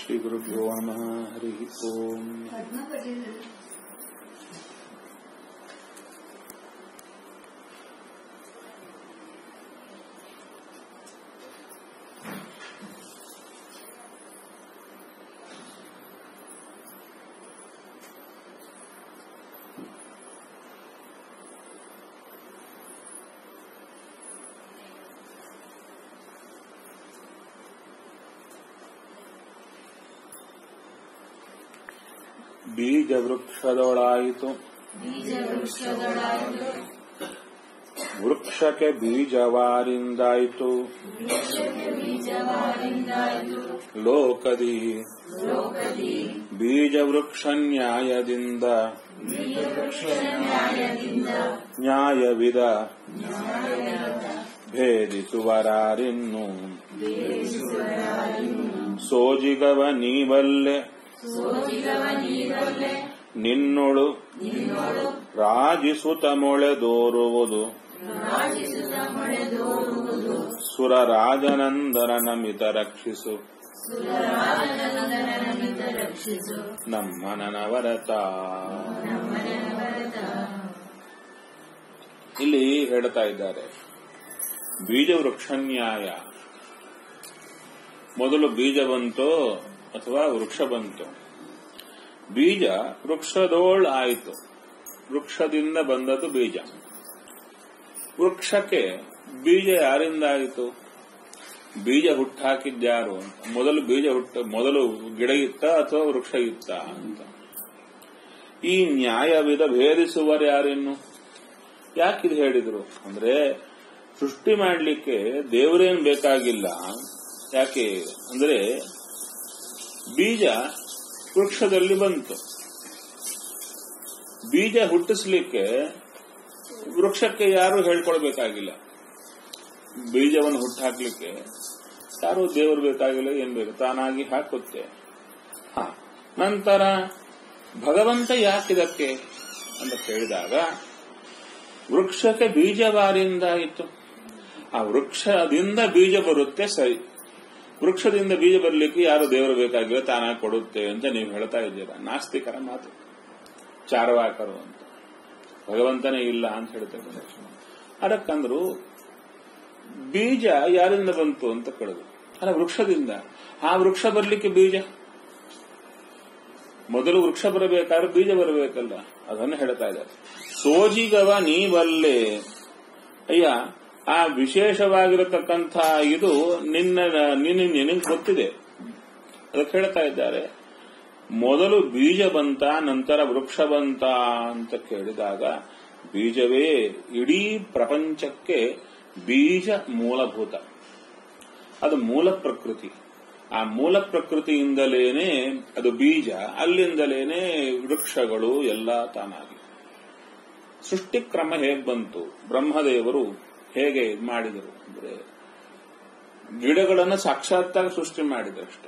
श्रीगुरुभ्यो नमः हरिः ओम् ಬೀಜವೃಕ್ಷದೊಳಾಯಿತು ಬೀಜವೃಕ್ಷದೊಳಾಯಿತು ವೃಕ್ಷಕ್ಕೆ ಬೀಜವಾರಿಂದಾಯಿತು ವೃಕ್ಷಕ್ಕೆ ಬೀಜವಾರಿಂದಾಯಿತು ಲೋಕದಿ ಲೋಕದಿ ಬೀಜವೃಕ್ಷ ನ್ಯಾಯದಿಂದ ಬೀಜವೃಕ್ಷ ನ್ಯಾಯದಿಂದ ನ್ಯಾಯವಿದ ನ್ಯಾಯದ ಭೇದಿಸುವರಾರಿನ್ನು ಬೇರಿಸುವರಾರಿನ್ನು ಸೋಜಿಗವ ನೀವಲ್ಲೆ ಸೋಜಿಗವ ನೀರಲ್ಲೇ ನಿನ್ನೊಳು ನಿನ್ನೋಡು ರಾಜಿಸುತ ಮೊಳೆದೋರುವುದು ರಾಜಿಸುತ್ತ ಮೊಳೆದೋರುವುದು ಸುರರಾಜನಂದನ ನಮಿತ ರಕ್ಷಿಸು ಸುರರಾಜನಂದನಮಿತ ರಕ್ಷಿಸು ನಮ್ಮ ನನವರತ ನಮ್ಮನೆ ಭರತ ಇಲ್ಲಿ ಹೇಳ್ತಾ ಇದ್ದಾರೆ ಬೀಜವೃಕ್ಷ ನ್ಯಾಯ ಮೊದಲು ಬೀಜ ಬಂತೋ ಅಥವಾ ವೃಕ್ಷ ಬಂತು ಬೀಜ ವೃಕ್ಷದೋಳ್ ಆಯಿತು ವೃಕ್ಷದಿಂದ ಬಂದದ್ದು ಬೀಜ ವೃಕ್ಷಕ್ಕೆ ಬೀಜ ಯಾರಿಂದ ಆಯಿತು ಬೀಜ ಹುಟ್ಟಾಕಿದ್ಯಾರು ಅಂತ ಮೊದಲು ಬೀಜ ಹುಟ್ಟ ಮೊದಲು ಗಿಡ ಇತ್ತ ಅಥವಾ ವೃಕ್ಷ ಇತ್ತ ಅಂತ ಈ ನ್ಯಾಯವಿದ ಭೇದಿಸುವರು ಯಾರಿನ್ನು ಯಾಕಿದು ಹೇಳಿದ್ರು ಅಂದ್ರೆ ಸೃಷ್ಟಿ ಮಾಡಲಿಕ್ಕೆ ದೇವರೇನ್ ಬೇಕಾಗಿಲ್ಲ ಯಾಕೆ ಅಂದ್ರೆ ಬೀಜ ವೃಕ್ಷದಲ್ಲಿ ಬಂತು ಬೀಜ ಹುಟ್ಟಿಸ್ಲಿಕ್ಕೆ ವೃಕ್ಷಕ್ಕೆ ಯಾರು ಹೇಳ್ಕೊಳ್ಬೇಕಾಗಿಲ್ಲ ಬೀಜವನ್ನು ಹುಟ್ಟಾಕ್ಲಿಕ್ಕೆ ಯಾರು ದೇವರು ಬೇಕಾಗಿಲ್ಲ ಏನ್ ಬೇಕು ತಾನಾಗಿ ಹಾಕುತ್ತೆ ಹ ನಂತರ ಭಗವಂತ ಯಾಕಿದಕ್ಕೆ ಅಂತ ಕೇಳಿದಾಗ ವೃಕ್ಷಕ್ಕೆ ಬೀಜವಾರಿಂದಾಯಿತು ಆ ವೃಕ್ಷದಿಂದ ಬೀಜ ಬರುತ್ತೆ ಸರಿ ವೃಕ್ಷದಿಂದ ಬೀಜ ಬರಲಿಕ್ಕೆ ಯಾರು ದೇವರು ಬೇಕಾಗಿಲ್ಲ ತಾನಾಗಿ ಕೊಡುತ್ತೆ ಅಂತ ನೀವು ಹೇಳ್ತಾ ಇದ್ದೀರಾ ನಾಸ್ತಿಕರ ಮಾತು ಚಾರವಾಕರು ಅಂತ ಭಗವಂತನೇ ಇಲ್ಲ ಅಂತ ಹೇಳ್ತಾರೆ ಅದಕ್ಕಂದ್ರು ಬೀಜ ಯಾರಿಂದ ಬಂತು ಅಂತ ಕೇಳಿದ್ರು ಅಲ್ಲ ವೃಕ್ಷದಿಂದ ಆ ವೃಕ್ಷ ಬರಲಿಕ್ಕೆ ಬೀಜ ಮೊದಲು ವೃಕ್ಷ ಬರಬೇಕಾದ್ರೆ ಬೀಜ ಬರಬೇಕಲ್ಲ ಅದನ್ನು ಹೇಳ್ತಾ ಇದ್ದಾರೆ ಸೋಜಿಗವ ನೀವಲ್ಲೇ ಅಯ್ಯ ಆ ವಿಶೇಷವಾಗಿರತಕ್ಕಂಥ ಇದು ನಿನ್ನ ನಿನ್ನ ನಿನಗೆ ಗೊತ್ತಿದೆ ಅದಕ್ಕೆ ಹೇಳ್ತಾ ಇದ್ದಾರೆ ಮೊದಲು ಬೀಜ ಬಂತ ನಂತರ ವೃಕ್ಷ ಬಂತ ಅಂತ ಕೇಳಿದಾಗ ಬೀಜವೇ ಇಡೀ ಪ್ರಪಂಚಕ್ಕೆ ಬೀಜ ಮೂಲಭೂತ ಅದು ಮೂಲ ಪ್ರಕೃತಿ ಆ ಮೂಲ ಪ್ರಕೃತಿಯಿಂದಲೇನೆ ಅದು ಬೀಜ ಅಲ್ಲಿಂದಲೇನೆ ವೃಕ್ಷಗಳು ಎಲ್ಲ ತಾನಾಗಿ ಸೃಷ್ಟಿ ಕ್ರಮ ಹೇಗೆ ಬಂತು ಬ್ರಹ್ಮದೇವರು ಹೇಗೆ ಇದ್ ಮಾಡಿದರು ಅಂದ್ರೆ ಗಿಡಗಳನ್ನು ಸಾಕ್ಷಾತ್ತಾಗಿ ಸೃಷ್ಟಿ ಮಾಡಿದರು ಅಷ್ಟೆ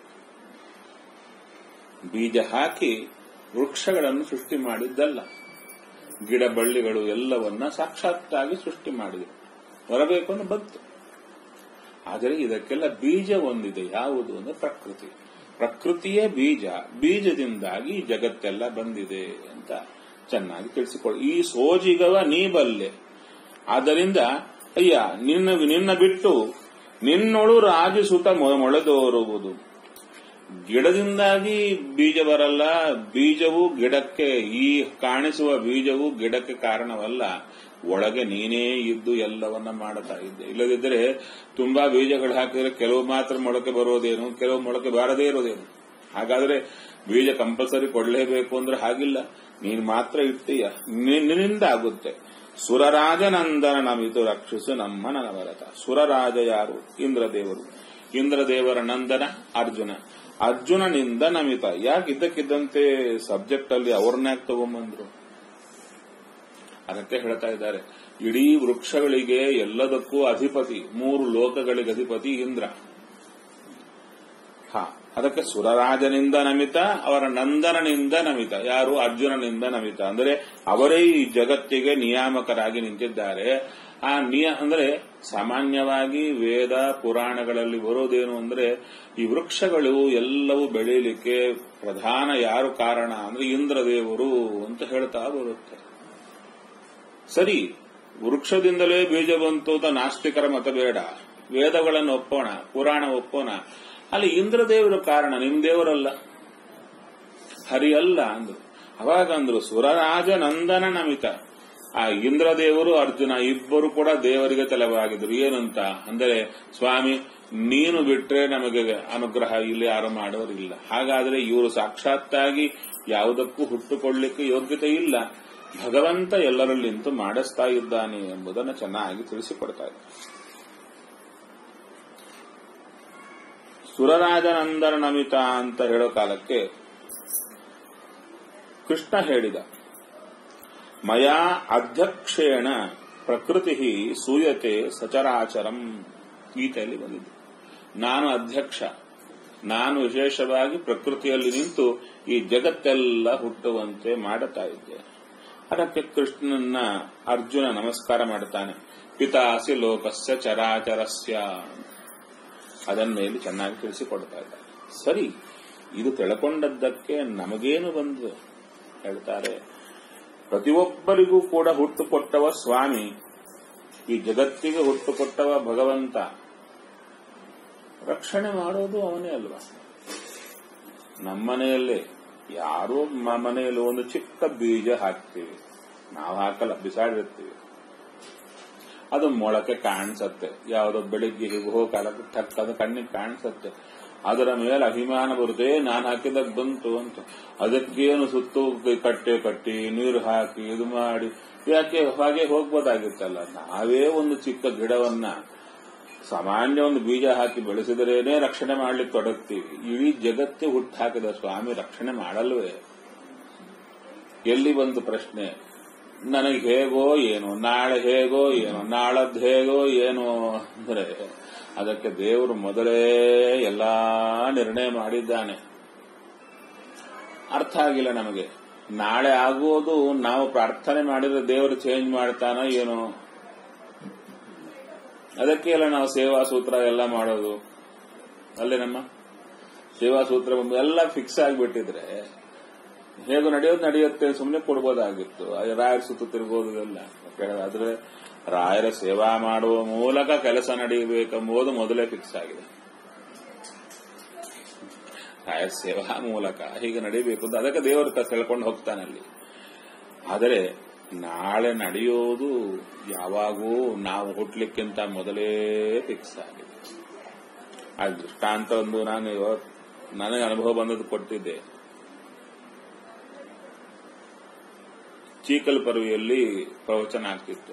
ಬೀಜ ಹಾಕಿ ವೃಕ್ಷಗಳನ್ನು ಸೃಷ್ಟಿ ಮಾಡಿದ್ದಲ್ಲ ಗಿಡ ಬಳ್ಳಿಗಳು ಎಲ್ಲವನ್ನ ಸಾಕ್ಷಾತ್ತಾಗಿ ಸೃಷ್ಟಿ ಮಾಡಿದರು ಬರಬೇಕು ಅಂದ್ರೆ ಬಂತು ಆದರೆ ಇದಕ್ಕೆಲ್ಲ ಬೀಜ ಒಂದಿದೆ ಯಾವುದು ಅಂದ್ರೆ ಪ್ರಕೃತಿ ಪ್ರಕೃತಿಯೇ ಬೀಜ ಬೀಜದಿಂದಾಗಿ ಈ ಜಗತ್ತೆಲ್ಲ ಬಂದಿದೆ ಅಂತ ಚೆನ್ನಾಗಿ ತಿಳಿಸಿಕೊಳ್ಳಿ ಈ ಸೋಜಿಗವ ನೀ ಬಲ್ಲೆ ಆದ್ದರಿಂದ ಅಯ್ಯ ನಿನ್ನ ನಿನ್ನ ಬಿಟ್ಟು ನಿನ್ನೊಳು ರಾಜಿಸುತ್ತ ಮೊ- ಮೊಳೆದೋರುವುದು ಗಿಡದಿಂದಾಗಿ ಬೀಜ ಬರಲ್ಲ ಬೀಜವು ಗಿಡಕ್ಕೆ ಈ ಕಾಣಿಸುವ ಬೀಜವು ಗಿಡಕ್ಕೆ ಕಾರಣವಲ್ಲ ಒಳಗೆ ನೀನೇ ಇದ್ದು ಎಲ್ಲವನ್ನ ಮಾಡುತ್ತಾ ಇದ್ದೆ ಇಲ್ಲದಿದ್ದರೆ ತುಂಬಾ ಬೀಜಗಳು ಹಾಕಿದ್ರೆ ಕೆಲವು ಮಾತ್ರ ಮೊಳಕೆ ಬರೋದೇನು ಕೆಲವು ಮೊಳಕೆ ಬಾರದೇ ಇರೋದೇನು ಹಾಗಾದ್ರೆ ಬೀಜ ಕಂಪಲ್ಸರಿ ಕೊಡಲೇಬೇಕು ಅಂದ್ರೆ ಹಾಗಿಲ್ಲ ನೀನ್ ಮಾತ್ರ ಇರ್ತೀಯ ನಿನ್ನಿಂದ ಆಗುತ್ತೆ ಸುರರಾಜನಂದನ ನಮಿತು ರಕ್ಷಿಸು ನಮ್ಮ ನನವರತ ಸುರರಾಜ ಯಾರು ಇಂದ್ರದೇವರು ಇಂದ್ರದೇವರ ನಂದನ ಅರ್ಜುನ ಅರ್ಜುನನಿಂದ ನಮಿತ ಯಾಕೆ ಇದ್ದಕ್ಕಿದ್ದಂತೆ ಸಬ್ಜೆಕ್ಟ್ ಅಲ್ಲಿ ಅವ್ರನ್ಯಾಕ್ ತಗೊಂಬಂದ್ರು ಅದಕ್ಕೆ ಹೇಳ್ತಾ ಇದ್ದಾರೆ ಇಡೀ ವೃಕ್ಷಗಳಿಗೆ ಎಲ್ಲದಕ್ಕೂ ಅಧಿಪತಿ ಮೂರು ಲೋಕಗಳಿಗೆ ಅಧಿಪತಿ ಇಂದ್ರ ಹ ಅದಕ್ಕೆ ಸುರರಾಜನಿಂದ ನಮಿತ ಅವರ ನಂದನನಿಂದ ನಮಿತ ಯಾರು ಅರ್ಜುನನಿಂದ ನಮಿತ ಅಂದರೆ ಅವರೇ ಈ ಜಗತ್ತಿಗೆ ನಿಯಾಮಕರಾಗಿ ನಿಂತಿದ್ದಾರೆ ಆ ನಿಯ ಅಂದ್ರೆ ಸಾಮಾನ್ಯವಾಗಿ ವೇದ ಪುರಾಣಗಳಲ್ಲಿ ಬರೋದೇನು ಅಂದ್ರೆ ಈ ವೃಕ್ಷಗಳು ಎಲ್ಲವೂ ಬೆಳೀಲಿಕ್ಕೆ ಪ್ರಧಾನ ಯಾರು ಕಾರಣ ಅಂದ್ರೆ ಇಂದ್ರದೇವರು ಅಂತ ಹೇಳ್ತಾ ಬರುತ್ತೆ ಸರಿ ವೃಕ್ಷದಿಂದಲೇ ಬೀಜ ಬಂತು ಅಂತ ನಾಸ್ತಿಕರ ಮತ ಬೇಡ ವೇದಗಳನ್ನು ಒಪ್ಪೋಣ ಪುರಾಣ ಒಪ್ಪೋಣ ಅಲ್ಲಿ ಇಂದ್ರದೇವರು ಕಾರಣ ನಿಮ್ ದೇವರಲ್ಲ ಹರಿ ಅಲ್ಲ ಅಂದ್ರು ಅವಾಗ ಅಂದ್ರು ಸುರರಾಜ ನಂದನ ನಮಿತ ಆ ಇಂದ್ರದೇವರು ಅರ್ಜುನ ಇಬ್ಬರು ಕೂಡ ದೇವರಿಗೆ ತಲೆವಾಗಿದ್ರು ಏನಂತ ಅಂದರೆ ಸ್ವಾಮಿ ನೀನು ಬಿಟ್ರೆ ನಮಗೆ ಅನುಗ್ರಹ ಇಲ್ಲಿ ಯಾರು ಮಾಡೋರಿಲ್ಲ ಹಾಗಾದ್ರೆ ಇವರು ಸಾಕ್ಷಾತ್ತಾಗಿ ಯಾವುದಕ್ಕೂ ಹುಟ್ಟುಕೊಳ್ಳಿಕ್ಕೆ ಯೋಗ್ಯತೆ ಇಲ್ಲ ಭಗವಂತ ಎಲ್ಲರಲ್ಲಿ ನಿಂತು ಮಾಡಿಸ್ತಾ ಇದ್ದಾನೆ ಎಂಬುದನ್ನು ಚೆನ್ನಾಗಿ ತಿಳಿಸಿಕೊಡ್ತಾ ಇದ್ದಾರೆ ಸುರರಾಜನಂದನ ನಮಿತ ಅಂತ ಹೇಳೋ ಕಾಲಕ್ಕೆ ಕೃಷ್ಣ ಹೇಳಿದ ಮಯಾ ಅಧ್ಯಕ್ಷೇಣ ಪ್ರಕೃತಿ ಸೂಯತೆ ಸಚರಾಚರಂ ಗೀತೆಯಲ್ಲಿ ಬಂದಿದೆ ನಾನು ಅಧ್ಯಕ್ಷ ನಾನು ವಿಶೇಷವಾಗಿ ಪ್ರಕೃತಿಯಲ್ಲಿ ನಿಂತು ಈ ಜಗತ್ತೆಲ್ಲ ಹುಟ್ಟುವಂತೆ ಮಾಡುತ್ತಾ ಇದ್ದೆ ಅದಕ್ಕೆ ಕೃಷ್ಣನ ಅರ್ಜುನ ನಮಸ್ಕಾರ ಮಾಡುತ್ತಾನೆ ಪಿತಾಸಿ ಲೋಕಸ್ಯ ಚರಾಚರಸ್ಯ ಅದನ್ನ ಇಲ್ಲಿ ಚೆನ್ನಾಗಿ ತಿಳಿಸಿಕೊಡ್ತಾ ಇದ್ದಾರೆ ಸರಿ ಇದು ತಿಳ್ಕೊಂಡದ್ದಕ್ಕೆ ನಮಗೇನು ಬಂದು ಹೇಳ್ತಾರೆ ಪ್ರತಿಯೊಬ್ಬರಿಗೂ ಕೂಡ ಹುಟ್ಟುಕೊಟ್ಟವ ಸ್ವಾಮಿ ಈ ಜಗತ್ತಿಗೆ ಹುಟ್ಟುಕೊಟ್ಟವ ಭಗವಂತ ರಕ್ಷಣೆ ಮಾಡೋದು ಅವನೇ ಅಲ್ವಾ ನಮ್ಮನೆಯಲ್ಲೇ ಯಾರೋ ಮ- ಮನೆಯಲ್ಲಿ ಒಂದು ಚಿಕ್ಕ ಬೀಜ ಹಾಕ್ತೀವಿ ನಾವು ಹಾಕಲ್ಲ ಬಿಸಾಡಿರ್ತೀವಿ ಅದು ಮೊಳಕೆ ಕಾಣಿಸತ್ತೆ ಯಾವುದೋ ಬೆಳಿಗ್ಗೆ ಹೀಗೆ ಹೋಗೋ ಕಾಲಕ್ಕೆ ಟಕ್ ಅದು ಕಣ್ಣಿಗೆ ಕಾಣಿಸತ್ತೆ ಅದರ ಮೇಲೆ ಅಭಿಮಾನ ಬರುತ್ತೆ ನಾನು ಹಾಕಿದಾಗ ಬಂತು ಅಂತ ಅದಕ್ಕೇನು ಸುತ್ತು ಕಟ್ಟೆ ಕಟ್ಟಿ ನೀರು ಹಾಕಿ ಇದು ಮಾಡಿ ಯಾಕೆ ಹಾಗೆ ಹೋಗ್ಬೋದಾಗಿತ್ತಲ್ಲ ನಾವೇ ಒಂದು ಚಿಕ್ಕ ಗಿಡವನ್ನ ಸಾಮಾನ್ಯ ಒಂದು ಬೀಜ ಹಾಕಿ ಬೆಳೆಸಿದರೇನೆ ರಕ್ಷಣೆ ಮಾಡ್ಲಿಕ್ಕೆ ತೊಡಗ್ತೀವಿ ಇಡೀ ಜಗತ್ತೇ ಹುಟ್ಟು ಹಾಕಿದ ಸ್ವಾಮಿ ರಕ್ಷಣೆ ಮಾಡಲ್ವೇ ಎಲ್ಲಿ ಬಂತು ಪ್ರಶ್ನೆ ನನಗೆ ಹೇಗೋ ಏನು ನಾಳೆ ಹೇಗೋ ಏನು ನಾಳದ್ ಹೇಗೋ ಏನು ಅಂದ್ರೆ ಅದಕ್ಕೆ ದೇವರು ಮೊದಲೇ ಎಲ್ಲಾ ನಿರ್ಣಯ ಮಾಡಿದ್ದಾನೆ ಅರ್ಥ ಆಗಿಲ್ಲ ನಮಗೆ ನಾಳೆ ಆಗೋದು ನಾವು ಪ್ರಾರ್ಥನೆ ಮಾಡಿದ್ರೆ ದೇವರು ಚೇಂಜ್ ಮಾಡ್ತಾನೋ ಏನೋ ಅದಕ್ಕೆ ಎಲ್ಲ ನಾವು ಸೇವಾ ಸೂತ್ರ ಎಲ್ಲ ಮಾಡೋದು ಅಲ್ಲೇ ನಮ್ಮ ಸೇವಾ ಸೂತ್ರ ಬಂದು ಎಲ್ಲ ಫಿಕ್ಸ್ ಆಗಿಬಿಟ್ಟಿದ್ರೆ ಹೇಗೂ ನಡೆಯೋದು ನಡೆಯುತ್ತೆ ಸುಮ್ಮನೆ ಕೊಡ್ಬೋದಾಗಿತ್ತು ಆ ರಾಯರ ಸುತ್ತು ತಿರುಗೋದು ಎಲ್ಲ ಕೇಳೋದಾದ್ರೆ ರಾಯರ ಸೇವಾ ಮಾಡುವ ಮೂಲಕ ಕೆಲಸ ನಡೆಯಬೇಕೆಂಬುದು ಮೊದಲೇ ಫಿಕ್ಸ್ ಆಗಿದೆ ರಾಯರ ಸೇವಾ ಮೂಲಕ ಹೀಗೆ ನಡೀಬೇಕು ಅಂತ ಅದಕ್ಕೆ ದೇವರು ಕ- ತಿಳ್ಕೊಂಡು ಹೋಗ್ತಾನೆ ಅಲ್ಲಿ ಆದರೆ ನಾಳೆ ನಡೆಯೋದು ಯಾವಾಗೂ ನಾವು ಹುಟ್ಲಿಕ್ಕಿಂತ ಮೊದಲೇ ಫಿಕ್ಸ್ ಆಗಿದೆ ಆ ದೃಷ್ಟಾಂತ ಒಂದು ನಾನು ಇವತ್ತು ನನಗೆ ಅನುಭವ ಬಂದದ್ದು ಕೊಟ್ಟಿದ್ದೆ ಚೀಕಲ್ ಪರ್ವಿಯಲ್ಲಿ ಪ್ರವಚನ ಆಗ್ತಿತ್ತು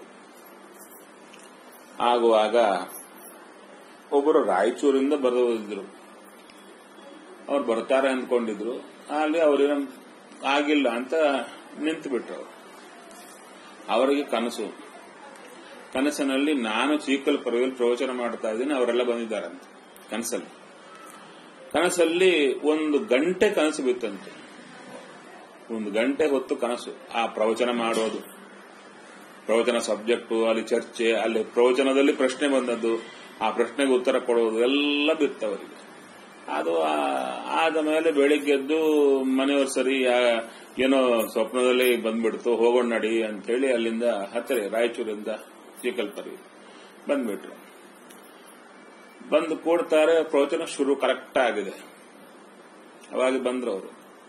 ಆಗುವಾಗ ಒಬ್ಬರು ರಾಯಚೂರಿಂದ ಬರೋದಿದ್ರು ಅವ್ರು ಬರ್ತಾರೆ ಅಂದ್ಕೊಂಡಿದ್ರು ಅಲ್ಲಿ ಅವ್ರೇನ ಆಗಿಲ್ಲ ಅಂತ ನಿಂತು ಬಿಟ್ರು ಅವ್ರು. ಅವರಿಗೆ ಕನಸು ಕನಸಿನಲ್ಲಿ ನಾನು ಚೀಕಲ್ ಪರ್ವಿಯಲ್ಲಿ ಪ್ರವಚನ ಮಾಡ್ತಾ ಇದ್ದೀನಿ ಅವರೆಲ್ಲ ಬಂದಿದ್ದಾರಂತೆ ಕನಸಲ್ಲಿ ಕನಸಲ್ಲಿ ಒಂದು ಗಂಟೆ ಕನಸು ಬಿತ್ತಂತೆ ಒಂದು ಗಂಟೆ ಹೊತ್ತು ಕನಸು ಆ ಪ್ರವಚನ ಮಾಡೋದು ಪ್ರವಚನ ಸಬ್ಜೆಕ್ಟು ಅಲ್ಲಿ ಚರ್ಚೆ ಅಲ್ಲಿ ಪ್ರವಚನದಲ್ಲಿ ಪ್ರಶ್ನೆ ಬಂದದ್ದು ಆ ಪ್ರಶ್ನೆಗೆ ಉತ್ತರ ಕೊಡೋದು ಎಲ್ಲ ಬಿತ್ತವರಿಗೆ ಅದು ಆ- ಆದ ಮೇಲೆ ಬೆಳಿಗ್ಗೆದ್ದು ಮನೆಯವ್ರು ಸರಿ ಆ- ಏನೋ ಸ್ವಪ್ನದಲ್ಲಿ ಬಂದ್ಬಿಡ್ತು ಹೋಗೋಣ ನಡಿ ಅಂತೇಳಿ ಅಲ್ಲಿಂದ ಹತ್ತಿರ ರಾಯಚೂರಿಂದ ಚಿಕಲ್ಪರಿ ಬಂದ್ಬಿಟ್ರು ಬಂದು ಕೂಡ್ತಾರೆ ಪ್ರವಚನ ಶುರು ಕರೆಕ್ಟ್ ಆಗಿದೆ ಅವಾಗ ಬಂದ್ರು ಅವರು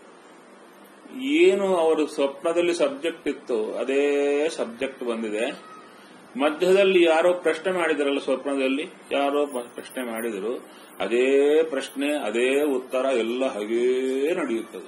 ಏನು ಅವರು ಸ್ವಪ್ನದಲ್ಲಿ ಸಬ್ಜೆಕ್ಟ್ ಇತ್ತು ಅದೇ ಸಬ್ಜೆಕ್ಟ್ ಬಂದಿದೆ ಮಧ್ಯದಲ್ಲಿ ಯಾರೋ ಪ್ರಶ್ನೆ ಮಾಡಿದ್ರಲ್ಲ ಸ್ವಪ್ನದಲ್ಲಿ ಯಾರೋ ಮ- ಪ್ರಶ್ನೆ ಮಾಡಿದ್ರು ಅದೇ ಪ್ರಶ್ನೆ ಅದೇ ಉತ್ತರ ಎಲ್ಲ ಹಾಗೇ ನಡೆಯುತ್ತದೆ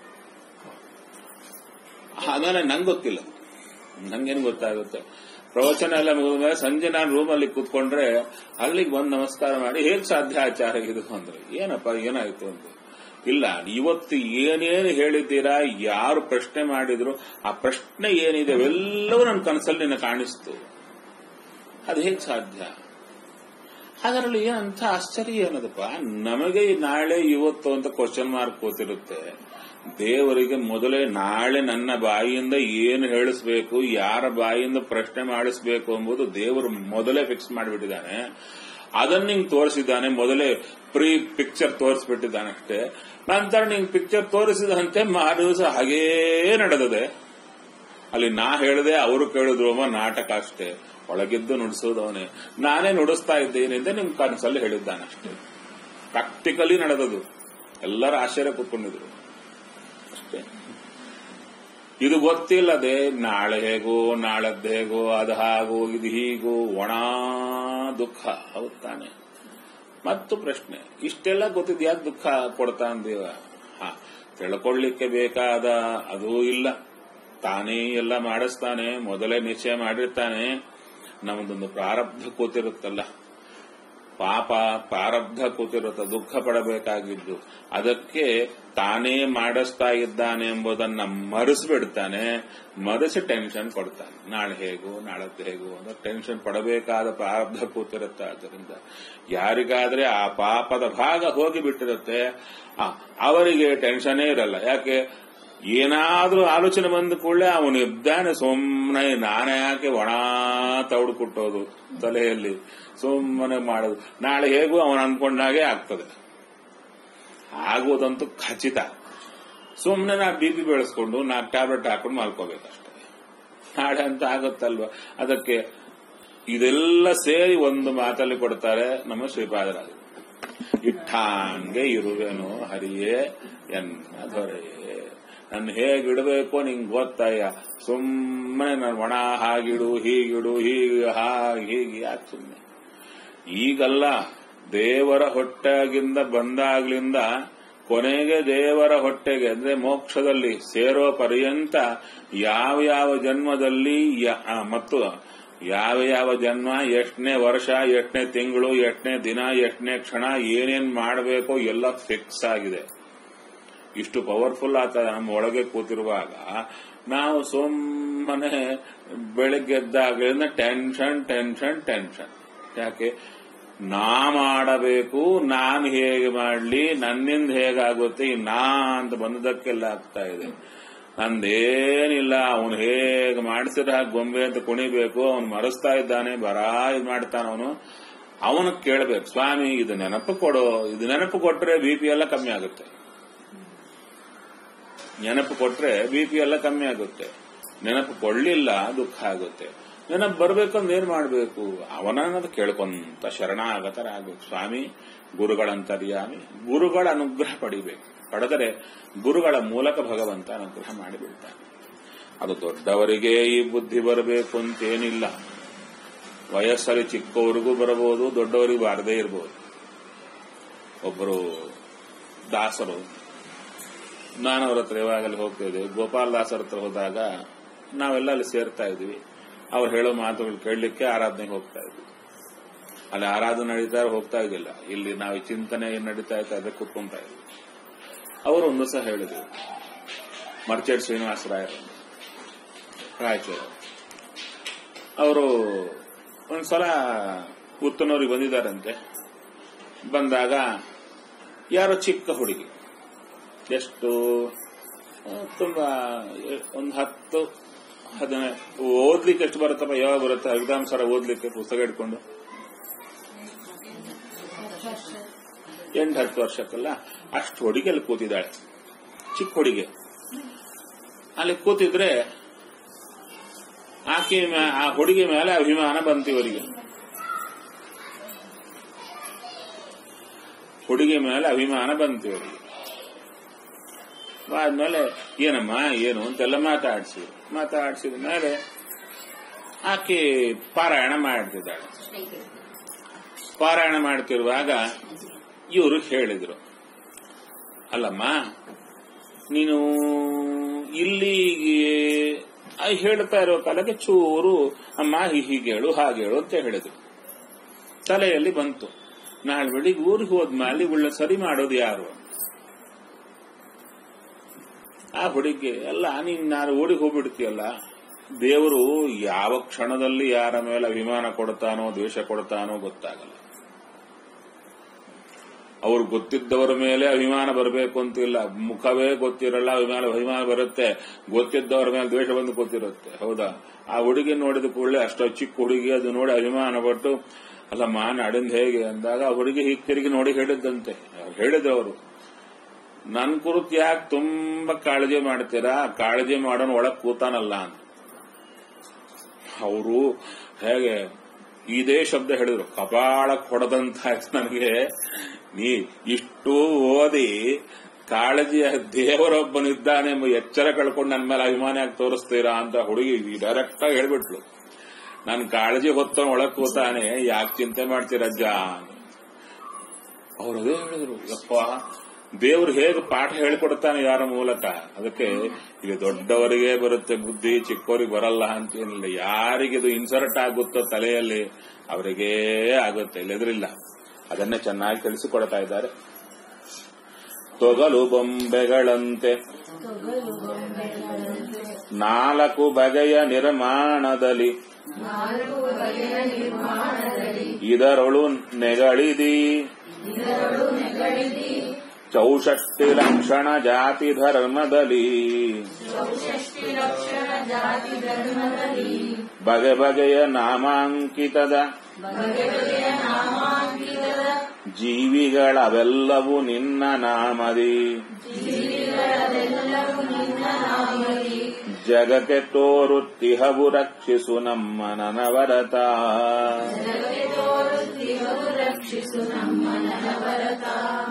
ಹಾಗಾದ್ರೆ ನಂಗೆ ಗೊತ್ತಿಲ್ಲ ನಂಗೇನು ಗೊತ್ತಾಗುತ್ತೆ ಪ್ರವಚನ ಎಲ್ಲ ಮುಗಿದ ಮೇಲೆ ಸಂಜೆ ನಾನು ರೂಮಲ್ಲಿ ಕೂತ್ಕೊಂಡ್ರೆ ಅಲ್ಲಿಗೆ ಬಂದು ನಮಸ್ಕಾರ ಮಾಡಿ ಹೇಗ್ ಸಾಧ್ಯ ಆಚಾರ ಇದು ಅಂದ್ರೆ ಏನಪ್ಪ ಏನಾಯ್ತು ಅಂತ ಇಲ್ಲ ಇವತ್ತು ಏನೇನು ಹೇಳಿದ್ದೀರಾ ಯಾರು ಪ್ರಶ್ನೆ ಮಾಡಿದ್ರು ಆ ಪ್ರಶ್ನೆ ಏನಿದೆ ಅವೆಲ್ಲವೂ ನನ್ನ ಕನಸಲ್ಲಿ ನಿನ್ನ ಕಾಣಿಸ್ತು ಅದು ಹೇಗ್ ಸಾಧ್ಯ ಅದರಲ್ಲಿ ಏನಂತ ಆಶ್ಚರ್ಯ ಏನದಪ್ಪ ನಮಗೆ ನಾಳೆ ಇವತ್ತು ಅಂತ ಕ್ವಶನ್ ಮಾರ್ಕ್ ಕೂತಿರುತ್ತೆ ದೇವರಿಗೆ ಮೊದಲೇ ನಾಳೆ ನನ್ನ ಬಾಯಿಯಿಂದ ಏನು ಹೇಳಿಸ್ಬೇಕು ಯಾರ ಬಾಯಿಯಿಂದ ಪ್ರಶ್ನೆ ಮಾಡಿಸ್ಬೇಕು ಎಂಬುದು ದೇವರು ಮೊದಲೇ ಫಿಕ್ಸ್ ಮಾಡಿಬಿಟ್ಟಿದ್ದಾನೆ ಅದನ್ನ ನಿಂಗೆ ತೋರಿಸಿದ್ದಾನೆ ಮೊದಲೇ ಪ್ರೀ ಪಿಕ್ಚರ್ ತೋರಿಸ್ಬಿಟ್ಟಿದ್ದಾನೆ ಅಷ್ಟೇ ನಂತರ ನಿಂಗೆ ಪಿಕ್ಚರ್ ತೋರಿಸಿದಂತೆ ಮಾರು ದಿವಸ ಹಾಗೇ ನಡೆದದೆ ಅಲ್ಲಿ ನಾ ಹೇಳಿದೆ ಅವರು ಕೇಳಿದ್ರು ಅಮ್ಮ ನಾಟಕ ಅಷ್ಟೇ ಒಳಗಿದ್ದು ನುಡಿಸೋದವನೇ ನಾನೇ ನುಡಿಸ್ತಾ ಇದ್ದೇನೆ ಅಂತ ನಿಮ್ ಕನಸಲ್ಲಿ ಹೇಳಿದ್ದಾನೆ ಅಷ್ಟೇ ಪ್ರಾಕ್ಟಿಕಲಿ ನಡೆದದು ಎಲ್ಲರ ಆಶ್ಚರ್ಯ ಕೂತ್ಕೊಂಡಿದ್ರು ಅಷ್ಟೇ ಇದು ಗೊತ್ತಿಲ್ಲದೆ ನಾಳೆ ಹೇಗೋ ನಾಳದ್ದು ಹೇಗೋ ಅದು ಹಾಗೋ ಇದು ಹೀಗೋ ಒಣ ದುಃಖ ಹೌದ್ ತಾನೆ ಮತ್ತು ಪ್ರಶ್ನೆ ಇಷ್ಟೆಲ್ಲ ಗೊತ್ತಿದ್ ಯಾಕೆ ದುಃಖ ಕೊಡ್ತಾ ಅಂದೀವ ಹಾ ತಿಳ್ಕೊಳ್ಳಿಕ್ಕೆ ಬೇಕಾದ ಅದೂ ಇಲ್ಲ ತಾನೇ ಎಲ್ಲ ಮಾಡಿಸ್ತಾನೆ ಮೊದಲೇ ನಿಶ್ಚಯ ಮಾಡಿರ್ತಾನೆ ನಮ್ಮದೊಂದು ಪ್ರಾರಬ್ಧ ಕೂತಿರುತ್ತಲ್ಲ ಪಾಪ ಪ್ರಾರಬ್ಧ ಕೂತಿರುತ್ತೆ ದುಃಖ ಪಡಬೇಕಾಗಿದ್ದು ಅದಕ್ಕೆ ತಾನೇ ಮಾಡಿಸ್ತಾ ಇದ್ದಾನೆ ಎಂಬುದನ್ನ ಮರೆಸಿಬಿಡ್ತಾನೆ ಮರೆಸಿ ಟೆನ್ಷನ್ ಕೊಡ್ತಾನೆ ನಾಳೆ ಹೇಗೋ ನಾಳದ್ದು ಹೇಗೋ ಅಂತ ಟೆನ್ಷನ್ ಪಡಬೇಕಾದ ಪ್ರಾರಬ್ಧ ಕೂತಿರುತ್ತೆ ಆದ್ದರಿಂದ ಯಾರಿಗಾದ್ರೆ ಆ ಪಾಪದ ಭಾಗ ಹೋಗಿ ಬಿಟ್ಟಿರುತ್ತೆ ಆ, ಅವರಿಗೆ ಟೆನ್ಷನ್ನೇ ಇರಲ್ಲ ಯಾಕೆ ಏನಾದ್ರೂ ಆಲೋಚನೆ ಬಂದ ಕೂಡಲೇ ಅವನು ಇದ್ದಾನೆ ಸುಮ್ಮನೆ ನಾನೇ ಯಾಕೆ ಒಣ ತೌಡು ಕುಟ್ಟೋದು ತಲೆಯಲ್ಲಿ ಸುಮ್ಮನೆ ಮಾಡೋದು ನಾಳೆ ಹೇಗೂ ಅವನು ಅನ್ಕೊಂಡಾಗೆ ಆಗ್ತದೆ ಆಗುವುದಂತೂ ಖಚಿತ ಸುಮ್ಮನೆ ನಾ ಬಿ ಪಿ ಬೆಳೆಸ್ಕೊಂಡು ನಾಲ್ಕು ಟ್ಯಾಬ್ಲೆಟ್ ಹಾಕೊಂಡು ಮಲ್ಕೋಬೇಕಷ್ಟೇ ನಾಳೆ ಅಂತ ಆಗುತ್ತಲ್ವಾ ಅದಕ್ಕೆ ಇದೆಲ್ಲ ಸೇರಿ ಒಂದು ಮಾತಲ್ಲಿ ಕೊಡ್ತಾರೆ ನಮ್ಮ ಶ್ರೀಪಾದರಾಜರು ಇಟ್ಟಾಂಗೆ ಇರುವೆನು ಹರಿಯೇ ಎನ್ನ ದೊರೆಯೇ ನನ್ನ ಹೇಗಿಡಬೇಕು ನಿಂಗೆ ಗೊತ್ತಾಯ ಸುಮ್ಮನೆ ನಾನು ಒಣ ಹಾಗಿಡು ಹೀಗಿಡು ಹೀಗೆ ಹಾಗೆ ಹೀಗೆ ಯಾಕೆ ಸುಮ್ಮನೆ ಈಗಲ್ಲ ದೇವರ ಹೊಟ್ಟೆಗಿಂದ ಬಂದಾಗ್ಲಿಂದ ಕೊನೆಗೆ ದೇವರ ಹೊಟ್ಟೆಗೆ ಅಂದ್ರೆ ಮೋಕ್ಷದಲ್ಲಿ ಸೇರೋ ಪರ್ಯಂತ ಯಾವ ಯಾವ ಜನ್ಮದಲ್ಲಿ ಯ- ಆ, ಮತ್ತು ಯಾವ ಯಾವ ಜನ್ಮ ಎಷ್ಟನೇ ವರ್ಷ ಎಷ್ಟನೇ ತಿಂಗಳು ಎಷ್ಟನೇ ದಿನ ಎಷ್ಟನೇ ಕ್ಷಣ ಏನೇನ್ ಮಾಡಬೇಕೋ ಎಲ್ಲ ಫಿಕ್ಸ್ ಆಗಿದೆ ಇಷ್ಟು ಪವರ್ಫುಲ್ ಆತ ನಮ್ಮ ಒಳಗೆ ಕೂತಿರುವಾಗ ನಾವು ಸುಮ್ಮನೆ ಬೆಳಗ್ಗೆದ್ದಾಗಲಿಂದ ಟೆನ್ಷನ್ ಟೆನ್ಷನ್ ಟೆನ್ಷನ್ ಯಾಕೆ ನಾ ಮಾಡಬೇಕು ನಾನು ಹೇಗೆ ಮಾಡಲಿ ನನ್ನಿಂದ ಹೇಗಾಗುತ್ತೆ ಈ ನಾ ಅಂತ ಬಂದದಕ್ಕೆಲ್ಲ ಆಗ್ತಾ ಇದೆ ನಂದೇನಿಲ್ಲ ಅವನು ಹೇಗೆ ಮಾಡಿಸಿದ್ರೆ ಹಾಗೆ ಗೊಂಬೆ ಅಂತ ಕುಣಿಬೇಕು ಅವನು ಮರೆಸ್ತಾ ಇದ್ದಾನೆ ಬರಾ ಇದು ಮಾಡ್ತಾನ ಅವನು ಅವನು ಕೇಳಬೇಕು ಸ್ವಾಮಿ ಇದು ನೆನಪು ಕೊಡು ಇದು ನೆನಪು ಕೊಟ್ರೆ ಬಿ ಪಿ ಎಲ್ಲ ಕಮ್ಮಿ ಆಗುತ್ತೆ ನೆನಪು ಕೊಟ್ರೆ ಬಿ ಪಿ ಎಲ್ಲ ಕಮ್ಮಿ ಆಗುತ್ತೆ ನೆನಪು ಕೊಡ್ಲಿಲ್ಲ ದುಃಖ ಆಗುತ್ತೆ ನೆನಪು ಬರ್ಬೇಕಂದ್ರೆ ಏನ್ ಮಾಡ್ಬೇಕು ಅವನನ್ನದು ಕೇಳ್ಕೊಂತ ಶರಣಾಗತರಾಗಬೇಕು ಸ್ವಾಮಿ ಗುರುಗಳಂತರ್ಯಾಮಿ ಗುರುಗಳ ಅನುಗ್ರಹ ಪಡಿಬೇಕು ಪಡೆದರೆ ಗುರುಗಳ ಮೂಲಕ ಭಗವಂತ ಅನುಗ್ರಹ ಮಾಡಿಬಿಡ್ತಾನೆ ಅದು ದೊಡ್ಡವರಿಗೆ ಈ ಬುದ್ಧಿ ಬರಬೇಕು ಅಂತೇನಿಲ್ಲ ವಯಸ್ಸಲ್ಲಿ ಚಿಕ್ಕವರಿಗೂ ಬರಬಹುದು ದೊಡ್ಡವರಿಗೂ ಬಾರದೇ ಇರಬಹುದು ಒಬ್ಬರು ದಾಸರು ನಾನು ಅವ್ರ ಹತ್ರ ಯಾವಾಗಲೂ ಹೋಗ್ತಾ ಇದ್ದೀವಿ ಗೋಪಾಲ್ ದಾಸರ ಹತ್ರ ಹೋದಾಗ ನಾವೆಲ್ಲ ಅಲ್ಲಿ ಸೇರ್ತಾ ಇದ್ವಿ ಅವ್ರು ಹೇಳೋ ಮಾತುಗಳು ಕೇಳಲಿಕ್ಕೆ ಆರಾಧನೆಗೆ ಹೋಗ್ತಾ ಇದ್ವಿ ಅಲ್ಲಿ ಆರಾಧನೆ ನಡೀತಾ ಹೋಗ್ತಾ ಇದ್ದಿಲ್ಲ ಇಲ್ಲಿ ನಾವು ಈ ಚಿಂತನೆ ಏನ್ ನಡೀತಾ ಇತ್ತು ಅದಕ್ಕೆ ಕೂತ್ಕೊಂತಾ ಇದ್ವಿ ಅವರು ಒಂದು ದಿವಸ ಹೇಳಿದ್ರು ಮರ್ಚೆಡ್ ಶ್ರೀನಿವಾಸರಾಯರು ರಾಯಚೂರು ಅವರು ಒಂದ್ಸಲ ಉತ್ತನೂರಿಗೆ ಬಂದಿದ್ದಾರಂತೆ ಬಂದಾಗ ಯಾರೋ ಚಿಕ್ಕ ಹುಡುಗಿ ಎಷ್ಟು ಆ, ತುಂಬಾ ಎ- ಒಂದು ಹತ್ತು ಹದಿನೈದು ಓದ್ಲಿಕ್ಕೆ ಎಷ್ಟು ಬರುತ್ತಪ್ಪ ಯಾವಾಗ ಬರುತ್ತೆ ಎಕ್ಸಾಮ್ ಸರ ಓದ್ಲಿಕ್ಕೆ ಪುಸ್ತಕ ಇಟ್ಕೊಂಡು ಎಂಟು ಹತ್ತು ವರ್ಷಕ್ಕಲ್ಲ ಅಷ್ಟು ಹುಡುಗಿ ಅಲ್ಲಿ ಕೂತಿದ್ದಾಳೆ ಚಿಕ್ಕ ಹುಡುಗಿ ಅಲ್ಲಿ ಕೂತಿದ್ರೆ ಆಕೆ ಮ್ಯಾ- ಆ ಹುಡುಗಿ ಮೇಲೆ ಅಭಿಮಾನ ಬಂತು ಇವರಿಗೆ ಹುಡುಗಿ ಮೇಲೆ ಅಭಿಮಾನ ಬಂತು ಇವರಿಗೆ ಆದ್ಮೇಲೆ ಏನಮ್ಮ ಏನು ಅಂತೆಲ್ಲ ಮಾತಾಡ್ಸಿ ಮಾತಾಡ್ಸಿದ ಮೇಲೆ ಆಕೆ ಪಾರಾಯಣ ಮಾಡ್ತಿದ್ದಾಳೆ ಪಾರಾಯಣ ಮಾಡ್ತಿರುವಾಗ ಇವರು ಹೇಳಿದ್ರು ಅಲ್ಲಮ್ಮ ನೀನು ಇಲ್ಲಿ ಆ ಹೇಳ್ತಾ ಇರೋ ಕಾಲಕ್ಕೆ ಚೂರು ಅಮ್ಮ ಹೀ- ಹೀಗೆ ಹೇಳು ಹಾಗೆ ಹೇಳು ಅಂತ ಹೇಳಿದ್ರು ತಲೆಯಲ್ಲಿ ಬಂತು ನಾಳೆ ಬೆಳಿಗ್ಗೆ ಊರಿಗೆ ಹೋದ್ಮೇಲೆ ಇವಳ ಸರಿ ಮಾಡೋದು ಯಾರು ಆ ಹುಡುಗಿ ಎಲ್ಲ ನೀನ್ ನಾನು ಊರಿಗೆ ಹೋಗ್ಬಿಡ್ತೀಯಲ್ಲ ದೇವರು ಯಾವ ಕ್ಷಣದಲ್ಲಿ ಯಾರ ಮೇಲೆ ಅಭಿಮಾನ ಕೊಡ್ತಾನೋ ದ್ವೇಷ ಕೊಡ್ತಾನೋ ಗೊತ್ತಾಗಲ್ಲ ಅವ್ರು ಗೊತ್ತಿದ್ದವರ ಮೇಲೆ ಅಭಿಮಾನ ಬರಬೇಕು ಅಂತಿಲ್ಲ ಮುಖವೇ ಗೊತ್ತಿರಲ್ಲ ಅಭಿಮಾನ ಅಭಿಮಾನ ಬರುತ್ತೆ ಗೊತ್ತಿದ್ದವರ ಮೇಲೆ ದ್ವೇಷ ಬಂದು ಗೊತ್ತಿರುತ್ತೆ ಹೌದಾ ಆ ಹುಡುಗಿ ನೋಡಿದ ಕೂಡಲೇ ಅಷ್ಟೋ ಚಿಕ್ಕ ಹುಡುಗಿ ಅದು ನೋಡಿ ಅಭಿಮಾನ ಪಟ್ಟು ಅಲ್ಲ ಮಾನ ಅಡಿಂದ ಹೇಗೆ ಅಂದಾಗ ಆ ಹುಡುಗಿ ಹೀಗೆ ತಿರುಗಿ ನೋಡಿ ಹೇಳಿದ್ದಂತೆ ಹೇಳಿದವರು ನನ್ ಕುರಿತು ಯಾಕೆ ತುಂಬಾ ಕಾಳಜಿ ಮಾಡ್ತೀರಾ ಕಾಳಜಿ ಮಾಡೋನ್ ಒಳಗ್ ಕೂತಾನಲ್ಲ ಅಂತ ಅವರು ಹೇಗೆ ಇದೇ ಶಬ್ದ ಹೇಳಿದ್ರು ಕಪಾಳಕ್ ಹೊಡೆದಂತಾಯ್ತು ನನಗೆ ನೀ ಇಷ್ಟು ಓದಿ ಕಾಳಜಿಯ ದೇವರೊಬ್ಬನಿದ್ದಾನೆ ಎಂಬ ಎಚ್ಚರ ಕಳ್ಕೊಂಡು ನನ್ನ ಮೇಲೆ ಅಭಿಮಾನ ಯಾಕೆ ತೋರಿಸ್ತೀರಾ ಅಂತ ಹುಡುಗಿ ಡೈರೆಕ್ಟ್ ಆಗಿ ಹೇಳ್ಬಿಟ್ಲು ನನ್ ಕಾಳಜಿ ಹೊತ್ತ ಒಳಗ್ ಕೂತಾನೆ ಯಾಕೆ ಚಿಂತೆ ಮಾಡ್ತೀರಜ್ಜ ಅವ್ರು ಅದೇ ಹೇಳಿದ್ರು ಯಪ್ಪ ದೇವ್ರು ಹೇಗೆ ಪಾಠ ಹೇಳ್ಕೊಡ್ತಾನೆ ಯಾರ ಮೂಲಕ ಅದಕ್ಕೆ ಈಗ ದೊಡ್ಡವರಿಗೆ ಬರುತ್ತೆ ಬುದ್ಧಿ ಚಿಕ್ಕವರಿಗೆ ಬರಲ್ಲ ಅಂತೇನಿಲ್ಲ ಯಾರಿಗೆ ಇದು ಇನ್ಸರ್ಟ್ ಆಗುತ್ತೋ ತಲೆಯಲ್ಲಿ ಅವರಿಗೇ ಆಗುತ್ತೆ ಇಲ್ಲದ್ರಿಲ್ಲ ಅದನ್ನೇ ಚೆನ್ನಾಗಿ ತಿಳಿಸಿಕೊಡ್ತಾ ಇದ್ದಾರೆ ತೊಗಲು ಬೊಂಬೆಗಳಂತೆ ತೊಗಲು ಗೊಂಬೆಗಳಂತೆ ನಾಲ್ಕು ಬಗೆಯ ನಿರ್ಮಾಣದಲ್ಲಿ ನಾಲ್ಕು ಬಗೆಯ ನಿರ್ಮಾಣದಲ್ಲಿ ಇದರೊಳು ನೆಗಳಿದಿ ಇದರೊಳು ನೆಗಳಿದಿ ಚೌಷಷ್ಟಿ ಲಕ್ಷಣ ಜಾತಿ ಧರ್ಮದಲ್ಲಿ ಚೌಷಷ್ಟಿ ಲಕ್ಷಣ ಜಾತಿ ಧರ್ಮದಲ್ಲಿ ಬಗೆ ಬಗೆಯ ನಾಮಾಂಕಿತದ ಬಗೆ ಬಗೆಯ ನಾಮಾಂಕಿತದ ಜೀವಿಗಳವೆಲ್ಲವೂ ನಿನ್ನ ನಾಮದಿ ಜೀವಿಗಳವೆಲ್ಲವೂ ನಿನ್ನ ನಾಮದಿ ಜಗಕ್ಕೆ ತೋರುತ್ತಿಹವು ರಕ್ಷಿಸು ನಮ್ಮ ನನವರತ ಜಗಕ್ಕೆ ತೋರುತ್ತಿಹವು ರಕ್ಷಿಸು ನಮ್ಮ ನನವರತ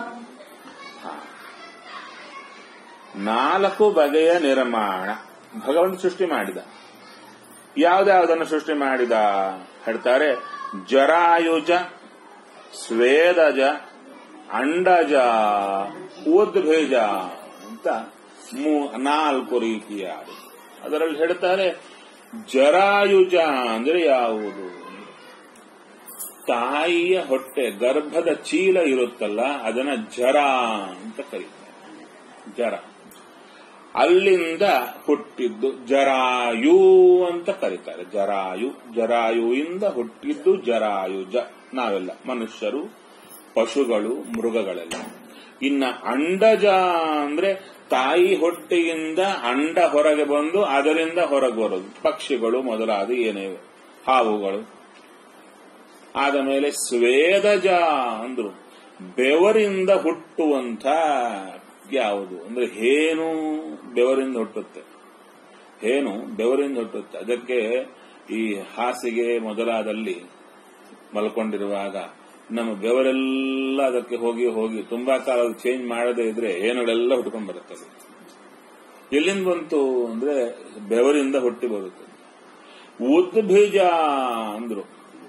ನಾಲ್ಕು ಬಗೆಯ ನಿರ್ಮಾಣ ಭಗವಂತ ಸೃಷ್ಟಿ ಮಾಡಿದ ಯಾವ್ದಾವುದನ್ನು ಸೃಷ್ಟಿ ಮಾಡಿದ ಹೇಳ್ತಾರೆ ಜರಾಯುಜ ಸ್ವೇದಜ ಅಂಡಜ ಉದ್ಭೇಜ ಅಂತ ಮೂ- ನಾಲ್ಕು ರೀತಿಯಾದ ಅದರಲ್ಲಿ ಹೇಳ್ತಾರೆ ಜರಾಯುಜ ಅಂದ್ರೆ ಯಾವುದು ತಾಯಿಯ ಹೊಟ್ಟೆ ಗರ್ಭದ ಚೀಲ ಇರುತ್ತಲ್ಲ ಅದನ್ನ ಜರ ಅಂತ ಕರೀತಾರೆ ಜರ ಅಲ್ಲಿಂದ ಹುಟ್ಟಿದ್ದು ಜರಾಯು ಅಂತ ಕರೀತಾರೆ ಜರಾಯು ಜರಾಯುವಿಂದ ಹುಟ್ಟಿದ್ದು ಜರಾಯುಜ ನಾವೆಲ್ಲ ಮನುಷ್ಯರು ಪಶುಗಳು ಮೃಗಗಳೆಲ್ಲ ಇನ್ನ ಅಂಡಜ ಅಂದ್ರೆ ತಾಯಿ ಹೊಟ್ಟೆಯಿಂದ ಅಂಡ ಹೊರಗೆ ಬಂದು ಅದರಿಂದ ಹೊರಗೆ ಬರೋದು ಪಕ್ಷಿಗಳು ಮೊದಲಾದ ಏನೇವೆ ಹಾವುಗಳು ಆದ ಮೇಲೆ ಸ್ವೇದಜ ಅಂದ್ರು ಬೆವರಿಂದ ಹುಟ್ಟುವಂತ ಯಾವುದು ಅಂದ್ರೆ ಹೇನು ಬೆವರಿಂದ ಹುಟ್ಟುತ್ತೆ ಹೇನು ಬೆವರಿಂದ ಹುಟ್ಟುತ್ತೆ ಅದಕ್ಕೆ ಈ ಹಾಸಿಗೆ ಮೊದಲಾದಲ್ಲಿ ಮಲ್ಕೊಂಡಿರುವಾಗ ನಮ್ಮ ಬೆವರೆಲ್ಲ ಅದಕ್ಕೆ ಹೋಗಿ ಹೋಗಿ ತುಂಬಾ ಕಾಲ ಚೇಂಜ್ ಮಾಡದೇ ಇದ್ರೆ ಏನುಗಳೆಲ್ಲ ಹುಟ್ಕೊಂಡ್ ಬರುತ್ತದೆ ಎಲ್ಲಿಂದ ಬಂತು ಅಂದ್ರೆ ಬೆವರಿಂದ ಹುಟ್ಟಿ ಬರುತ್ತೆ ಉದ್ಬೀಜ ಅಂದ್ರು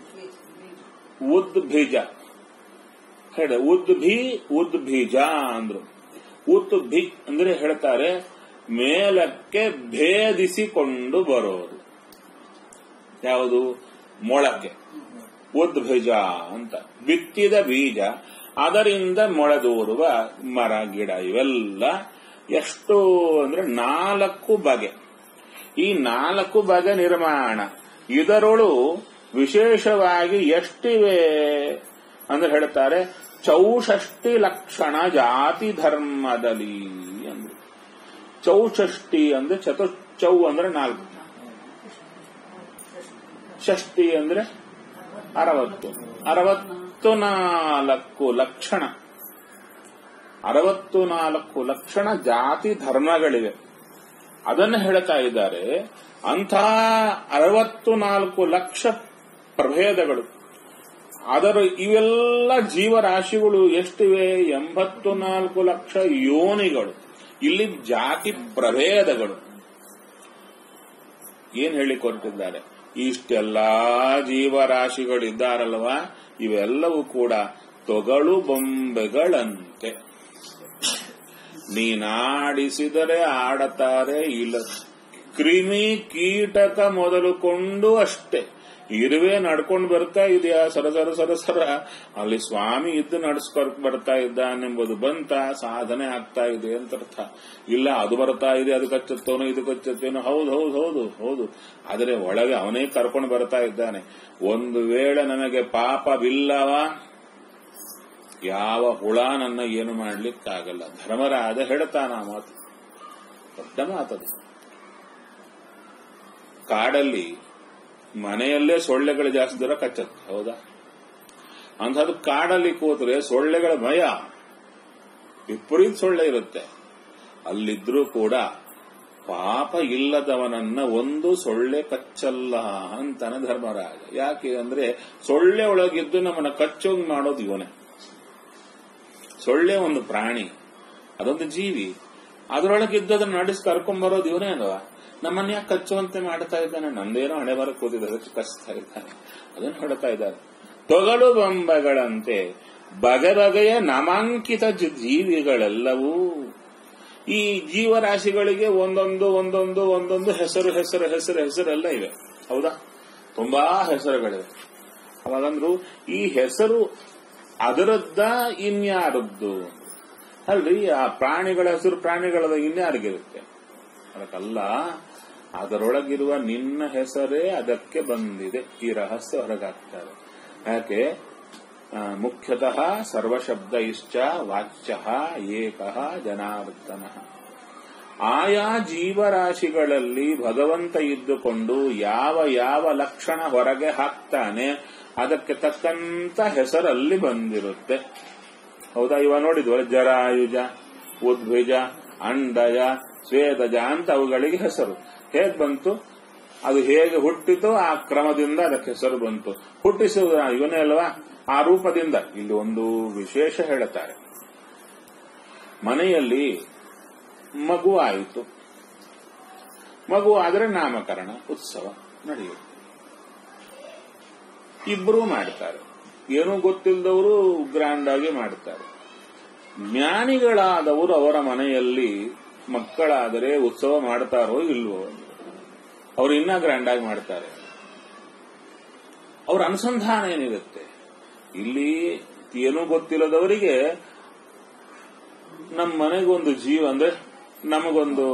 ಉದ್ಬೀಜ ಹೇಳ ಉದ್ಭಿ ಉದ್ಬೀಜ ಅಂದ್ರು ಉದ್ಭಿ ಅಂದ್ರೆ ಹೇಳ್ತಾರೆ ಮೇಲಕ್ಕೆ ಭೇದಿಸಿಕೊಂಡು ಬರೋದು ಯಾವುದು ಮೊಳಕೆ ಉದ್ಭುಜ ಅಂತ ಬಿತ್ತಿದ ಬೀಜ ಅದರಿಂದ ಮೊಳೆದೂರುವ ಮರ ಗಿಡ ಇವೆಲ್ಲ ಎಷ್ಟು ಅಂದ್ರೆ ನಾಲ್ಕು ಬಗೆ ಈ ನಾಲ್ಕು ಬಗೆ ನಿರ್ಮಾಣ ಇದರೊಳು ವಿಶೇಷವಾಗಿ ಎಷ್ಟಿವೆ ಅಂದ್ರೆ ಹೇಳ್ತಾರೆ ಚೌಷಷ್ಟಿ ಲಕ್ಷಣ ಜಾತಿ ಧರ್ಮದಲ್ಲಿ ಅಂದ್ರೆ ಚೌಷಷ್ಟಿ ಅಂದ್ರೆ ಚತುರ್ ಚೌ ಅಂದ್ರೆ ನಾಲ್ಕು ಷಷ್ಟಿ ಅಂದ್ರೆ ಅರವತ್ತು ಅರವತ್ತು ನಾಲ್ಕು ಲಕ್ಷಣ ಅರವತ್ತು ನಾಲ್ಕು ಲಕ್ಷಣ ಜಾತಿ ಧರ್ಮಗಳಿವೆ ಅದನ್ನು ಹೇಳ್ತಾ ಇದ್ದಾರೆ ಅಂಥ ಅರವತ್ತು ನಾಲ್ಕು ಲಕ್ಷ ಪ್ರಭೇದಗಳು ಅದರ ಇವೆಲ್ಲ ಜೀವರಾಶಿಗಳು ಎಷ್ಟಿವೆ ಎಂಬತ್ತು ನಾಲ್ಕು ಲಕ್ಷ ಯೋನಿಗಳು ಇಲ್ಲಿ ಜಾತಿ ಪ್ರಭೇದಗಳು ಏನ್ ಹೇಳಿಕೊಟ್ಟಿದ್ದಾರೆ ಇಷ್ಟೆಲ್ಲಾ ಜೀವರಾಶಿಗಳಿದ್ದಾರಲ್ವಾ ಇವೆಲ್ಲವೂ ಕೂಡ ತೊಗಳು ಬೊಂಬೆಗಳಂತೆ ನೀನಾಡಿಸಿದರೆ ಆಡತಾರೆ ಇಲ್ಲ ಕ್ರಿಮಿ ಕೀಟಕ ಮೊದಲುಕೊಂಡು ಅಷ್ಟೇ ಇರುವೆ ನಡ್ಕೊಂಡು ಬರ್ತಾ ಇದೆಯಾ ಸರ ಸರ ಸರ ಸರ ಅಲ್ಲಿ ಸ್ವಾಮಿ ಇದ್ದು ನಡ್ಸ್ಕೊಳಕ್ ಬರ್ತಾ ಇದ್ದಾನೆಂಬುದು ಬಂತ ಸಾಧನೆ ಆಗ್ತಾ ಇದೆ ಅಂತ ಅರ್ಥ ಇಲ್ಲ ಅದು ಬರ್ತಾ ಇದೆ ಅದು ಕಚ್ಚತ್ತೋನೋ ಇದು ಕಚ್ಚತ್ತೇನೋ ಹೌದು ಹೌದು ಹೌದು ಹೌದು ಆದರೆ ಒಳಗೆ ಅವನೇ ಕರ್ಕೊಂಡು ಬರ್ತಾ ಇದ್ದಾನೆ ಒಂದು ವೇಳೆ ನನಗೆ ಪಾಪವಿಲ್ಲವ ಯಾವ ಹುಳ ನನ್ನ ಏನು ಮಾಡ್ಲಿಕ್ಕಾಗಲ್ಲ ಧರ್ಮರಾಜ ಹೇಳ್ತಾನ ಆ ಮಾತು ದೊಡ್ಡ ಮಾತದು ಕಾಡಲ್ಲಿ ಮನೆಯಲ್ಲೇ ಸೊಳ್ಳೆಗಳು ಜಾಸ್ತಿ ದೂರ ಕಚ್ಚತ್ತೆ ಹೌದಾ ಅಂಥದ್ದು ಕಾಡಲ್ಲಿ ಕೂತ್ರೆ ಸೊಳ್ಳೆಗಳ ಭಯ ವಿಪರೀತ ಸೊಳ್ಳೆ ಇರುತ್ತೆ ಅಲ್ಲಿದ್ರೂ ಕೂಡ ಪಾಪ ಇಲ್ಲದವನನ್ನ ಒಂದು ಸೊಳ್ಳೆ ಕಚ್ಚಲ್ಲ ಅಂತಾನೆ ಧರ್ಮರಾಜ ಯಾಕೆ ಅಂದ್ರೆ ಸೊಳ್ಳೆ ಒಳಗಿದ್ದು ನಮ್ಮನ್ನ ಕಚ್ಚೋಂಗ್ ಮಾಡೋದು ಇವನೇ ಸೊಳ್ಳೆ ಒಂದು ಪ್ರಾಣಿ ಅದೊಂದು ಜೀವಿ ಅದರೊಳಗಿದ್ದು ಅದನ್ನ ನಡೆಸಿ ಕರ್ಕೊಂಡ್ಬರೋದು ಇವನೇ ಅಲ್ವಾ ನಮ್ಮನ್ನ ಯಾಕೆ ಕಚ್ಚುವಂತೆ ಮಾಡ್ತಾ ಇದ್ದಾನೆ ನಂದೇನೋ ಹಣೆ ಬರಕ್ ಕೂತಿದೆ ಅದಕ್ಕೆ ಕಚ್ತಾ ಇದ್ದಾನೆ ಅದನ್ನು ಹೊಡ್ತಾ ಇದ್ದಾರೆ ತೊಗಲು ಬೊಂಬೆಗಳಂತೆ ಬಗೆ ಬಗೆಯ ನಾಮಾಂಕಿತ ಜ- ಜೀವಿಗಳೆಲ್ಲವೂ ಈ ಜೀವರಾಶಿಗಳಿಗೆ ಒಂದೊಂದು ಒಂದೊಂದು ಒಂದೊಂದು ಹೆಸರು ಹೆಸರು ಹೆಸರು ಹೆಸರೆಲ್ಲ ಇವೆ ಹೌದಾ ತುಂಬಾ ಹೆಸರುಗಳಿವೆ ಅವಾಗಂದ್ರು ಈ ಹೆಸರು ಅದರದ್ದ ಇನ್ಯಾರದ್ದು ಅಲ್ರಿ ಆ ಪ್ರಾಣಿಗಳ ಹೆಸರು ಪ್ರಾಣಿಗಳದ ಇನ್ಯಾರಿಗಿರುತ್ತೆ ಅದಕ್ಕಲ್ಲ ಅದರೊಳಗಿರುವ ನಿನ್ನ ಹೆಸರೇ ಅದಕ್ಕೆ ಬಂದಿದೆ ಈ ರಹಸ್ಯ ಹೊರಗಾಗ್ತಾರೆ ಯಾಕೆ ಆ, ಮುಖ್ಯತಃ ಸರ್ವಶಬ್ದ ಇಶ್ಚ ವಾಚ್ಯ ಏಕಃ ಜನಾರ್ದನ ಆಯಾ ಜೀವರಾಶಿಗಳಲ್ಲಿ ಭಗವಂತ ಇದ್ದುಕೊಂಡು ಯಾವ ಯಾವ ಲಕ್ಷಣ ಹೊರಗೆ ಹಾಕ್ತಾನೆ ಅದಕ್ಕೆ ತಕ್ಕಂತ ಹೆಸರಲ್ಲಿ ಬಂದಿರುತ್ತೆ ಹೌದಾ ಇವ ನೋಡಿದ್ವಲ್ಲ ಜರಾಯುಜ ಉದ್ವಿಜ ಅಂಡಜ ಸ್ವೇದಜ ಅಂತ ಅವುಗಳಿಗೆ ಹೆಸರು ಹೇಗ್ ಬಂತು ಅದು ಹೇಗೆ ಹುಟ್ಟಿತೋ ಆ ಕ್ರಮದಿಂದ ಅದಕ್ಕೆ ಹೆಸರು ಬಂತು ಹುಟ್ಟಿಸುವುದು ಇವನೇ ಅಲ್ವಾ ಆ ರೂಪದಿಂದ ಇಲ್ಲಿ ಒಂದು ವಿಶೇಷ ಹೇಳುತ್ತಾರೆ ಮನೆಯಲ್ಲಿ ಮಗು ಆಯಿತು ಮಗು ಆದರೆ ನಾಮಕರಣ ಉತ್ಸವ ನಡೆಯುತ್ತೆ ಇಬ್ಬರೂ ಮಾಡ್ತಾರೆ ಏನೂ ಗೊತ್ತಿಲ್ಲದವರು ಗ್ರ್ಯಾಂಡ್ ಆಗಿ ಮಾಡ್ತಾರೆ ಜ್ಞಾನಿಗಳಾದವರು ಅವರ ಮನೆಯಲ್ಲಿ ಮಕ್ಕಳಾದರೆ ಉತ್ಸವ ಮಾಡ್ತಾರೋ ಇಲ್ವೋ ಅವರು ಇನ್ನ ಗ್ರ್ಯಾಂಡ್ ಆಗಿ ಮಾಡ್ತಾರೆ ಅವರ ಅನುಸಂಧಾನ ಏನಿರುತ್ತೆ ಇಲ್ಲಿ ಏನೂ ಗೊತ್ತಿಲ್ಲದವರಿಗೆ ನಮ್ಮ ಮನೆಗೊಂದು ಜೀವ ಅಂದ್ರೆ ನಮಗೊಂದು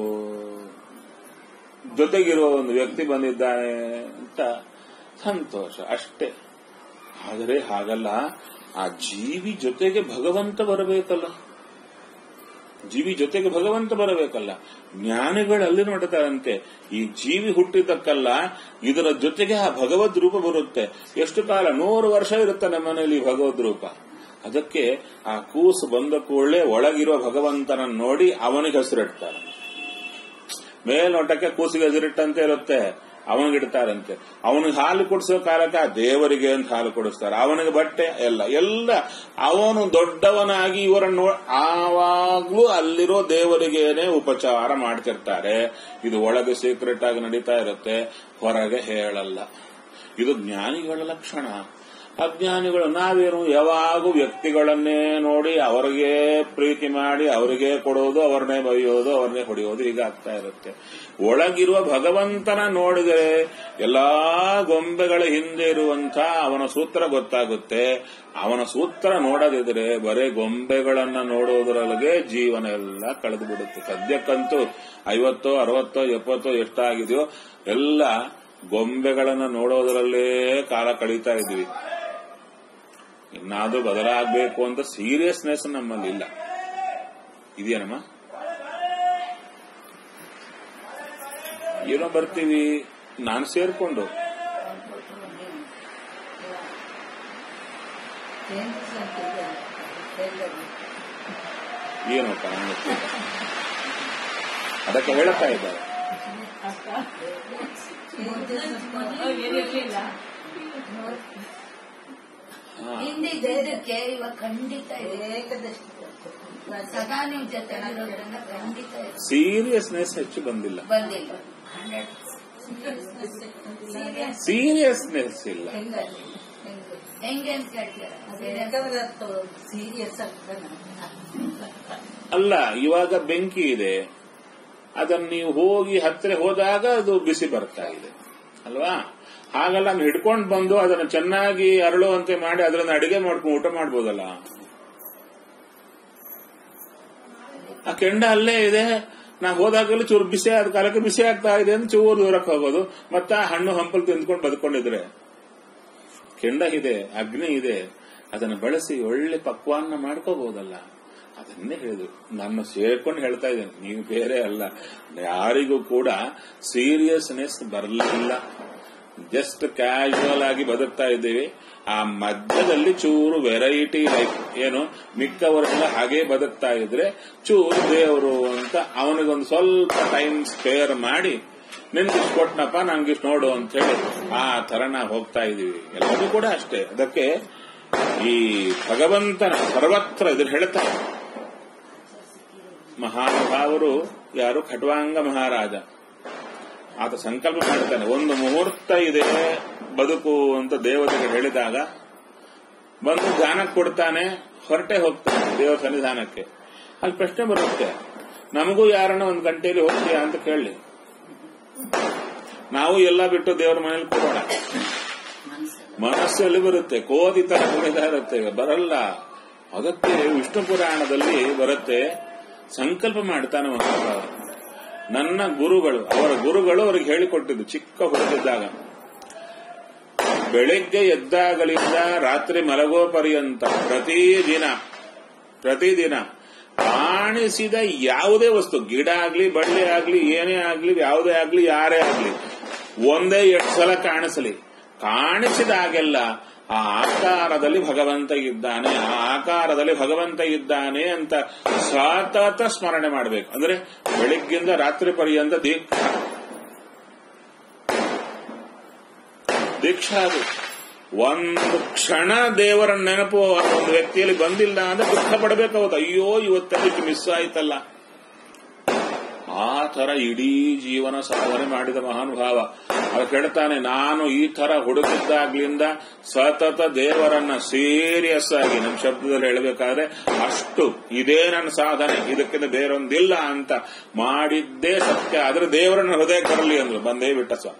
ಜೊತೆಗಿರುವ ಒಂದು ವ್ಯಕ್ತಿ ಬಂದಿದ್ದಾನೆ ಅಂತ ಸಂತೋಷ ಅಷ್ಟೇ ಆದರೆ ಹಾಗಲ್ಲ ಆ ಜೀವಿ ಜೊತೆಗೆ ಭಗವಂತ ಬರಬೇಕಲ್ಲ ಜೀವಿ ಜೊತೆಗೆ ಭಗವಂತ ಬರಬೇಕಲ್ಲ ಜ್ಞಾನಿಗಳಲ್ಲಿ ನೋಡ್ತಾರಂತೆ ಈ ಜೀವಿ ಹುಟ್ಟಿದ್ದಕ್ಕಲ್ಲ ಇದರ ಜೊತೆಗೆ ಆ ಭಗವದ್ ರೂಪ ಬರುತ್ತೆ ಎಷ್ಟು ಕಾಲ ನೂರು ವರ್ಷ ಇರುತ್ತೆ ನಮ್ಮ ಮನೆಯಲ್ಲಿ ಈ ಭಗವದ್ ರೂಪ ಅದಕ್ಕೆ ಆ ಕೂಸು ಬಂದ ಕೂಡಲೇ ಒಳಗಿರುವ ಭಗವಂತನನ್ನು ನೋಡಿ ಅವನಿಗೆ ಹೆಸರಿಡ್ತಾರೆ ಮೇಲ್ನೋಟಕ್ಕೆ ಕೂಸಿಗೆ ಹೆಸರಿಟ್ಟಂತೆ ಇರುತ್ತೆ ಅವನಿಗಿಡ್ತಾರಂತೆ ಅವನಿಗೆ ಹಾಲು ಕುಡಿಸೋ ಕಾಲಕ್ಕೆ ಆ ದೇವರಿಗೆ ಅಂತ ಹಾಲು ಕುಡಿಸ್ತಾರೆ ಅವನಿಗೆ ಬಟ್ಟೆ ಎಲ್ಲ ಎಲ್ಲ ಅವನು ದೊಡ್ಡವನಾಗಿ ಇವರನ್ನು ನೋ- ಆವಾಗ್ಲೂ ಅಲ್ಲಿರೋ ದೇವರಿಗೇನೆ ಉಪಚಾರ ಮಾಡ್ತಿರ್ತಾರೆ ಇದು ಒಳಗೆ ಸೀಕ್ರೆಟ್ ಆಗಿ ನಡೀತಾ ಇರುತ್ತೆ ಹೊರಗೆ ಹೇಳಲ್ಲ ಇದು ಜ್ಞಾನಿಗಳ ಲಕ್ಷಣ ಅಜ್ಞಾನಿಗಳು ನಾವೇನು ಯಾವಾಗೂ ವ್ಯಕ್ತಿಗಳನ್ನೇ ನೋಡಿ ಅವರಿಗೆ ಪ್ರೀತಿ ಮಾಡಿ ಅವರಿಗೆ ಕೊಡೋದು ಅವ್ರನ್ನೇ ಬೈಯೋದು ಅವ್ರನ್ನೇ ಹೊಡೆಯೋದು ಈಗ ಆಗ್ತಾ ಇರುತ್ತೆ ಒಳಗಿರುವ ಭಗವಂತನ ನೋಡಿದರೆ ಎಲ್ಲಾ ಗೊಂಬೆಗಳ ಹಿಂದೆ ಇರುವಂತ ಅವನ ಸೂತ್ರ ಗೊತ್ತಾಗುತ್ತೆ ಅವನ ಸೂತ್ರ ನೋಡದಿದ್ರೆ ಬರೇ ಗೊಂಬೆಗಳನ್ನ ನೋಡೋದ್ರೊಳಗೆ ಜೀವನ ಎಲ್ಲ ಕಳೆದು ಬಿಡುತ್ತೆ ಸದ್ಯಕ್ಕಂತೂ ಐವತ್ತೋ ಅರವತ್ತೋ ಎಪ್ಪತ್ತೋ ಎಷ್ಟಾಗಿದೆಯೋ ಎಲ್ಲ ಗೊಂಬೆಗಳನ್ನ ನೋಡೋದ್ರಲ್ಲೇ ಕಾಲ ಕಳೀತಾ ಇದ್ವಿ ಇನ್ನಾದ್ರೂ ಬದಲಾಗಬೇಕು ಅಂತ ಸೀರಿಯಸ್ನೆಸ್ ನಮ್ಮಲ್ಲಿ ಇಲ್ಲ ಇದೆಯೇನಮ್ಮ ಏನೋ ಬರ್ತೀವಿ ನಾನು ಸೇರ್ಕೊಂಡು ಏನಪ್ಪ ನಂಗೆ ಗೊತ್ತಿಲ್ಲ. ಅದಕ್ಕೆ ಹೇಳ್ತಾ ಇದ್ದಾರೆ ಹಾ. ಹಿಂದಿದೆ ಇದಕ್ಕೆ ಇವಾಗ ಖಂಡಿತ ಇದೆ ಸದಾ ನೀವು ಜೊತೆ ಇರೋದ್ರಿಂದ ಖಂಡಿತ ಇದೆ. ಸೀರಿಯಸ್ನೆಸ್ ಹೆಚ್ಚು ಬಂದಿಲ್ಲ ಬಂದಿಲ್ಲ ಸೀರಿಯಸ್ನೆಸ್ ಇಲ್ಲ ಹೆಂಗೆ ಅಂತ ಕೇಳ್ತೀರ ಸೀರಿಯಸ್ ಅಲ್ಲ ಇವಾಗ ಬೆಂಕಿ ಇದೆ ಅದನ್ನ ನೀವು ಹೋಗಿ ಹತ್ತಿರ ಹೋದಾಗ ಅದು ಬಿಸಿ ಬರ್ತಾ ಇದೆ ಅಲ್ವಾ ಹಾಗಲ್ಲ ಅದನ್ನ ಹಿಡ್ಕೊಂಡು ಬಂದು ಅದನ್ನು ಚೆನ್ನಾಗಿ ಅರಳುವಂತೆ ಮಾಡಿ ಅದರಿಂದ ಅಡಿಗೆ ಮಾಡ್ಕೊಂಡು ಊಟ ಮಾಡ್ಬೋದಲ್ಲ ಆ ಕೆಂಡ ಅಲ್ಲೇ ಇದೆ ನಾ ಹೋದಾಗಲೂ ಚೂರು ಬಿಸಿ ಆದ ಕಾಲಕ್ಕೆ ಬಿಸಿ ಆಗ್ತಾ ಇದೆ ಅಂತ ಚೂರು ದೂರಕ್ಕೆ ಹೋಗೋದು ಮತ್ತೆ ಆ ಹಣ್ಣು ಹಂಪಲು ತಿಂದ್ಕೊಂಡು ಬದುಕೊಂಡಿದ್ರೆ ಕೆಂಡ ಇದೆ ಅಗ್ನಿ ಇದೆ ಅದನ್ನು ಬಳಸಿ ಒಳ್ಳೆ ಪಕ್ವಾನ್ನ ಮಾಡ್ಕೋಬಹುದಲ್ಲ ಅದನ್ನೇ ಹೇಳಿದ್ರು ನನ್ನ ಸೇರ್ಕೊಂಡು ಹೇಳ್ತಾ ಇದ್ದೇನೆ ನೀವು ಬೇರೆ ಅಲ್ಲ ಯಾರಿಗೂ ಕೂಡ ಸೀರಿಯಸ್ನೆಸ್ ಬರಲಿಲ್ಲ ಜಸ್ಟ್ ಕ್ಯಾಶುವಲ್ ಆಗಿ ಬದುಕ್ತಾ ಇದ್ದೀವಿ ಆ ಮಧ್ಯದಲ್ಲಿ ಚೂರು ವೆರೈಟಿ ಲೈಫ್ ಏನು ಮಿಕ್ಕವರೆಲ್ಲ ಹಾಗೆ ಬದುಕ್ತಾ ಇದ್ರೆ ಚೂರು ದೇವರು ಅಂತ ಅವನಿಗೊಂದು ಸ್ವಲ್ಪ ಟೈಮ್ ಸ್ಪೇರ್ ಮಾಡಿ ನಿನ್ಗಿಷ್ಟು ಕೊಟ್ನಪ್ಪ ನಂಗಿಷ್ಟು ನೋಡು ಅಂತ ಹೇಳಿ ಆ ತರ ನಾವು ಹೋಗ್ತಾ ಇದೀವಿ ಎಲ್ಲರೂ ಕೂಡ ಅಷ್ಟೇ ಅದಕ್ಕೆ ಈ ಭಗವಂತನ ಸರ್ವತ್ರ ಇದ್ರ ಹೇಳ್ತಾರೆ ಮಹಾನುಭಾವರು ಯಾರು ಖಟ್ವಾಂಗ ಮಹಾರಾಜ ಆತ ಸಂಕಲ್ಪ ಮಾಡ್ತಾನೆ ಒಂದು ಮುಹೂರ್ತ ಇದೆ ಬದುಕು ಅಂತ ದೇವತೆಗೆ ಹೇಳಿದಾಗ ಬಂದು ಗಾನಕ್ಕೆ ಕೊಡ್ತಾನೆ ಹೊರಟೆ ಹೋಗ್ತಾನೆ ದೇವರ ಸನ್ನಿಧಾನಕ್ಕೆ ಅಲ್ಲಿ ಪ್ರಶ್ನೆ ಬರುತ್ತೆ ನಮಗೂ ಯಾರನ್ನ ಒಂದು ಗಂಟೆಯಲ್ಲಿ ಹೋಗ್ತೀಯಾ ಅಂತ ಕೇಳಿ ನಾವು ಎಲ್ಲ ಬಿಟ್ಟು ದೇವರ ಮನೇಲಿ ಕೊಡೋಣ ಮನಸ್ಸಲ್ಲಿ ಬರುತ್ತೆ ಕೋದಿ ತರ ಕುಣಿತಾ ಇರುತ್ತೆ ಬರಲ್ಲ ಅದಕ್ಕೆ ವಿಷ್ಣು ಪುರಾಣದಲ್ಲಿ ಬರುತ್ತೆ ಸಂಕಲ್ಪ ಮಾಡ್ತಾನೆ ಮಹಾಭಾವ ನನ್ನ ಗುರುಗಳು ಅವರ ಗುರುಗಳು ಅವರಿಗೆ ಹೇಳಿಕೊಟ್ಟಿದ್ದು ಚಿಕ್ಕ ಹುಡುಗಿದ್ದಾಗ ಬೆಳಿಗ್ಗೆ ಎದ್ದಾಗಲಿಂದ ರಾತ್ರಿ ಮಲಗೋ ಪರ್ಯಂತ ಪ್ರತಿದಿನ ಪ್ರತಿದಿನ ಕಾಣಿಸಿದ ಯಾವುದೇ ವಸ್ತು ಗಿಡ ಆಗ್ಲಿ ಬಳ್ಳಿ ಆಗ್ಲಿ ಏನೇ ಆಗ್ಲಿ ಯಾವುದೇ ಆಗ್ಲಿ ಯಾರೇ ಆಗ್ಲಿ ಒಂದೇ ಎಷ್ಟು ಸಲ ಕಾಣಿಸಲಿ ಕಾಣಿಸಿದಾಗೆಲ್ಲ ಆ ಆಕಾರದಲ್ಲಿ ಭಗವಂತ ಇದ್ದಾನೆ ಆ ಆಕಾರದಲ್ಲಿ ಭಗವಂತ ಇದ್ದಾನೆ ಅಂತ ಸತತ ಸ್ಮರಣೆ ಮಾಡಬೇಕು ಅಂದ್ರೆ ಬೆಳಿಗ್ಗಿಂದ ರಾತ್ರಿ ಪರ್ಯಂತ ದೀಕ್ಷಾ ದೀಕ್ಷಾ ಅದು ಒಂದು ಕ್ಷಣ ದೇವರ ನೆನಪು ಒಂದು ವ್ಯಕ್ತಿಯಲ್ಲಿ ಬಂದಿಲ್ಲ ಅಂದ್ರೆ ದುಃಖ ಪಡಬೇಕು ಅವತ್ತು ಅಯ್ಯೋ ಇವತ್ತಲ್ಲಿ ಮಿಸ್ ಆಯ್ತಲ್ಲ ಆ ತರ ಇಡೀ ಜೀವನ ಸಾಧನೆ ಮಾಡಿದ ಮಹಾನುಭಾವ ಅದು ಕೇಳ್ತಾನೆ ನಾನು ಈ ತರ ಹುಡುಕಿದ್ದಾಗ್ಲಿಂದ ಸತತ ದೇವರನ್ನ ಸೀರಿಯಸ್ ಆಗಿ ನಮ್ಮ ಶಬ್ದದಲ್ಲಿ ಹೇಳಬೇಕಾದ್ರೆ ಅಷ್ಟು ಇದೇ ನನ್ನ ಸಾಧನೆ ಇದಕ್ಕಿಂತ ಬೇರೊಂದಿಲ್ಲ ಅಂತ ಮಾಡಿದ್ದೇ ಸತ್ಯ ಆದ್ರೆ ದೇವರನ್ನ ಹೃದಯ ಕರಲಿ ಅಂದ್ರು ಬಂದೇ ಬಿಟ್ಟ ಸ್ವಾಮಿ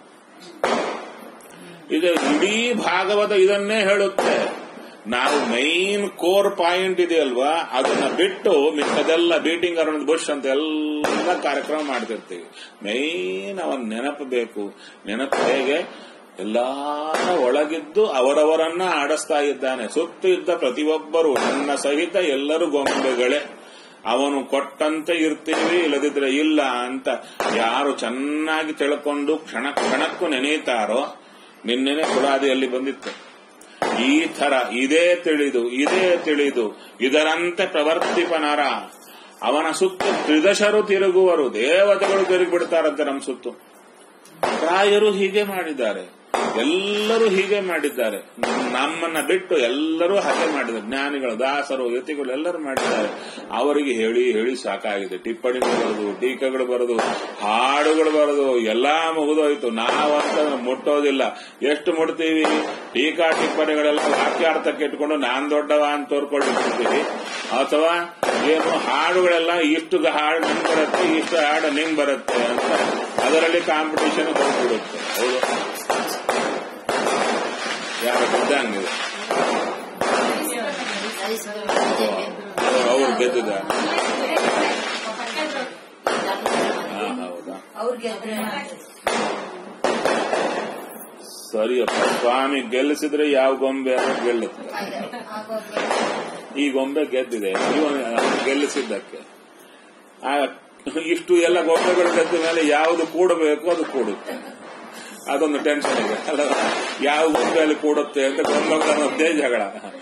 ಇದು ಇಡೀ ಭಾಗವತ ಇದನ್ನೇ ಹೇಳುತ್ತೆ ನಾವು ಮೈನ್ ಕೋರ್ ಪಾಯಿಂಟ್ ಇದೆಯಲ್ವಾ ಅದನ್ನ ಬಿಟ್ಟು ಮಿಕ್ಕದೆಲ್ಲ ಬೀಟಿಂಗ್ ಅರೌಂಡ್ ಬುಷ್ ಅಂತ ಎಲ್ಲ ಕಾರ್ಯಕ್ರಮ ಮಾಡ್ತಿರ್ತೀವಿ ಮೈನ್ ಅವನ್ ನೆನಪು ಬೇಕು ನೆನಪು ಹೇಗೆ ಎಲ್ಲಾರ ಒಳಗಿದ್ದು ಅವರವರನ್ನ ಆಡಿಸ್ತಾ ಇದ್ದಾನೆ ಸುತ್ತ ಇದ್ದ ಪ್ರತಿಯೊಬ್ಬರು ನನ್ನ ಸಹಿತ ಎಲ್ಲರೂ ಗೊಂಬೆಗಳೇ ಅವನು ಕೊಟ್ಟಂತೆ ಇರ್ತೀವಿ ಇಲ್ಲದಿದ್ರೆ ಇಲ್ಲ ಅಂತ ಯಾರು ಚೆನ್ನಾಗಿ ತಿಳ್ಕೊಂಡು ಕ್ಷಣ ಕ್ಷಣಕ್ಕೂ ನೆನೆಯುತ್ತಾರೋ ನಿನ್ನೆನೆ ಕುಲಾದಿಯಲ್ಲಿ ಬಂದಿತ್ತು ಈ ತರ ಇದೇ ತಿಳಿದು ಇದೇ ತಿಳಿದು ಇದರಂತೆ ಪ್ರವರ್ತಿಪನರ ಅವನ ಸುತ್ತು ತ್ರಿದಶರು ತಿರುಗುವರು ದೇವತೆಗಳು ತಿರುಗಿ ಬಿಡ್ತಾರಂತೆ ನಮ್ಮ ಸುತ್ತು ರಾಯರು ಹೀಗೆ ಮಾಡಿದ್ದಾರೆ ಎಲ್ಲರೂ ಹೀಗೆ ಮಾಡಿದ್ದಾರೆ ನಮ್ಮನ್ನ ಬಿಟ್ಟು ಎಲ್ಲರೂ ಹಾಗೆ ಮಾಡಿದ್ದಾರೆ ಜ್ಞಾನಿಗಳು ದಾಸರು ಯತಿಗಳು ಎಲ್ಲರೂ ಮಾಡಿದ್ದಾರೆ ಅವರಿಗೆ ಹೇಳಿ ಹೇಳಿ ಸಾಕಾಗಿದೆ ಟಿಪ್ಪಣಿಗಳು ಬರೆದು ಟೀಕೆಗಳು ಬರೆದು ಹಾಡುಗಳು ಬರೆದು ಎಲ್ಲಾ ಮುಗಿದೋಯ್ತು ನಾವಂತ ಮುಟ್ಟೋದಿಲ್ಲ ಎಷ್ಟು ಮುಟ್ತೀವಿ ಟೀಕಾ ಟಿಪ್ಪಣಿಗಳೆಲ್ಲ ವಾಕ್ಯಾರ್ಥಕ್ಕೆ ಇಟ್ಕೊಂಡು ನಾನ್ ದೊಡ್ಡವ ಅಂತ ತೋರ್ಕೊಂಡಿರ್ತೀವಿ ಅಥವಾ ಏನು ಹಾಡುಗಳೆಲ್ಲ ಇಷ್ಟು ಹಾಡು ನಿಂಗ್ ಬರುತ್ತೆ ಇಷ್ಟು ಹಾಡು ನಿಂಗ್ ಬರುತ್ತೆ ಅಂತ ಅದರಲ್ಲಿ ಕಾಂಪಿಟೇಷನ್ ಬಂದ್ಬಿಡುತ್ತೆ ಹೌದು ಯಾರ ಗೆದ್ದಂಗಿದೆ ಅವ್ರು ಗೆದ್ದಿದ ಹಾ ಹೌದಾ ಅವ್ರಿಗೆ ಸರಿಯಪ್ಪ ಸ್ವಾಮಿ ಗೆಲ್ಲಿಸಿದ್ರೆ ಯಾವ ಗೊಂಬೆ ಅನ್ನೋದು ಗೆಲ್ಲುತ್ತೆ ಈ ಗೊಂಬೆ ಗೆದ್ದಿದೆ ಇವನು ಗೆಲ್ಲಿಸಿದ್ದಕ್ಕೆ ಆ ಇಷ್ಟು ಎಲ್ಲ ಗೊಂಬೆಗಳು ಗೆದ್ದ ಮೇಲೆ ಯಾವುದು ಕೂಡಬೇಕು ಅದು ಕೂಡುತ್ತೆ ಅದೊಂದು ಟೆನ್ಷನ್ ಇದೆ ಅಲ್ಲ ಯಾವ ಗೊಂಬೆಯಲ್ಲಿ ಕೂಡುತ್ತೆ ಅಂತ ಗೊಂಬೆಗಳನ್ನೊಂದೇ ಜಗಳ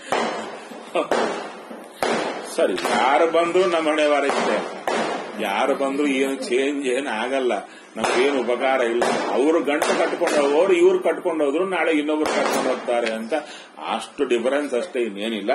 ಸರಿ ಯಾರು ಬಂದ್ರು ನಮ್ಮ ಹಣೆ ವಾರ ಇಷ್ಟೇ ಯಾರು ಬಂದ್ರು ಏನು ಚೇಂಜ್ ಏನು ಆಗಲ್ಲ ನಮ್ಗೇನು ಉಪಕಾರ ಇಲ್ಲ ಅವರು ಗಂಟು ಕಟ್ಕೊಂಡು ಹೋಗೋರು ಇವ್ರು ಕಟ್ಕೊಂಡು ಹೋದ್ರು ನಾಳೆ ಇನ್ನೊಬ್ರು ಕಟ್ಕೊಂಡು ಹೋಗ್ತಾರೆ ಅಂತ ಅಷ್ಟು ಡಿಫರೆನ್ಸ್ ಅಷ್ಟೇ ಇನ್ನೇನಿಲ್ಲ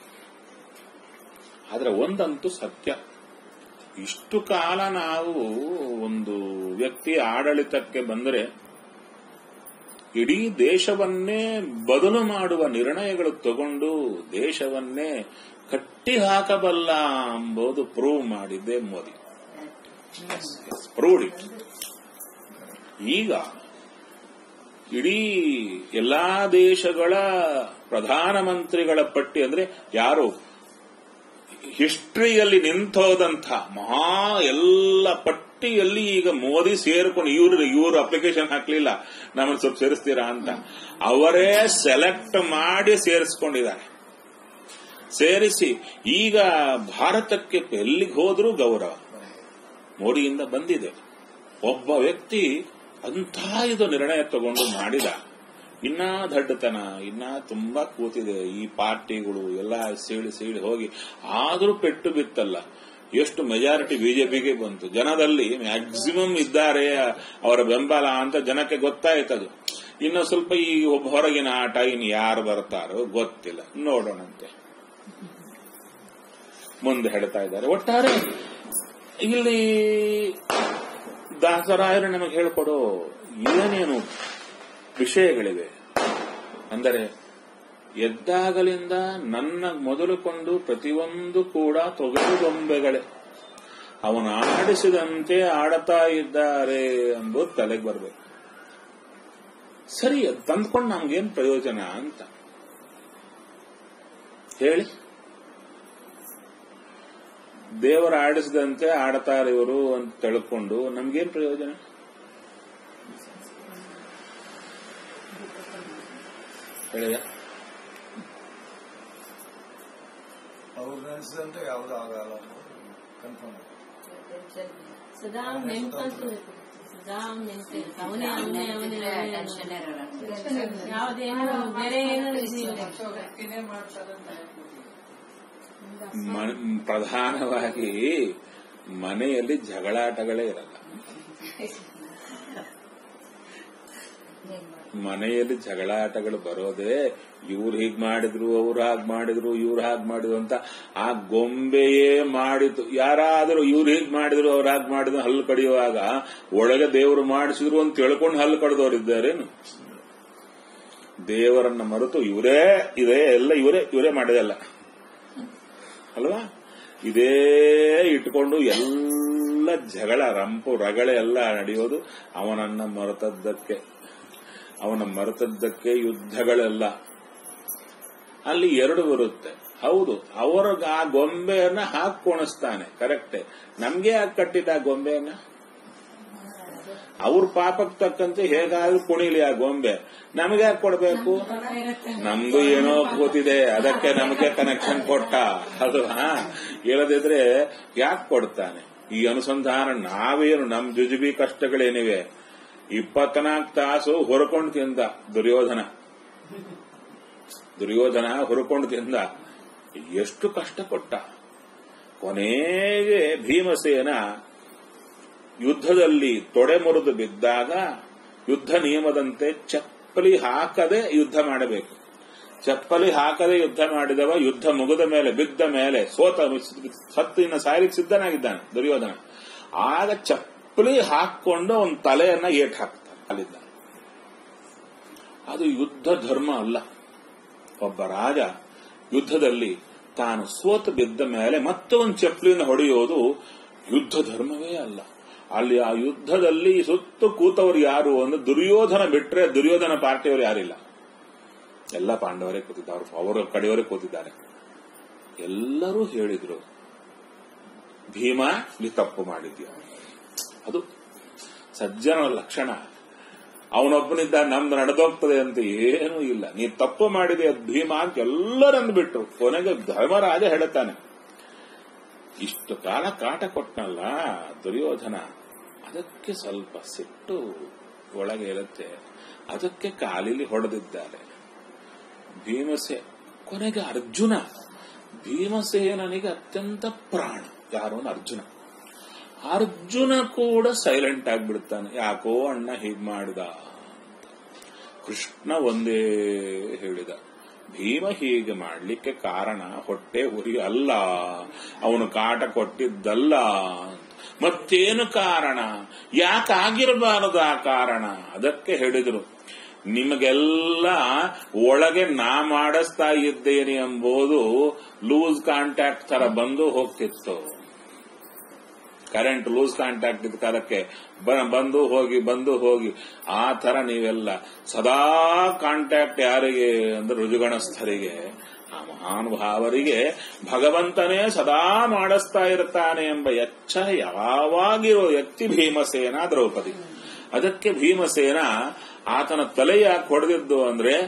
ಆದ್ರೆ ಒಂದಂತೂ ಸತ್ಯ ಇಷ್ಟು ಕಾಲ ನಾವು ಒಂದು ವ್ಯಕ್ತಿ ಆಡಳಿತಕ್ಕೆ ಬಂದರೆ ಇಡೀ ದೇಶವನ್ನೇ ಬದಲು ಮಾಡುವ ನಿರ್ಣಯಗಳು ತಗೊಂಡು ದೇಶವನ್ನೇ ಕಟ್ಟಿ ಹಾಕಬಲ್ಲ ಎಂಬುದು ಪ್ರೂವ್ ಮಾಡಿದ್ದೆ ಮೋದಿ ಪ್ರೂವ್ಡ್ ಇಟ್ ಈಗ ಇಡೀ ಎಲ್ಲಾ ದೇಶಗಳ ಪ್ರಧಾನಮಂತ್ರಿಗಳ ಪಟ್ಟಿ ಅಂದ್ರೆ ಯಾರು ಹಿಸ್ಟ್ರಿಯಲ್ಲಿ ನಿಂತೋದಂಥ ಮಹಾ ಎಲ್ಲ ಪಟ್ಟಿಯಲ್ಲಿ ಈಗ ಮೋದಿ ಸೇರ್ಕೊಂಡು ಇವರು ಇವರು ಅಪ್ಲಿಕೇಶನ್ ಹಾಕ್ಲಿಲ್ಲ ನಮ್ಮನ್ನು ಸ್ವಲ್ಪ ಸೇರಿಸ್ತೀರಾ ಅಂತ ಅವರೇ ಸೆಲೆಕ್ಟ್ ಮಾಡಿ ಸೇರಿಸ್ಕೊಂಡಿದ್ದಾರೆ ಸೇರಿಸಿ ಈಗ ಭಾರತಕ್ಕೆ ಎಲ್ಲಿಗೆ ಹೋದ್ರೂ ಗೌರವ ಮೋಡಿಯಿಂದ ಬಂದಿದೆ ಒಬ್ಬ ವ್ಯಕ್ತಿ ಅಂಥ ಇದು ನಿರ್ಣಯ ತಗೊಂಡು ಮಾಡಿದ ಇನ್ನ ದಡ್ಡತನ ಇನ್ನ ತುಂಬಾ ಕೂತಿದೆ ಈ ಪಾರ್ಟಿಗಳು ಎಲ್ಲ ಸೀಳಿ ಸೀಳಿ ಹೋಗಿ ಆದ್ರೂ ಪೆಟ್ಟು ಬಿತ್ತಲ್ಲ ಎಷ್ಟು ಮೆಜಾರಿಟಿ ಬಿಜೆಪಿಗೆ ಬಂತು ಜನದಲ್ಲಿ ಮ್ಯಾಕ್ಸಿಮಮ್ ಇದ್ದಾರೆ ಅವರ ಬೆಂಬಲ ಅಂತ ಜನಕ್ಕೆ ಗೊತ್ತಾಯ್ತದು ಇನ್ನು ಸ್ವಲ್ಪ ಈ ಒಬ್ಬ ಹೊರಗಿನ ಆಟ ಇನ್ನು ಯಾರು ಬರ್ತಾರೋ ಗೊತ್ತಿಲ್ಲ ನೋಡೋಣಂತೆ ಮುಂದೆ ಹೇಳ್ತಾ ಇದ್ದಾರೆ ಒಟ್ಟಾರೆ ಇಲ್ಲಿ ದಾಸರಾಯರು ನಮಗೆ ಹೇಳ್ಕೊಡೋ ಏನೇನು ವಿಷಯಗಳಿವೆ ಅಂದರೆ ಎದ್ದಾಗಲಿಂದ ನನ್ನ ಮೊದಲುಕೊಂಡು ಪ್ರತಿಯೊಂದು ಕೂಡ ತೊಗಲು ಗೊಂಬೆಗಳೇ ಅವನು ಆಡಿಸಿದಂತೆ ಆಡತಾ ಇದ್ದಾರೆ ಎಂಬುದು ತಲೆಗೆ ಬರಬೇಕು ಸರಿ ಅದ್ ತಂದ್ಕೊಂಡು ನಮ್ಗೇನ್ ಪ್ರಯೋಜನ ಅಂತ ಹೇಳಿ ದೇವರ ಆಡಿಸಿದಂತೆ ಆಡ್ತಾರೆ ಇವರು ಅಂತ ತಿಳ್ಕೊಂಡು ನಮ್ಗೇನ್ ಪ್ರಯೋಜನ ಹೇಳಿದ ಅವ್ರಿಗೆ ಅನಿಸಿದಂತೆ ಯಾವುದು ಆಗಲ್ಲ ಕನ್ಫರ್ಮ್ ಸದಾ ನೆನ್ಪಂತಿರುತ್ತೆ ಸದಾ ನೆನ್ಪಿರುತ್ತೆ ಅವನೇ ಅವನೇ ಅವನೇ ಅವನೇ ಟೆನ್ಷನ್ ಇರಲ್ಲ ಯಾವುದೇನು ಬೇರೆ ಏನೂ ಇಲ್ಲ ಮ- ಪ್ರಧಾನವಾಗಿ ಮನೆಯಲ್ಲಿ ಜಗಳಾಟಗಳೇ ಇರಲ್ಲ ಮನೆಯಲ್ಲಿ ಜಗಳಾಟಗಳು ಬರೋದೇ ಇವ್ರು ಹೀಗ್ ಮಾಡಿದ್ರು ಅವ್ರು ಹಾಗ್ ಮಾಡಿದ್ರು ಇವ್ರು ಹಾಗ್ ಮಾಡಿದ್ರು ಅಂತ ಆ ಗೊಂಬೆಯೇ ಮಾಡಿತು ಯಾರಾದರೂ ಇವ್ರು ಹೀಗ್ ಮಾಡಿದ್ರು ಅವ್ರು ಹಾಗ್ ಮಾಡಿದ್ರು ಹಲ್ಲು ಕಡಿಯುವಾಗ ಒಳಗೆ ದೇವರು ಮಾಡಿಸಿದ್ರು ಅಂತ ತಿಳ್ಕೊಂಡು ಹಲ್ಲು ಕಡ್ದವ್ರು ಇದ್ದಾರೇನು ದೇವರನ್ನ ಮರೆತು ಇವರೇ ಇದೇ ಎಲ್ಲ ಇವರೇ ಇವರೇ ಮಾಡಿದಲ್ಲ ಅಲ್ವಾ ಇದೇ ಇಟ್ಕೊಂಡು ಎಲ್ಲ ಜಗಳ ರಂಪು ರಗಳೆ ಎಲ್ಲ ನಡೆಯೋದು ಅವನನ್ನ ಮರೆತದ್ದಕ್ಕೆ ಅವನ ಮರೆತದ್ದಕ್ಕೆ ಯುದ್ಧಗಳೆಲ್ಲ ಅಲ್ಲಿ ಎರಡು ಬರುತ್ತೆ ಹೌದು ಅವರ ಆ ಗೊಂಬೆಯನ್ನ ಹಾಕಿ ಕೊಣಿಸ್ತಾನೆ ಕರೆಕ್ಟೇ ನಮ್ಗೆ ಯಾಕೆ ಕಟ್ಟಿದ ಆ ಗೊಂಬೆಯನ್ನ ಅವ್ರ ಪಾಪಕ್ಕೆ ತಕ್ಕಂತೆ ಹೇಗಾದ್ರೂ ಕುಣಿಲಿ ಆ ಗೊಂಬೆ ನಮಗೆ ಯಾಕೆ ಕೊಡ್ಬೇಕು ನಮ್ದು ಏನೋ ಕೂತಿದೆ ಅದಕ್ಕೆ ನಮಗೆ ಕನೆಕ್ಷನ್ ಕೊಟ್ಟ ಅಲ್ವಾ ಹೇಳದಿದ್ರೆ ಯಾಕೆ ಕೊಡ್ತಾನೆ ಈ ಅನುಸಂಧಾನ ನಾವೇನು ನಮ್ ಜುಜುಬಿ ಕಷ್ಟಗಳೇನಿವೆ ಇಪ್ಪತ್ನಾಲ್ಕು ತಾಸು ಹೊರಕೊಂಡು ತಿಂದ ದುರ್ಯೋಧನ ದುರ್ಯೋಧನ ಹೊರಕೊಂಡು ತಿಂದ ಎಷ್ಟು ಕಷ್ಟ ಕೊಟ್ಟ ಕೊನೆಗೆ ಭೀಮಸೇನ ಯುದ್ಧದಲ್ಲಿ ತೊಡೆ ಮುರಿದು ಬಿದ್ದಾಗ ಯುದ್ಧ ನಿಯಮದಂತೆ ಚಪ್ಪಲಿ ಹಾಕದೆ ಯುದ್ಧ ಮಾಡಬೇಕು ಚಪ್ಪಲಿ ಹಾಕದೆ ಯುದ್ಧ ಮಾಡಿದವ ಯುದ್ಧ ಮುಗಿದ ಮೇಲೆ ಬಿದ್ದ ಮೇಲೆ ಸೋತ ಸತ್ತಿನ ಸಾಯಲಿಕ್ಕೆ ಸಿದ್ಧನಾಗಿದ್ದಾನೆ ದುರ್ಯೋಧನ ಆಗ ಚಪ್ಪಲಿ ಹಾಕೊಂಡು ಅವನ ತಲೆಯನ್ನ ಏಟ್ ಹಾಕ್ತಾನೆ ಅಲ್ಲಿದ್ದ ಅದು ಯುದ್ಧ ಧರ್ಮ ಅಲ್ಲ ಒಬ್ಬ ರಾಜ ಯುದ್ಧದಲ್ಲಿ ತಾನು ಸೋತು ಬಿದ್ದ ಮೇಲೆ ಮತ್ತೆ ಒಂದು ಚಪ್ಪಲಿನ ಹೊಡೆಯೋದು ಯುದ್ಧ ಧರ್ಮವೇ ಅಲ್ಲ ಅಲ್ಲಿ ಆ ಯುದ್ಧದಲ್ಲಿ ಸುತ್ತು ಕೂತವರು ಯಾರು ಅಂದ್ರೆ ದುರ್ಯೋಧನ ಬಿಟ್ರೆ ದುರ್ಯೋಧನ ಪಾರ್ಟಿಯವರು ಯಾರಿಲ್ಲ ಎಲ್ಲ ಪಾಂಡವರೇ ಕೂತಿದ್ದಾರೆ ಅವರ ಕಡೆಯವರೇ ಕೂತಿದ್ದಾರೆ ಎಲ್ಲರೂ ಹೇಳಿದ್ರು ಭೀಮ ನೀ ತಪ್ಪು ಮಾಡಿದ್ಯ ಅದು ಸಜ್ಜನ ಲಕ್ಷಣ ಅವನೊಬ್ಬನಿದ್ದ ನಮ್ದು ನಡೆದೋಗ್ತದೆ ಅಂತ ಏನೂ ಇಲ್ಲ ನೀ ತಪ್ಪು ಮಾಡಿದೆ ಅದ್ ಭೀಮ ಅಂತ ಎಲ್ಲರನ್ನು ಬಿಟ್ಟು ಕೊನೆಗೆ ಧರ್ಮರಾಜ ಹೇಳುತ್ತಾನೆ ಇಷ್ಟು ಕಾಲ ಕಾಟ ಕೊಟ್ಟನಲ್ಲ ದುರ್ಯೋಧನ ಅದಕ್ಕೆ ಸ್ವಲ್ಪ ಸಿಟ್ಟು ಒಳಗೆ ಇರುತ್ತೆ ಅದಕ್ಕೆ ಕಾಲಿಲಿ ಹೊಡೆದಿದ್ದಾರೆ ಭೀಮಸೇ ಕೊನೆಗೆ ಅರ್ಜುನ ಭೀಮಸೇನನಿಗೆ ಅತ್ಯಂತ ಪ್ರಾಣ ಯಾರು ಅಂದ್ರೆ ಅರ್ಜುನ ಅರ್ಜುನ ಕೂಡ ಸೈಲೆಂಟ್ ಆಗಿಬಿಡ್ತಾನೆ ಯಾಕೋ ಅಣ್ಣ ಹೀಗ್ ಮಾಡಿದ ಕೃಷ್ಣ ಒಂದೇ ಹೇಳಿದ ಭೀಮ ಹೀಗೆ ಮಾಡ್ಲಿಕ್ಕೆ ಕಾರಣ ಹೊಟ್ಟೆ ಉರಿ ಅಲ್ಲ ಅವನು ಕಾಟ ಕೊಟ್ಟಿದ್ದಲ್ಲ ಮತ್ತೇನು ಕಾರಣ ಯಾಕಾಗಿರಬಾರದು ಆ ಕಾರಣ ಅದಕ್ಕೆ ಹೇಳಿದ್ರು ನಿಮಗೆಲ್ಲ ಒಳಗೆ ನಾ ಮಾಡಿಸ್ತಾ ಇದ್ದೇನೆ ಎಂಬುದು ಲೂಸ್ ಕಾಂಟ್ಯಾಕ್ಟ್ ತರ ಬಂದು ಹೋಗ್ತಿತ್ತು ಕರೆಂಟ್ ಲೂಸ್ ಕಾಂಟ್ಯಾಕ್ಟ್ ಇದ್ದ ಕಾಲಕ್ಕೆ ಬ- ಬಂದು ಹೋಗಿ ಬಂದು ಹೋಗಿ ಆ ತರ ನೀವೆಲ್ಲ ಸದಾ ಕಾಂಟ್ಯಾಕ್ಟ್ ಯಾರಿಗೆ ಅಂದ್ರೆ ರುಜುಗಣಸ್ಥರಿಗೆ ಆ ಮಹಾನುಭಾವರಿಗೆ ಭಗವಂತನೇ ಸದಾ ಮಾಡಿಸ್ತಾ ಇರ್ತಾನೆ ಎಂಬ ಎಚ್ಚರ ಯಾವಾಗಿರೋ ವ್ಯಕ್ತಿ ಭೀಮಸೇನ ದ್ರೌಪದಿ ಅದಕ್ಕೆ ಭೀಮಸೇನ ಆತನ ತಲೆ ಯಾಕೆ ಹೊಡೆದಿದ್ದು ಅಂದ್ರೆ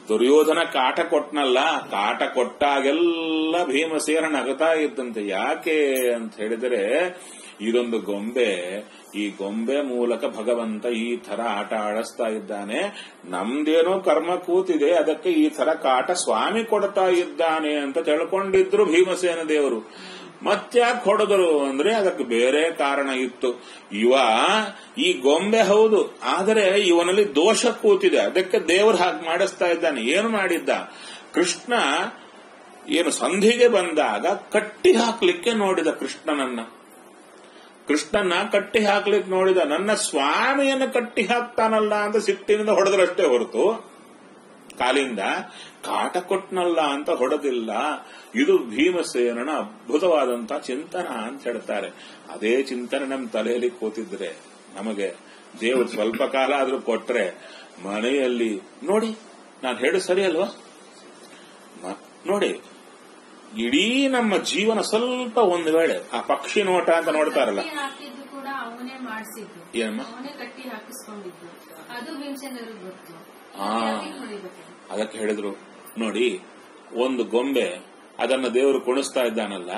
ದುರ್ಯೋಧನ ಕಾಟ ಕೊಟ್ನಲ್ಲ ಕಾಟ ಕೊಟ್ಟಾಗೆಲ್ಲ ಭೀಮಸೇನ ನಗತಾ ಇದ್ದಂತೆ ಯಾಕೆ ಅಂತ ಹೇಳಿದರೆ ಇದೊಂದು ಗೊಂಬೆ ಈ ಗೊಂಬೆ ಮೂಲಕ ಭಗವಂತ ಈ ತರ ಆಟ ಆಡಿಸ್ತಾ ಇದ್ದಾನೆ ನಮ್ದೇನೋ ಕರ್ಮ ಕೂತಿದೆ ಅದಕ್ಕೆ ಈ ತರ ಕಾಟ ಸ್ವಾಮಿ ಕೊಡ್ತಾ ಇದ್ದಾನೆ ಅಂತ ತಿಳ್ಕೊಂಡಿದ್ರು ಭೀಮಸೇನ ದೇವರು ಮತ್ತ್ಯಾಕೆ ಹೊಡೆದರು ಅಂದ್ರೆ ಅದಕ್ಕೆ ಬೇರೆ ಕಾರಣ ಇತ್ತು ಇವ ಈ ಗೊಂಬೆ ಹೌದು ಆದರೆ ಇವನಲ್ಲಿ ದೋಷ ಕೂತಿದೆ ಅದಕ್ಕೆ ದೇವರು ಹಾಗೆ ಮಾಡಿಸ್ತಾ ಇದ್ದಾನೆ ಏನು ಮಾಡಿದ್ದ ಕೃಷ್ಣ ಏನು ಸಂಧಿಗೆ ಬಂದಾಗ ಕಟ್ಟಿ ಹಾಕ್ಲಿಕ್ಕೆ ನೋಡಿದ ಕೃಷ್ಣನನ್ನ ಕೃಷ್ಣನ ಕಟ್ಟಿ ಹಾಕ್ಲಿಕ್ಕೆ ನೋಡಿದ ನನ್ನ ಸ್ವಾಮಿಯನ್ನು ಕಟ್ಟಿ ಹಾಕ್ತಾನಲ್ಲ ಅಂತ ಸಿಟ್ಟಿನಿಂದ ಹೊಡೆದ್ರಷ್ಟೇ ಹೊರತು ಕಾಲಿಂದ ಕಾಟ ಕೊಟ್ನಲ್ಲ ಅಂತ ಹೊಡೆದಿಲ್ಲ ಇದು ಭೀಮಸೇನನ ಅದ್ಭುತವಾದಂತ ಚಿಂತನ ಅಂತ ಹೇಳ್ತಾರೆ ಅದೇ ಚಿಂತನೆ ನಮ್ಮ ತಲೆಯಲ್ಲಿ ಕೂತಿದ್ರೆ ನಮಗೆ ದೇವರು ಸ್ವಲ್ಪ ಕಾಲ ಆದ್ರೂ ಕೊಟ್ರೆ ಮನೆಯಲ್ಲಿ ನೋಡಿ ನಾನು ಹೇಳು ಸರಿ ಅಲ್ವಾ ಮ- ನೋಡಿ ಇಡೀ ನಮ್ಮ ಜೀವನ ಸ್ವಲ್ಪ ಒಂದು ವೇಳೆ ಆ ಪಕ್ಷಿ ನೋಟ ಅಂತ ನೋಡ್ತಾರಲ್ಲ ಕಟ್ಟಿ ಹಾಕಿದ್ದು ಕೂಡ ಅವನೇ ಮಾಡಿಸಿದ್ದು ಏನಮ್ಮ ಅವನೇ ಕಟ್ಟಿ ಹಾಕಿಸ್ಕೊಂಡಿದ್ದು ಅದು ಭೀಮಸೇನರಿಗೆ ಗೊತ್ತು ಆ. ಯಾಕೆ ಹೊಡಿಬೇಕು? ಅದಕ್ಕೆ ಹೇಳಿದ್ರು ನೋಡಿ ಒಂದು ಗೊಂಬೆ ಅದನ್ನ ದೇವರು ಕುಣಿಸ್ತಾ ಇದ್ದಾನಲ್ಲ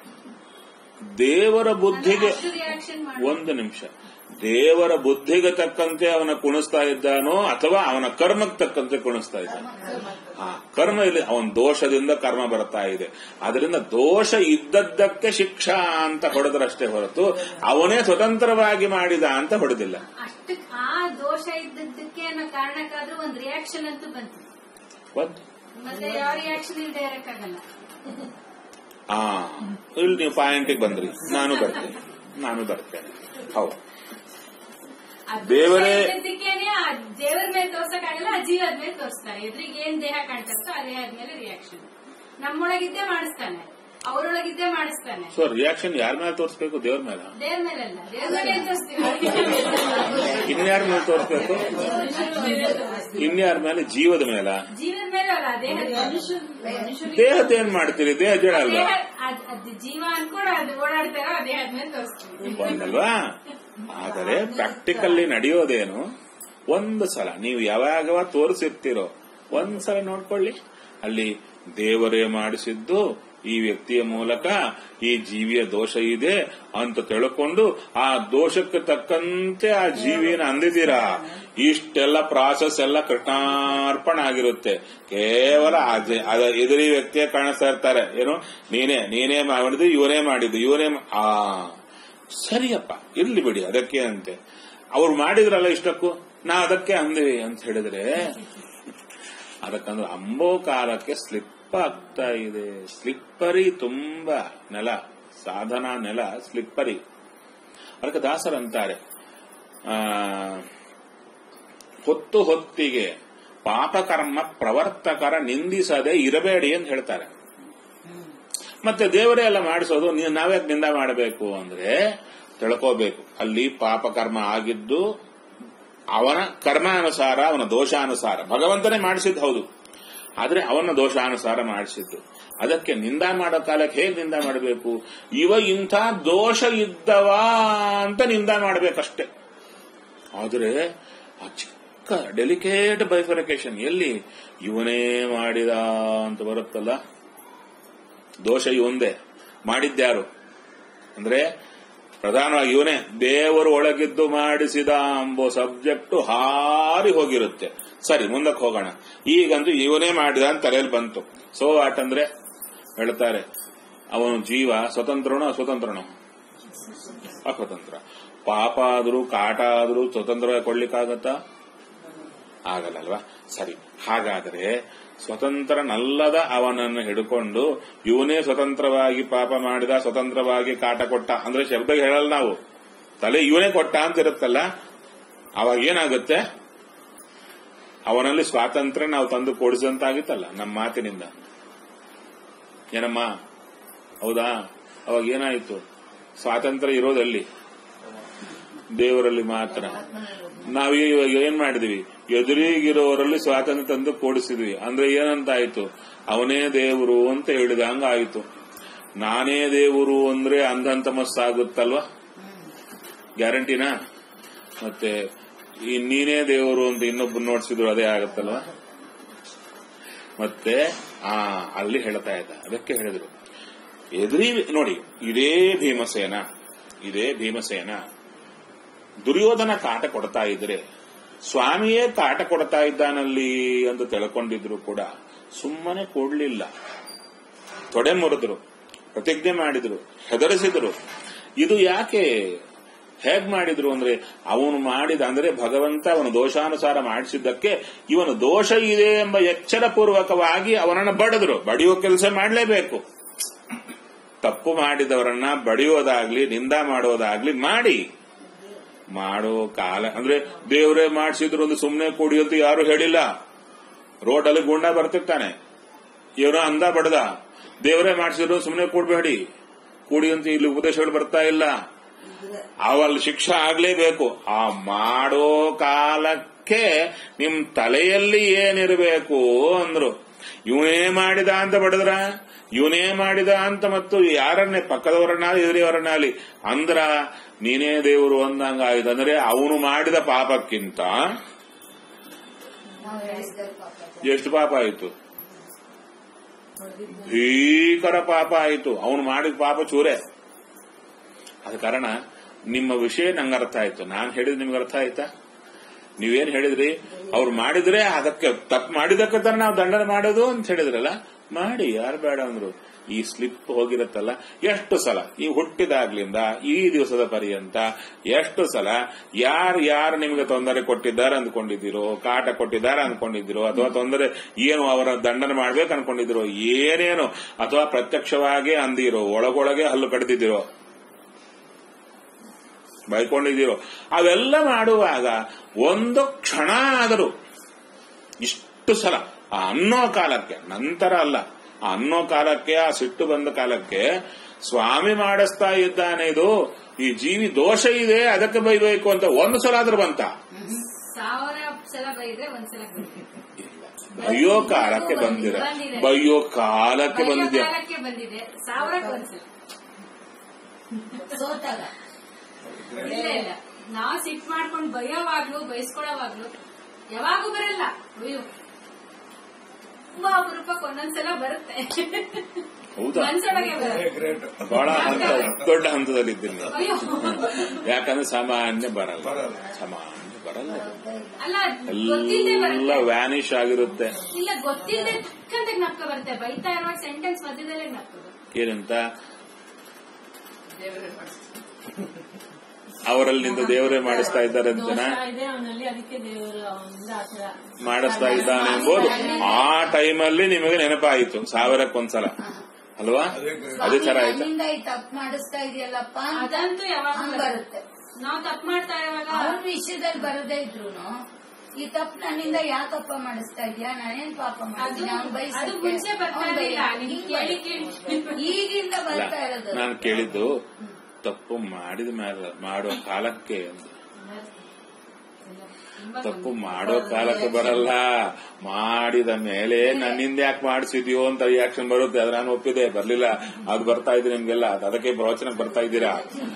ದೇವರ ಬುದ್ಧಿಗೆ ಅಷ್ಟು ರಿಯಾಕ್ಷನ್ ಮಾಡಿ ಒಂದು ನಿಮಿಷ ದೇವರ ಬುದ್ಧಿಗೆ ತಕ್ಕಂತೆ ಅವನ ಕುಣಿಸ್ತಾ ಇದ್ದಾನೋ ಅಥವಾ ಅವನ ಕರ್ಮಕ್ಕೆ ತಕ್ಕಂತೆ ಕುಣಿಸ್ತಾ ಇದ್ದಾನೆ ಆ ಕರ್ಮ ಇಲ್ಲಿ ಅವನ ದೋಷದಿಂದ ಕರ್ಮ ಬರ್ತಾ ಇದೆ ಅದರಿಂದ ದೋಷ ಇದ್ದದ್ದಕ್ಕೆ ಶಿಕ್ಷಾ ಅಂತ ಹೊಡೆದ್ರಷ್ಟೇ ಹೊರತು ಅವನೇ ಸ್ವತಂತ್ರವಾಗಿ ಮಾಡಿದ ಅಂತ ಹೊಡೆದಿಲ್ಲ ಅಷ್ಟಕ್ ಆ ದೋಷ ಇದ್ದದ್ದಕ್ಕೆ ಅನ್ನೋ ಕಾರಣಕ್ಕಾದ್ರೂ ಒಂದ್ ರಿಯಾಕ್ಷನ್ ಅಂತೂ ಬಂತು ಒಂದು ಮತ್ತೆ ಯಾವ ರಿಯಾಕ್ಷನ್ ಇಲ್ಲದೆ ಇರಕ್ಕಾಗಲ್ಲ ಆ ಇಲ್ಲಿ ನೀವು ಪಾಯಿಂಟಿಗೆ ಬಂದ್ರಿ ನಾನು ಬರ್ತೇನೆ ನಾನು ಬರ್ತೇನೆ ಹೌದು ಆ ದೋಷ ದೇವರೇ- ಇದ್ದದ್ದಕ್ಕೇನೆ ಆ ದೇವರ ಮೇಲೆ ತೋರ್ಸಕ್ಕಾಗಲ್ಲ ಆ ಜೀವದ ಮೇಲೆ ತೋರಿಸ್ತಾರೆ ಎದುರಿಗೆ ಏನ್ ದೇಹ ಕಾಣ್ತಿರ್ತೋ ಆ ದೇಹದ ಮೇಲೆ ರಿಯಾಕ್ಷನ್ ನಮ್ಮೊಳಗಿದ್ದೇ ಮಾಡಿಸ್ತಾನೆ ಅವರೊಳಗಿದ್ದೇ ಮಾಡಿಸ್ತಾನೆ ಸೊ ರಿಯಾಕ್ಷನ್ ಯಾರ ಮೇಲೆ ತೋರಿಸ್ಬೇಕು ದೇವ್ರ ಮೇಲೆ ದೇವ್ರ ಮೇಲಲ್ಲ ದೇವ್ರ ಮೇಲೆ ಏನ್ ತೋರಿಸ್ತೀವಿ ಇನ್ಯಾರ ಮೇಲೆ ತೋರಿಸ್ಬೇಕು ಇನ್ಯಾರ ಮೇಲೆ ಜೀವದ ಮೇಲ ಜೀವದ ಮೇಲೆ ಅಲ್ಲ ದೇಹ ದೇಹದ ಏನ್ ಮಾಡ್ತೀರಿ ದೇಹ ಜಡ ಅಲ್ವಾ ದೇಹ ಅದ್- ಅದ್ ಜೀವ ಅನ್ಕೊಂಡು ಅದು ಓಡಾಡ್ತಾರೋ ಆ ದೇಹದ ಮೇಲೆ ತೋರಿಸ್ತೀವಿ ಒಂದಲ್ವಾ ಆದರೆ ಪ್ರಾಕ್ಟಿಕಲ್ಲಿ ನಡೆಯೋದೇನು ಒಂದು ಸಲ ನೀವು ಯಾವಾಗ ತೋರಿಸಿರ್ತೀರೋ ಒಂದ್ ಸಲ ನೋಡ್ಕೊಳ್ಳಿ ಅಲ್ಲಿ ದೇವರೇ ಮಾಡಿಸಿದ್ದು ಈ ವ್ಯಕ್ತಿಯ ಮೂಲಕ ಈ ಜೀವಿಯ ದೋಷ ಇದೆ ಅಂತ ತಿಳ್ಕೊಂಡು ಆ ದೋಷಕ್ಕೆ ತಕ್ಕಂತೆ ಆ ಜೀವಿನ ಅಂದಿದ್ದೀರಾ ಇಷ್ಟೆಲ್ಲ ಪ್ರಾಸೆಸ್ ಎಲ್ಲ ಕೃಷ್ಣಾರ್ಪಣ ಆಗಿರುತ್ತೆ ಕೇವಲ ಆ ಜ- ಅದ ಎದುರಿ ವ್ಯಕ್ತಿಯೇ ಕಾಣಿಸ್ತಾ ಇರ್ತಾರೆ ಏನು ನೀನೇ ನೀನೇ ಮಾಡಿದ್ದು ಇವನೇ ಮಾಡಿದ್ದು ಇವನೇ ಮಾ- ಆ ಸರಿಯಪ್ಪ ಇರ್ಲಿ ಬಿಡಿ ಅದಕ್ಕೆ ಅಂತೆ ಅವ್ರು ಮಾಡಿದ್ರಲ್ಲ ಇಷ್ಟಕ್ಕೂ ನಾ ಅದಕ್ಕೆ ಅಂದಿವಿ ಅಂತ ಹೇಳಿದ್ರೆ ಅದಕ್ಕಂದ್ರೆ ಅಂಬೋಕಾರಕ್ಕೆ ಸ್ಲಿಪ್ ಆಗ್ತಾ ಇದೆ ಸ್ಲಿಪ್ಪರಿ ತುಂಬಾ ನೆಲ ಸಾಧನಾ ನೆಲ ಸ್ಲಿಪ್ಪರಿ ಅದಕ್ಕೆ ದಾಸರಂತಾರೆ ಆ ಹೊತ್ತು ಹೊತ್ತಿಗೆ ಪಾಪಕರ್ಮ ಪ್ರವರ್ತಕರ ನಿಂದಿಸದೆ ಇರಬೇಡಿ ಅಂತ ಹೇಳ್ತಾರೆ ಮತ್ತೆ ದೇವರೇ ಎಲ್ಲ ಮಾಡಿಸೋದು ನೀವು ನಾವ್ಯಾಕೆ ನಿಂದ ಮಾಡಬೇಕು ಅಂದ್ರೆ ತಿಳ್ಕೋಬೇಕು ಅಲ್ಲಿ ಪಾಪಕರ್ಮ ಆಗಿದ್ದು ಅವನ ಕರ್ಮಾನುಸಾರ ಅವನ ದೋಷಾನುಸಾರ ಭಗವಂತನೇ ಮಾಡಿಸಿದ್ದು ಹೌದು ಆದ್ರೆ ಅವನ ದೋಷಾನುಸಾರ ಮಾಡಿಸಿದ್ದು ಅದಕ್ಕೆ ನಿಂದ ಮಾಡೋ ಕಾಲಕ್ಕೆ ಹೇಗೆ ನಿಂದ ಮಾಡಬೇಕು ಇವ ಇಂಥ ದೋಷ ಇದ್ದವ ಅಂತ ನಿಂದ ಮಾಡಬೇಕಷ್ಟೆ ಆದ್ರೆ ಆ ಚಿಕ್ಕ ಡೆಲಿಕೇಟ್ ಬೈಫರಿಕೇಶನ್ ಎಲ್ಲಿ ಇವನೇ ಮಾಡಿದ ಅಂತ ಬರುತ್ತಲ್ಲ ದೋಷ ಇವಂದೇ ಮಾಡಿದ್ಯಾರು ಅಂದ್ರೆ ಪ್ರಧಾನವಾಗಿ ಇವನೇ ದೇವರು ಒಳಗಿದ್ದು ಮಾಡಿಸಿದ ಎಂಬೋ ಸಬ್ಜೆಕ್ಟ್ ಹಾರಿ ಹೋಗಿರುತ್ತೆ ಸರಿ ಮುಂದಕ್ಕೆ ಹೋಗೋಣ ಈಗಂತೂ ಇವನೇ ಮಾಡಿದ ಅಂತ ತಲೆಯಲ್ಲಿ ಬಂತು ಸೊ ವಾಟ್ ಅಂದ್ರೆ ಹೇಳ್ತಾರೆ ಅವನು ಜೀವ ಸ್ವತಂತ್ರನೋ ಅಸ್ವತಂತ್ರನೋ ಅಸ್ವತಂತ್ರ ಪಾಪ ಆದ್ರೂ ಕಾಟ ಆದ್ರೂ ಸ್ವತಂತ್ರವಾಗಿ ಕೊಡ್ಲಿಕ್ಕಾಗತ್ತಾ ಆಗಲ್ಲಲ್ವಾ ಸರಿ ಹಾಗಾದರೆ ಸ್ವತಂತ್ರನಲ್ಲದ ಅವನನ್ನು ಹಿಡ್ಕೊಂಡು ಇವನೇ ಸ್ವತಂತ್ರವಾಗಿ ಪಾಪ ಮಾಡಿದ ಸ್ವತಂತ್ರವಾಗಿ ಕಾಟ ಕೊಟ್ಟ ಅಂದ್ರೆ ಶಬ್ದ ಹೇಳಲ್ಲ ನಾವು ತಲೆ ಇವನೇ ಕೊಟ್ಟ ಅಂತ ಇರುತ್ತಲ್ಲ ಅವಾಗ ಏನಾಗುತ್ತೆ ಅವನಲ್ಲಿ ಸ್ವಾತಂತ್ರ್ಯ ನಾವು ತಂದು ಕೊಡಿಸಂತಾಗಿತ್ತಲ್ಲ ನಮ್ಮ ಮಾತಿನಿಂದ ಏನಮ್ಮ ಹೌದಾ ಅವಾಗ ಏನಾಯ್ತು ಸ್ವಾತಂತ್ರ್ಯ ಇರೋದಲ್ಲಿ ದೇವರಲ್ಲಿ ಮಾತ್ರ ನಾವು ಇವಾಗ ಏನ್ ಮಾಡಿದ್ವಿ ಎದುರಿಗಿರೋರಲ್ಲಿ ಸ್ವಾತಂತ್ರ್ಯ ತಂದು ಕೂಡಿಸಿದ್ವಿ ಅಂದ್ರೆ ಏನಂತ ಆಯ್ತು ಅವನೇ ದೇವರು ಅಂತ ಹೇಳಿದ ಹಂಗಾಯ್ತು ನಾನೇ ದೇವರು ಅಂದ್ರೆ ಅಂಧಂತಮಸ್ಸಾಗುತ್ತಲ್ವಾ ಗ್ಯಾರಂಟಿನಾ ಮತ್ತೆ ಈ ನೀನೇ ದೇವರು ಅಂತ ಇನ್ನೊಬ್ಬರು ನೋಡ್ಸಿದ್ರು ಅದೇ ಆಗತ್ತಲ್ವಾ ಮತ್ತೆ ಆ ಅಲ್ಲಿ ಹೇಳ್ತಾ ಇದ್ದ ಅದಕ್ಕೆ ಹೇಳಿದ್ರು ಎದುರಿ ನೋಡಿ ಇದೇ ಭೀಮಸೇನ ಇದೇ ಭೀಮಸೇನ ದುರ್ಯೋಧನ ಕಾಟ ಕೊಡ್ತಾ ಇದ್ರೆ ಸ್ವಾಮಿಯೇ ಕಾಟ ಕೊಡ್ತಾ ಇದ್ದಾನಲ್ಲಿ ಅಂತ ತಿಳ್ಕೊಂಡಿದ್ರು ಕೂಡ ಸುಮ್ಮನೆ ಕೊಡ್ಲಿಲ್ಲ ತೊಡೆ ಮುರಿದ್ರು ಪ್ರತಿಜ್ಞೆ ಮಾಡಿದ್ರು ಹೆದರಿಸಿದ್ರು ಇದು ಯಾಕೆ ಹೇಗ್ ಮಾಡಿದ್ರು ಅಂದ್ರೆ ಅವನು ಮಾಡಿದ ಅಂದ್ರೆ ಭಗವಂತ ಅವನು ದೋಷಾನುಸಾರ ಮಾಡಿಸಿದ್ದಕ್ಕೆ ಇವನು ದೋಷ ಇದೆ ಎಂಬ ಎಚ್ಚರ ಪೂರ್ವಕವಾಗಿ ಅವನನ್ನು ಬಡಿದ್ರು ಬಡಿಯೋ ಕೆಲಸ ಮಾಡಲೇಬೇಕು ತಪ್ಪು ಮಾಡಿದವರನ್ನ ಬಡಿಯೋದಾಗ್ಲಿ ನಿಂದ ಮಾಡೋದಾಗ್ಲಿ ಮಾಡಿ ಮಾಡೋ ಕಾಲ ಅಂದ್ರೆ ದೇವರೇ ಮಾಡಿಸಿದ್ರು ಒಂದು ಸುಮ್ಮನೆ ಕೂಡಿ ಅಂತ ಯಾರು ಹೇಳಿಲ್ಲ ರೋಡಲ್ಲಿ ಗುಂಡ ಬರ್ತಿರ್ತಾನೆ ಏನೋ ಅಂದ ಬಡದ ದೇವರೇ ಮಾಡಿಸಿದ್ರು ಸುಮ್ಮನೆ ಕೂಡ್ಬೇಡಿ ಕೂಡಿ ಅಂತ ಇಲ್ಲಿ ಉಪದೇಶಗಳು ಬರ್ತಾ ಇಲ್ಲ ಅವಲ್ಲಿ ಶಿಕ್ಷೆ ಆಗ್ಲೇಬೇಕು ಆ ಮಾಡೋ ಕಾಲಕ್ಕೆ ನಿಮ್ ತಲೆಯಲ್ಲಿ ಏನಿರಬೇಕು ಅಂದ್ರು ಇವನೇ ಮಾಡಿದ ಅಂತ ಬಡದ್ರ ಇವನೇ ಮಾಡಿದ ಅಂತ ಮತ್ತು ಯಾರನ್ನೇ ಪಕ್ಕದವರನ್ನಾಲಿ ಎದುರಿಯವರನ್ನಾಲಿ ಅಂದ್ರ ನೀನೇ ದೇವರು ಅಂದಂಗ ಆಯ್ತು ಅಂದ್ರೆ ಅವನು ಮಾಡಿದ ಪಾಪಕ್ಕಿಂತ ನಾವು ಹೇಳಿದ ಪಾಪ ಎಷ್ಟು ಪಾಪ ಆಯಿತು ಭೀಕರ ಪಾಪ ಆಯಿತು ಅವನು ಮಾಡಿದ ಪಾಪ ಚೂರೇ ಅದ ಕಾರಣ ನಿಮ್ಮ ವಿಷಯ ನಂಗೆ ಅರ್ಥ ಆಯ್ತು ನಾನು ಹೇಳಿದ್ ನಿಮ್ಗೆ ಅರ್ಥ ಆಯ್ತಾ ನೀವೇನ್ ಹೇಳಿದ್ರಿ ಅವ್ರು ಮಾಡಿದ್ರೆ ಅದಕ್ಕೆ ತಪ್ಪು ಮಾಡಿದಕ್ಕೆ ತಾನೆ ನಾವು ದಂಡನೆ ಮಾಡೋದು ಅಂತ ಹೇಳಿದ್ರಲ್ಲ ಮಾಡಿ ಯಾರು ಬೇಡ ಅಂದ್ರು ಈ ಸ್ಲಿಪ್ ಹೋಗಿರುತ್ತಲ್ಲ ಎಷ್ಟು ಸಲ ಈ ಹುಟ್ಟಿದಾಗ್ಲಿಂದ ಈ ದಿವಸದ ಪರ್ಯಂತ ಎಷ್ಟು ಸಲ ಯಾರು ಯಾರು ನಿಮಗೆ ತೊಂದರೆ ಕೊಟ್ಟಿದ್ದಾರೆ ಅಂದ್ಕೊಂಡಿದ್ದೀರೋ ಕಾಟ ಕೊಟ್ಟಿದ್ದಾರೆ ಅಂದ್ಕೊಂಡಿದ್ದೀರೋ ಅಥವಾ ತೊಂದರೆ ಏನು ಅವರ ದಂಡನೆ ಮಾಡ್ಬೇಕು ಅನ್ಕೊಂಡಿದ್ದೀರೋ ಏನೇನು ಅಥವಾ ಪ್ರತ್ಯಕ್ಷವಾಗಿ ಅಂದಿರೋ ಒಳಗೊಳಗೆ ಹಲ್ಲು ಕಡ್ದಿದ್ದೀರೋ ಬೈಕೊಂಡಿದ್ದೀರೋ ಅವೆಲ್ಲ ಮಾಡುವಾಗ ಒಂದು ಕ್ಷಣ ಆದರೂ ಇಷ್ಟು ಸಲ ಆ ಅನ್ನೋ ಕಾಲಕ್ಕೆ ನಂತರ ಅಲ್ಲ ಆ ಅನ್ನೋ ಕಾಲಕ್ಕೆ ಆ ಸಿಟ್ಟು ಬಂದ ಕಾಲಕ್ಕೆ ಸ್ವಾಮಿ ಮಾಡಿಸ್ತಾ ಇದ್ದಾನೆ ಇದು ಈ ಜೀವಿ ದೋಷ ಇದೆ ಅದಕ್ಕೆ ಬೈಬೇಕು ಅಂತ ಒಂದು ಸಲ ಆದ್ರೂ ಬಂತ ಸಾವಿರ ಸಲ ಬೈದ್ರೆ ಒಂದ್ಸಲ ಬೈದ್ರೆ. ಬೈಯೋ ಕಾಲಕ್ಕೆ ಬಂದಿರ ಬೈಯೋ ಕಾಲಕ್ಕೆ ಬೈಯೋ ಬಂದಿದ್ಯಾ ಕಾಲಕ್ಕೆ ಬಂದಿದೆ ಸಾವಿರಕ್ಕೆ ಒಂದ್ಸಲ ಸೋತಾಗ ಇಲ್ಲ ಇಲ್ಲ ನಾವ್ ಸಿಟ್ ಮಾಡ್ಕೊಂಡು ಬೈಯೋವಾಗ್ಲು ಬೈಸ್ಕೊಳ್ಳೋವಾಗ್ಲು ಯಾವಾಗೂ ಬರಲ್ಲ ಅಯ್ಯೋ ತುಂಬಾ ಅಪರೂಪಕ್ಕೆ ಒಂದೊಂದ್ಸಲ ಬರುತ್ತೆ ಹೌದಾ ಮನ್ಸೊಳಗೆ ಬರುತ್ತೆ ಗ್ರೇಟ್ ಬಹಳ ಹಂತ ದೊಡ್ಡ ಹಂತದಲ್ಲಿದ್ದೀನಿ ನಾನು. ಅಯ್ಯೋ ಯಾಕಂದ್ರೆ ಸಾಮಾನ್ಯ ಬರಲ್ಲ ಬರಲ್ಲ. ಸಾಮಾನ್ಯ ಬರಲ್ಲ ಅಲ್ಲ ಗೊತ್ತಿಲ್ಲದೆ ಎಲ್ಲ ಬರುತ್ತೆ ವ್ಯಾನಿಶ್ ಆಗಿರುತ್ತೆ ಇಲ್ಲ ಗೊತ್ತಿಲ್ಲದೆ ತಕ್ಕಂತೆ ನಕ್ಕ ಬರುತ್ತೆ ಬೈತಾ ಇರುವಾಗ ಸೆಂಟೆನ್ಸ್ ಮಧ್ಯದಲ್ಲೇ ನಕ್ಕದು ಏನಂತ ಅವರಲ್ಲಿಂದ ದೇವರೇ ಮಾಡಿಸ್ತಾ ಇದ್ದಾರೆ ಅಂತನ ಇದೆ ಅವನಲ್ಲಿ ಅದಕ್ಕೆ ದೇವರು ಅವನಿಂದ ಆತರ ಮಾಡಿಸ್ತಾ ಇದ್ದಾನೆ ಎಂಬುದು ಆ ಟೈಮಲ್ಲಿ ನಿಮಗೆ ನೆನಪಾಯಿತು ಸಾವಿರಕ್ಕೊಂದ್ಸಲ ಅಲ್ವಾ ಅದೇ ತರ ಆಯ್ತಾ ನನ್ನಿಂದ ಈ ತಪ್ಪು ಮಾಡಿಸ್ತಾ ಇದೆಯಲ್ಲಪ್ಪ ಅಂತ ಅದಂತೂ ಯಾವಾಗ ಹಂಗ್ ಬರುತ್ತೆ ನಾವ್ ತಪ್ಪು ಮಾಡ್ತಾ ಇರುವಾಗ ಅವನ ವಿಷಯದಲ್ಲಿ ಬರದೇ ಇದ್ರು ಈ ತಪ್ಪು ನನ್ನಿಂದ ಯಾಕಪ್ಪ ಮಾಡಿಸ್ತಾ ಇದೀಯಾ ನಾನೇನ್ ಪಾಪ ಅದು ಮಾಡಿದ್ದೀನಿ ಅವ್ನ್ ಬೈಸಕ್ಕೆ. ಅದು ಮುಂಚೆ ಬರ್ತಾ ಅವ್ನ್ ಇರ್ಲಿಲ್ಲ ಬೈಯಕ್ಕೆ. ನಿಮ್ಗೆ ಕೇಳಿ ಕೇಳಿ ಈಗಿಂದ ಬರ್ತಾ ಇರೋದು ನಾನು ಕೇಳಿದ್ದು ತಪ್ಪು ಮಾಡಿದ ಮೇಲೆ ಮಾಡೋ ಕಾಲಕ್ಕೆ ಅಂತ. ತುಂಬಾ ತಪ್ಪು ಮಾಡೋ ಕಾಲಕ್ಕೆ ಬರಲ್ಲ ಮಾಡಿದ ಮೇಲೆ ನನ್ನಿಂದ ಯಾಕೆ ಮಾಡಿಸಿದ್ಯೋ ಅಂತ ರಿಯಾಕ್ಷನ್ ಬರುತ್ತೆ ಅದ್ರ ನಾನು ಒಪ್ಪಿದೆ ಬರ್ಲಿಲ್ಲ ಅದು ಬರ್ತಾ ಇದೆ ನಿಮ್ಗೆಲ್ಲ ಅದ್ ಅದಕ್ಕೆ ಪ್ರವಚನಕ್ಕೆ ಬರ್ತಾ ಇದ್ದೀರಾ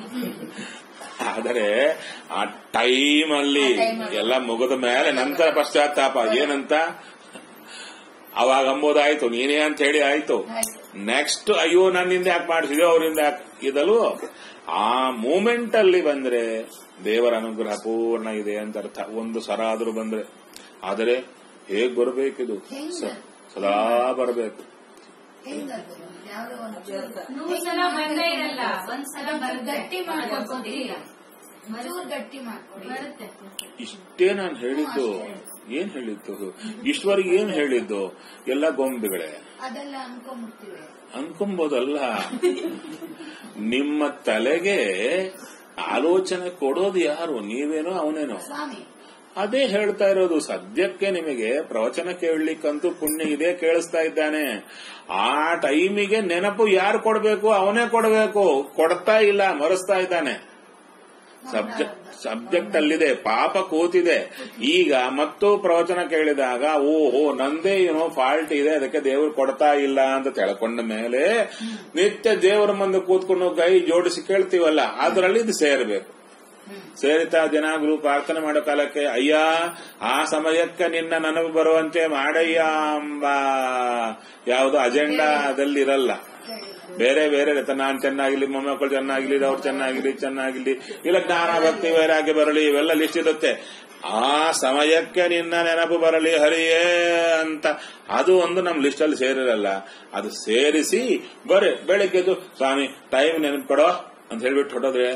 ಆದರೆ ಆ ಟೈಮ್ ಅಲ್ಲಿ ಎಲ್ಲ ಮುಗಿದ ಮೇಲೆ ನಂತರ ಪಶ್ಚಾತ್ತಾಪ ಏನಂತ ಅವಾಗ ಅಂಬೋದಾಯ್ತು ನೀನೇ ಅಂತ ಹೇಳಿ ಆಯ್ತು ಆಯ್ತು. ನೆಕ್ಸ್ಟ್ ಅಯ್ಯೋ ನನ್ನಿಂದ ಯಾಕೆ ಮಾಡಿಸಿದ್ಯೋ ಅವರಿಂದ ಇದಲ್ವೋ ಆ ಮೂಮೆಂಟ್ ಅಲ್ಲಿ ಬಂದ್ರೆ ದೇವರ ಅನುಗ್ರಹ ಪೂರ್ಣ ಇದೆ ಅಂತ ಅರ್ಥ ಒಂದು ಸರ ಆದ್ರೂ ಬಂದ್ರೆ ಆದರೆ ಹೇಗ್ ಬರಬೇಕಿದು ಸ- ಸದಾ ಬರಬೇಕು ಹೆಂಗದು ಯಾವ್ದೋ ಒಂದು ನೂರು ಸಲ ಬಂದೇ ಇರಲ್ಲ ಒಂದ್ಸಲ ಬರುತ್ತೆ ಗಟ್ಟಿ ಮಾಡ್ಕೊತೀರಿ ಚೂರ್ ಗಟ್ಟಿ ಮಾಡ್ಕೊಡಿ ಬರುತ್ತೆ ಇಷ್ಟೇ ನಾನು ಹೇಳಿದ್ದು ಏನ್ ಹೇಳಿದ್ದು ಇಷ್ಟವರೆಗೆ ಏನ್ ಹೇಳಿದ್ದು ಎಲ್ಲ ಗೊಂಬೆಗಳೇ ಅದೆಲ್ಲ ಅನ್ಕೊಂಡ್ಬಿಡ್ತೀವಿ ಅನ್ಕೊಂಬೋದಲ್ಲ ನಿಮ್ಮ ತಲೆಗೆ ಆಲೋಚನೆ ಕೊಡೋದು ಯಾರು ನೀವೇನೋ ಅವನೇನೋ ಸ್ವಾಮಿ ಅದೇ ಹೇಳ್ತಾ ಇರೋದು ಸದ್ಯಕ್ಕೆ ನಿಮಗೆ ಪ್ರವಚನ ಕೇಳಲಿಕ್ಕಂತೂ ಪುಣ್ಯ ಇದೆ ಕೇಳಿಸ್ತಾ ಇದ್ದಾನೆ ಆ ಟೈಮಿಗೆ ನೆನಪು ಯಾರು ಕೊಡಬೇಕು ಅವನೇ ಕೊಡಬೇಕು ಕೊಡ್ತಾ ಇಲ್ಲ ಮರೆಸ್ತಾ ಇದ್ದಾನೆ ಸಬ್ಜೆಕ್ಟ್ ಸಬ್ಜೆಕ್ಟ್ ಅಲ್ಲಿದೆ ಪಾಪ ಕೂತಿದೆ ಈಗ ಮತ್ತು ಪ್ರವಚನ ಕೇಳಿದಾಗ ಓಹೋ ನಂದೇ ಏನೋ ಫಾಲ್ಟ್ ಇದೆ ಅದಕ್ಕೆ ದೇವರು ಕೊಡ್ತಾ ಇಲ್ಲ ಅಂತ ತಿಳ್ಕೊಂಡ ಮೇಲೆ ನಿತ್ಯ ದೇವರ ಮುಂದೆ ಕೂತ್ಕೊಂಡು ಕೈ ಜೋಡಿಸಿ ಕೇಳ್ತೀವಲ್ಲ ಅದರಲ್ಲಿ ಇದು ಸೇರಬೇಕು ಸೇರಿತಾ ಜನಾಗ್ರು ಪ್ರಾರ್ಥನೆ ಮಾಡೋ ಕಾಲಕ್ಕೆ ಅಯ್ಯ ಆ ಸಮಯಕ್ಕೆ ನಿನ್ನ ನನಗೆ ಬರುವಂತೆ ಮಾಡಯ್ಯ ಎಂಬ ಯಾವುದು ಅಜೆಂಡಾದಲ್ಲಿ ಇರಲ್ಲ ಬೇರೆ ಬೇರೆ ಇರುತ್ತೆ ನಾನ್ ಚೆನ್ನಾಗಿರ್ಲಿ ಮೊಮ್ಮಕ್ಕಳು ಚೆನ್ನಾಗಿರ್ಲಿ ಅವ್ರು ಚೆನ್ನಾಗಿರ್ಲಿ ಚೆನ್ನಾಗಿರ್ಲಿ ಇಲ್ಲ ಜ್ಞಾನ ಭಕ್ತಿ ವೈರಾಗ್ಯ ಬರಲಿ ಇವೆಲ್ಲ ಲಿಸ್ಟ್ ಇರುತ್ತೆ ಆ ಸಮಯಕ್ಕೆ ನಿನ್ನ ನೆನಪು ಬರಲಿ ಹರಿಯೇ ಅಂತ ಅದು ಒಂದು ನಮ್ಮ ಲಿಸ್ಟ್ ಅಲ್ಲಿ ಸೇರಿರಲ್ಲ ಅದು ಸೇರಿಸಿ ಬರೀ ಬೆಳಿಗ್ಗೆದು ಸ್ವಾಮಿ ಟೈಮ್ ನೆನಪು ಕೊಡೋ ಅಂತ ಹೇಳ್ಬಿಟ್ಟು ಹೊಟ್ಟೋದ್ರೆ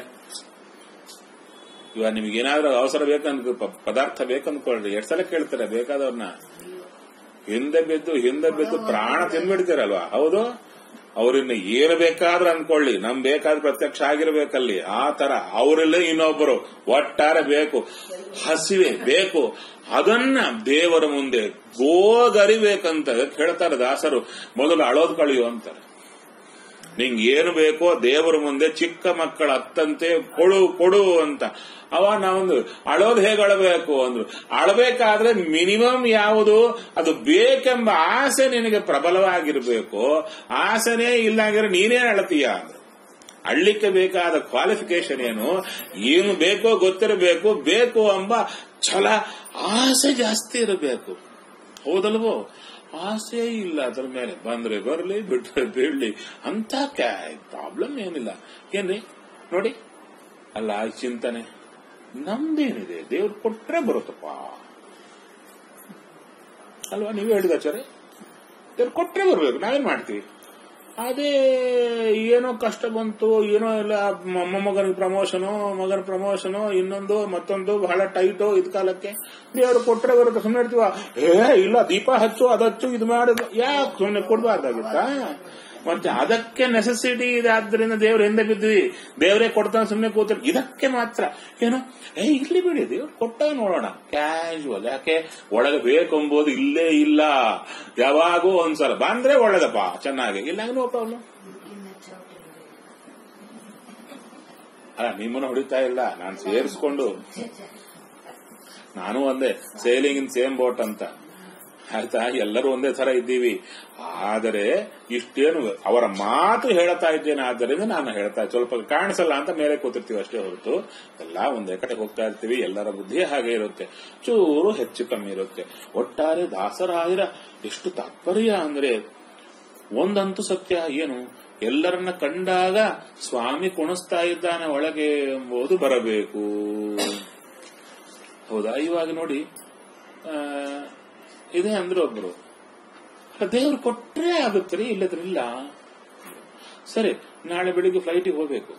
ಇವಾಗ ನಿಮ್ಗೆ ಏನಾದ್ರೂ ಅವಸರ ಬೇಕಂದ್ ಪದಾರ್ಥ ಬೇಕಂದ್ಕೊಳ್ರಿ ಎರಡ್ ಸಲ ಕೇಳ್ತಾರೆ ಬೇಕಾದವ್ರನ್ನ ಹಿಂದೆ ಬಿದ್ದು ಹಿಂದೆ ಬಿದ್ದು ಪ್ರಾಣ ತಿನ್ಬಿಡ್ತೀರಲ್ವಾ ಹೌದು ಅವ್ರಿನ್ನ ಏನು ಬೇಕಾದ್ರೂ ಅನ್ಕೊಳ್ಳಿ ನಮ್ ಬೇಕಾದ್ರೆ ಪ್ರತ್ಯಕ್ಷ ಆಗಿರ್ಬೇಕಲ್ಲಿ ಆ ತರ ಅವರಲ್ಲೇ ಇನ್ನೊಬ್ಬರು ಒಟ್ಟಾರೆ ಬೇಕು ಹಸಿವೆ ಬೇಕು ಅದನ್ನ ದೇವರ ಮುಂದೆ ಗೋಗರಿಬೇಕಂತ ಹೇಳ್ತಾರೆ ದಾಸರು ಮೊದಲು ಅಳೋದ್ ಕಳಿಯೋ ಅಂತಾರೆ ನಿಂಗೆ ಏನು ಬೇಕೋ ದೇವರ ಮುಂದೆ ಚಿಕ್ಕ ಮಕ್ಕಳ ಅತ್ತಂತೆ ಕೊಡು ಕೊಡು ಅಂತ ಅವ ನಾವೊಂದು ಅಳೋದು ಹೇಗೆ ಅಳಬೇಕು ಅಂದ್ರು ಅಳಬೇಕಾದ್ರೆ ಮಿನಿಮಮ್ ಯಾವುದು ಅದು ಬೇಕೆಂಬ ಆಸೆ ನಿನಗೆ ಪ್ರಬಲವಾಗಿರ್ಬೇಕು ಆಸೆನೇ ಇಲ್ಲಾಗಿದ್ರೆ ನೀನೇನ್ ಅಳತೀಯ ಅಂದ್ರು. ಅಳ್ಲಿಕ್ಕೆ ಬೇಕಾದ ಕ್ವಾಲಿಫಿಕೇಶನ್ ಏನು ಏನು ಬೇಕೋ ಗೊತ್ತಿರಬೇಕು ಬೇಕು ಎಂಬ ಛಲ ಆಸೆ ಜಾಸ್ತಿ ಇರಬೇಕು ಹೌದಲ್ವೋ ಆಸೆ ಇಲ್ಲ ಅದ್ರ ಮೇಲೆ ಬಂದ್ರೆ ಬರಲಿ ಬಿಟ್ರೆ ಬೀಳ್ಲಿ ಅಂತ ಪ್ರಾಬ್ಲಮ್ ಏನಿಲ್ಲ ಏನ್ರಿ ನೋಡಿ ಅಲ್ಲ ಈ ಚಿಂತನೆ ನಮ್ದೇನಿದೆ ದೇವ್ರು ಕೊಟ್ರೆ ಬರುತ್ತಪ್ಪ ಅಲ್ವಾ ನೀವು ಹೇಳಿದ ಆಚಾರ್ಯ ದೇವ್ರು ಕೊಟ್ರೆ ಬರ್ಬೇಕು ನಾವೇನ್ ಮಾಡ್ತೀವಿ ಅದೇ ಏನೋ ಕಷ್ಟ ಬಂತು ಏನೋ ಇಲ್ಲ ಮ- ಮೊಮ್ಮಗನಿಗೆ ಪ್ರಮೋಷನು ಮಗನ ಪ್ರಮೋಷನು ಇನ್ನೊಂದು ಮತ್ತೊಂದು ಬಹಳ ಟೈಟು ಇದ್ ಕಾಲಕ್ಕೆ ದೇವರು ಕೊಟ್ರೆ ಬರುತ್ತೆ ಸುಮ್ಮನೆ ಇರ್ತೀವ ಏ ಇಲ್ಲ ದೀಪ ಹಚ್ಚು ಅದಚ್ಚು ಇದು ಮಾಡು ಯಾಕೆ ಸುಮ್ಮನೆ ಕೊಡ್ಬಾರ್ದಾಗಿತ್ತಾ ಮತ್ತೆ ಅದಕ್ಕೆ ನೆಸೆಸಿಟಿ ಇದೆ ಆದ್ರಿಂದ ದೇವ್ರ ಹಿಂದೆ ಬಿದ್ವಿ ದೇವರೇ ಕೊಡ್ತಾನೆ ಸುಮ್ಮನೆ ಕೂತ ಇದಕ್ಕೆ ಮಾತ್ರ ಏನು ಏ ಇಲ್ಲಿ ಬಿಡಿ ದೇವ್ರು ಕೊಟ್ಟಾಗ ನೋಡೋಣ ಕ್ಯಾಶುವಲ್ ಯಾಕೆ ಒಳಗೆ ಬೇಕೆಂಬುದು ಇಲ್ಲೇ ಇಲ್ಲ ಯಾವಾಗೂ ಒಂದ್ಸಲ ಬಂದ್ರೆ ಒಳ್ಳೇದಪ್ಪ ಚೆನ್ನಾಗಿ ಇಲ್ಲ ನೋ ಪ್ರಾಬ್ಲಮ್ ಅಲ್ಲ ನಿಮ್ಮನ್ನು ಹೊಡಿತಾ ಇಲ್ಲ ನಾನು ಸೇರಿಸ್ಕೊಂಡು ನಾನು ಒಂದೇ ಸೇಲಿಂಗ್ ಇನ್ ಸೇಮ್ ಬೋಟ್ ಅಂತ ಆಯ್ತಾ ಎಲ್ಲರೂ ಒಂದೇ ತರ ಇದ್ದೀವಿ ಆದರೆ ಇಷ್ಟೇನು ಅವರ ಮಾತು ಹೇಳ್ತಾ ಇದ್ದೇನೆ ಆದ್ದರಿಂದ ನಾನು ಹೇಳ್ತಾ ಸ್ವಲ್ಪ ಕಾಣಿಸಲ್ಲ ಅಂತ ಮೇಲೆ ಕೂತಿರ್ತೀವಿ ಅಷ್ಟೇ ಹೊರತು ಎಲ್ಲ ಒಂದೇ ಕಡೆ ಹೋಗ್ತಾ ಇರ್ತೀವಿ ಎಲ್ಲರ ಬುದ್ಧಿ ಹಾಗೆ ಇರುತ್ತೆ ಚೂರು ಹೆಚ್ಚು ಕಮ್ಮಿ ಇರುತ್ತೆ ಒಟ್ಟಾರೆ ದಾಸರಾಯರ ಎಷ್ಟು ತಾತ್ಪರ್ಯ ಅಂದ್ರೆ ಒಂದಂತೂ ಸತ್ಯ ಏನು ಎಲ್ಲರನ್ನ ಕಂಡಾಗ ಸ್ವಾಮಿ ಕುಣಿಸ್ತಾ ಇದ್ದಾನೆ ಒಳಗೆ ಎಂಬುದು ಬರಬೇಕು ಹೌದಾ ಇವಾಗ ನೋಡಿ ಆ, ಇದೆ ಅಂದ್ರೆ ಒಬ್ರು ದೇವ್ರು ಕೊಟ್ರೆ ಆಗುತ್ತೀರಿ ಇಲ್ಲದ್ರೆ ಇಲ್ಲ ಸರಿ ನಾಳೆ ಬೆಳಿಗ್ಗೆ ಫ್ಲೈಟಿಗೆ ಹೋಗ್ಬೇಕು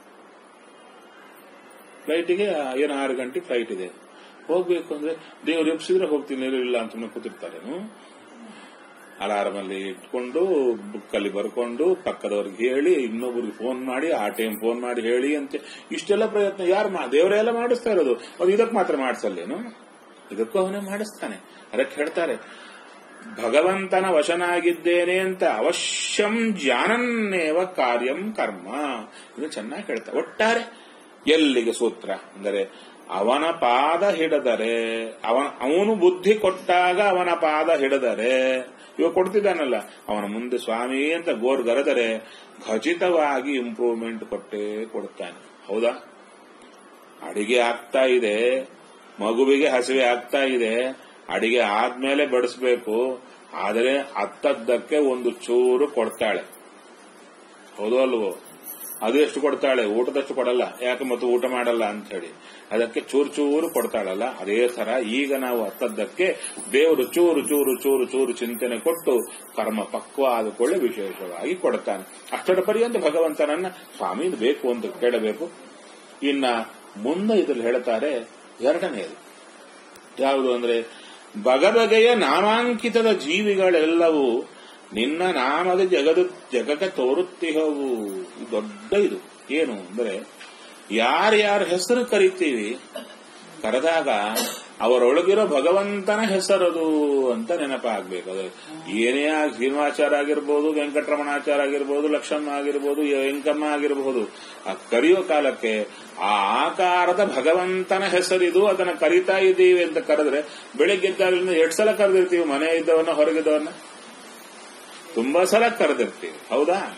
ಫ್ಲೈಟಿಗೆ ಏನೋ ಆರು ಗಂಟೆ ಫ್ಲೈಟ್ ಇದೆ ಹೋಗ್ಬೇಕು ಅಂದ್ರೆ ದೇವ್ರು ಎಬ್ಸಿದ್ರೆ ಹೋಗ್ತೀನಿ ಇಲ್ಲ ಅಂತ ಸುಮ್ಮನೆ ಕೂತಿರ್ತಾರೇನು ಅಲಾರಂ ಅಲ್ಲಿ ಇಟ್ಕೊಂಡು ಬುಕ್ ಅಲ್ಲಿ ಬರ್ಕೊಂಡು ಪಕ್ಕದವ್ರಿಗೆ ಹೇಳಿ ಇನ್ನೊಬ್ರಿಗೆ ಫೋನ್ ಮಾಡಿ ಆ ಟೈಮ್ ಫೋನ್ ಮಾಡಿ ಹೇಳಿ ಅಂತ ಇಷ್ಟೆಲ್ಲ ಪ್ರಯತ್ನ ಯಾರು ಮಾ ದೇವರೆಲ್ಲ ಮಾಡಿಸ್ತಾ ಇರೋದು ಅದು ಇದಕ್ಕೆ ಮಾತ್ರ ಮಾಡಿಸಲ್ಲೇನು ಇದಕ್ಕೂ ಅವನೇ ಮಾಡಿಸ್ತಾನೆ ಅದಕ್ಕೆ ಹೇಳ್ತಾರೆ ಭಗವಂತನ ವಶನಾಗಿದ್ದೇನೆ ಅಂತ ಅವಶ್ಯಂ ಜಾನನ್ನೇವ ಕಾರ್ಯಂ ಕರ್ಮ ಇದು ಚೆನ್ನಾಗಿ ಹೇಳ್ತಾರೆ ಒಟ್ಟಾರೆ ಎಲ್ಲಿಗೆ ಸೂತ್ರ ಅಂದರೆ ಅವನ ಪಾದ ಹಿಡದರೆ ಅವನ ಅವನು ಬುದ್ಧಿ ಕೊಟ್ಟಾಗ ಅವನ ಪಾದ ಹಿಡದರೆ ಇವ ಕೊಡ್ತಿದ್ದಾನಲ್ಲ ಅವನ ಮುಂದೆ ಸ್ವಾಮಿ ಅಂತ ಗೋರ್ ಗರೆದರೆ ಖಚಿತವಾಗಿ ಇಂಪ್ರೂವ್ಮೆಂಟ್ ಕೊಟ್ಟೇ ಕೊಡ್ತಾನೆ ಹೌದಾ ಅಡಿಗೆ ಆಗ್ತಾ ಇದೆ ಮಗುವಿಗೆ ಹಸಿವೆ ಆಗ್ತಾ ಇದೆ ಅಡಿಗೆ ಆದ್ಮೇಲೆ ಬಡಿಸ್ಬೇಕು ಆದರೆ ಅತ್ತದ್ದಕ್ಕೆ ಒಂದು ಚೂರು ಕೊಡ್ತಾಳೆ ಹೌದು ಅಲ್ವೋ ಅದು ಎಷ್ಟು ಕೊಡ್ತಾಳೆ ಊಟದಷ್ಟು ಕೊಡಲ್ಲ ಯಾಕೆ ಮತ್ತು ಊಟ ಮಾಡಲ್ಲ ಅಂತ ಹೇಳಿ ಅದಕ್ಕೆ ಚೂರು ಚೂರು ಕೊಡ್ತಾಳಲ್ಲ ಅದೇ ತರ ಈಗ ನಾವು ಹತ್ತದ್ದಕ್ಕೆ ದೇವರು ಚೂರು ಚೂರು ಚೂರು ಚೂರು ಚಿಂತನೆ ಕೊಟ್ಟು ಕರ್ಮ ಪಕ್ವ ಆದಕೊಳ್ಳೆ ವಿಶೇಷವಾಗಿ ಕೊಡ್ತಾನೆ ಅಷ್ಟರ ಪರ್ಯಂತ ಭಗವಂತನನ್ನ ಸ್ವಾಮಿ ಇದು ಬೇಕು ಅಂತ ಕೇಳಬೇಕು ಇನ್ನ ಮುಂದೆ ಇದ್ರಲ್ಲಿ ಹೇಳ್ತಾರೆ ಎರಡನೆಯದು ಯಾವುದು ಅಂದ್ರೆ ಬಗೆಬಗೆಯ ನಾಮಾಂಕಿತದ ಜೀವಿಗಳೆಲ್ಲವೂ ನಿನ್ನ ನಾಮದ ಜಗದ ಜಗಕ್ಕೆ ತೋರುತ್ತಿಹವು ಇದು ದೊಡ್ಡ ಇದು ಏನು ಅಂದ್ರೆ ಯಾರ್ಯಾರ ಹೆಸರು ಕರಿತೀವಿ ಕರೆದಾಗ ಅವರೊಳಗಿರೋ ಭಗವಂತನ ಹೆಸರದು ಅಂತ ನೆನಪಾಗ್ಬೇಕು ಅದು ಏನೇ ಆಗ್- ಶ್ರೀನಿವಾಚಾರ ಆಗಿರ್ಬೋದು ವೆಂಕಟರಮಣಾಚಾರ ಆಗಿರ್ಬೋದು ಲಕ್ಷ್ಮಮ್ಮ ಆಗಿರ್ಬೋದು ವೆಂಕಮ್ಮ ಆಗಿರ್ಬೋದು ಆ ಕರೆಯೋ ಕಾಲಕ್ಕೆ ಆ ಆಕಾರದ ಭಗವಂತನ ಹೆಸರಿದು ಅದನ್ನ ಕರಿತಾ ಇದ್ದೀವಿ ಅಂತ ಕರೆದ್ರೆ ಬೆಳಿಗ್ಗೆ ಎದ್ದಾಗಲಿಂದ ಎಷ್ಟು ಸಲ ಕರೆದಿರ್ತೀವಿ ಮನೆ ಇದ್ದವನ್ನ ಹೊರಗಿದ್ದವನ್ನ ತುಂಬಾ ಸಲ ಕರೆದಿರ್ತೀವಿ ಹೌದಾ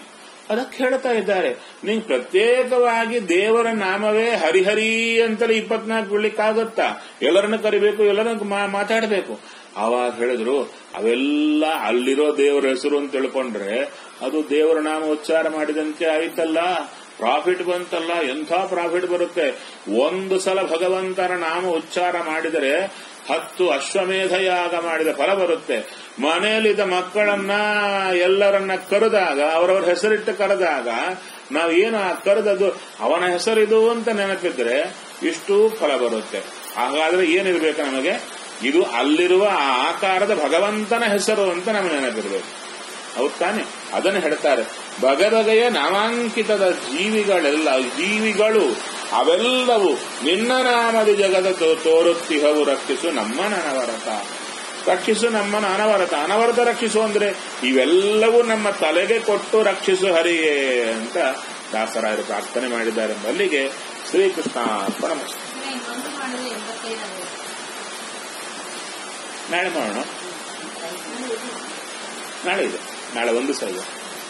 ಅದಕ್ಕೆ ಹೇಳ್ತಾ ಇದ್ದಾರೆ ನಿಂಗೆ ಪ್ರತ್ಯೇಕವಾಗಿ ದೇವರ ನಾಮವೇ ಹರಿಹರಿ ಅಂತಲೇ ಇಪ್ಪತ್ನಾಲ್ಕು ಬಿಡ್ಲಿಕ್ಕಾಗತ್ತಾ ಎಲ್ಲರನ್ನ ಕರಿಬೇಕು ಎಲ್ಲರನ್ನ ಮಾ- ಮಾತಾಡಬೇಕು ಅವಾಗ ಹೇಳಿದ್ರು ಅವೆಲ್ಲ ಅಲ್ಲಿರೋ ದೇವರ ಹೆಸರು ಅಂತ ತಿಳ್ಕೊಂಡ್ರೆ ಅದು ದೇವರ ನಾಮ ಉಚ್ಚಾರ ಮಾಡಿದಂತೆ ಆಯ್ತಲ್ಲ ಪ್ರಾಫಿಟ್ ಬಂತಲ್ಲ ಎಂಥ ಪ್ರಾಫಿಟ್ ಬರುತ್ತೆ ಒಂದು ಸಲ ಭಗವಂತನ ನಾಮ ಉಚ್ಚಾರ ಮಾಡಿದರೆ ಹತ್ತು ಅಶ್ವಮೇಧ ಯಾಗ ಮಾಡಿದ ಫಲ ಬರುತ್ತೆ ಮನೆಯಲ್ಲಿದ್ದ ಮಕ್ಕಳನ್ನ ಎಲ್ಲರನ್ನ ಕರೆದಾಗ ಅವರವರ ಹೆಸರಿಟ್ಟು ಕರೆದಾಗ ನಾವು ಏನು ಆ ಕರೆದದು ಅವನ ಹೆಸರಿದು ಅಂತ ನೆನಪಿದ್ರೆ ಇಷ್ಟು ಫಲ ಬರುತ್ತೆ ಹಾಗಾದ್ರೆ ಏನಿರ್ಬೇಕು ನಮಗೆ ಇದು ಅಲ್ಲಿರುವ ಆ ಆಕಾರದ ಭಗವಂತನ ಹೆಸರು ಅಂತ ನಮಗೆ ನೆನಪಿರ್ಬೇಕು ಹೌದ್ ತಾನೆ ಅದನ್ನು ಹೇಳ್ತಾರೆ ಬಗೆಬಗೆಯ ನಾಮಾಂಕಿತದ ಜೀವಿಗಳೆಲ್ಲ ಜೀವಿಗಳು ಅವೆಲ್ಲವೂ ನಿನ್ನ ನಾಮದಿ ಜಗದ ತೋ- ತೋರುತ್ತಿಹವು ರಕ್ಷಿಸು ನಮ್ಮನ ಅನವರತ ರಕ್ಷಿಸು ನಮ್ಮನ ಅನವರತ ಅನವರತ ರಕ್ಷಿಸು ಅಂದ್ರೆ ಇವೆಲ್ಲವೂ ನಮ್ಮ ತಲೆಗೆ ಕೊಟ್ಟು ರಕ್ಷಿಸು ಹರಿಯೇ ಅಂತ ದಾಸರಾಯರು ಪ್ರಾರ್ಥನೆ ಮಾಡಿದ್ದಾರೆ ಅಲ್ಲಿಗೆ ಶ್ರೀಕೃಷ್ಣ ಅರ್ಪಣ ಮಸ್ತು. ಇನ್ನೊಂದು ಮಾಡಿದ್ರೆ ಎಂಬತ್ತೈದು ಆಗುತ್ತೆ. ನಾಳೆ ಮಾಡೋಣ ನಾಳೆ ಇದೆ ನಾಳೆ ಒಂದು ಸಹ ಇದೆ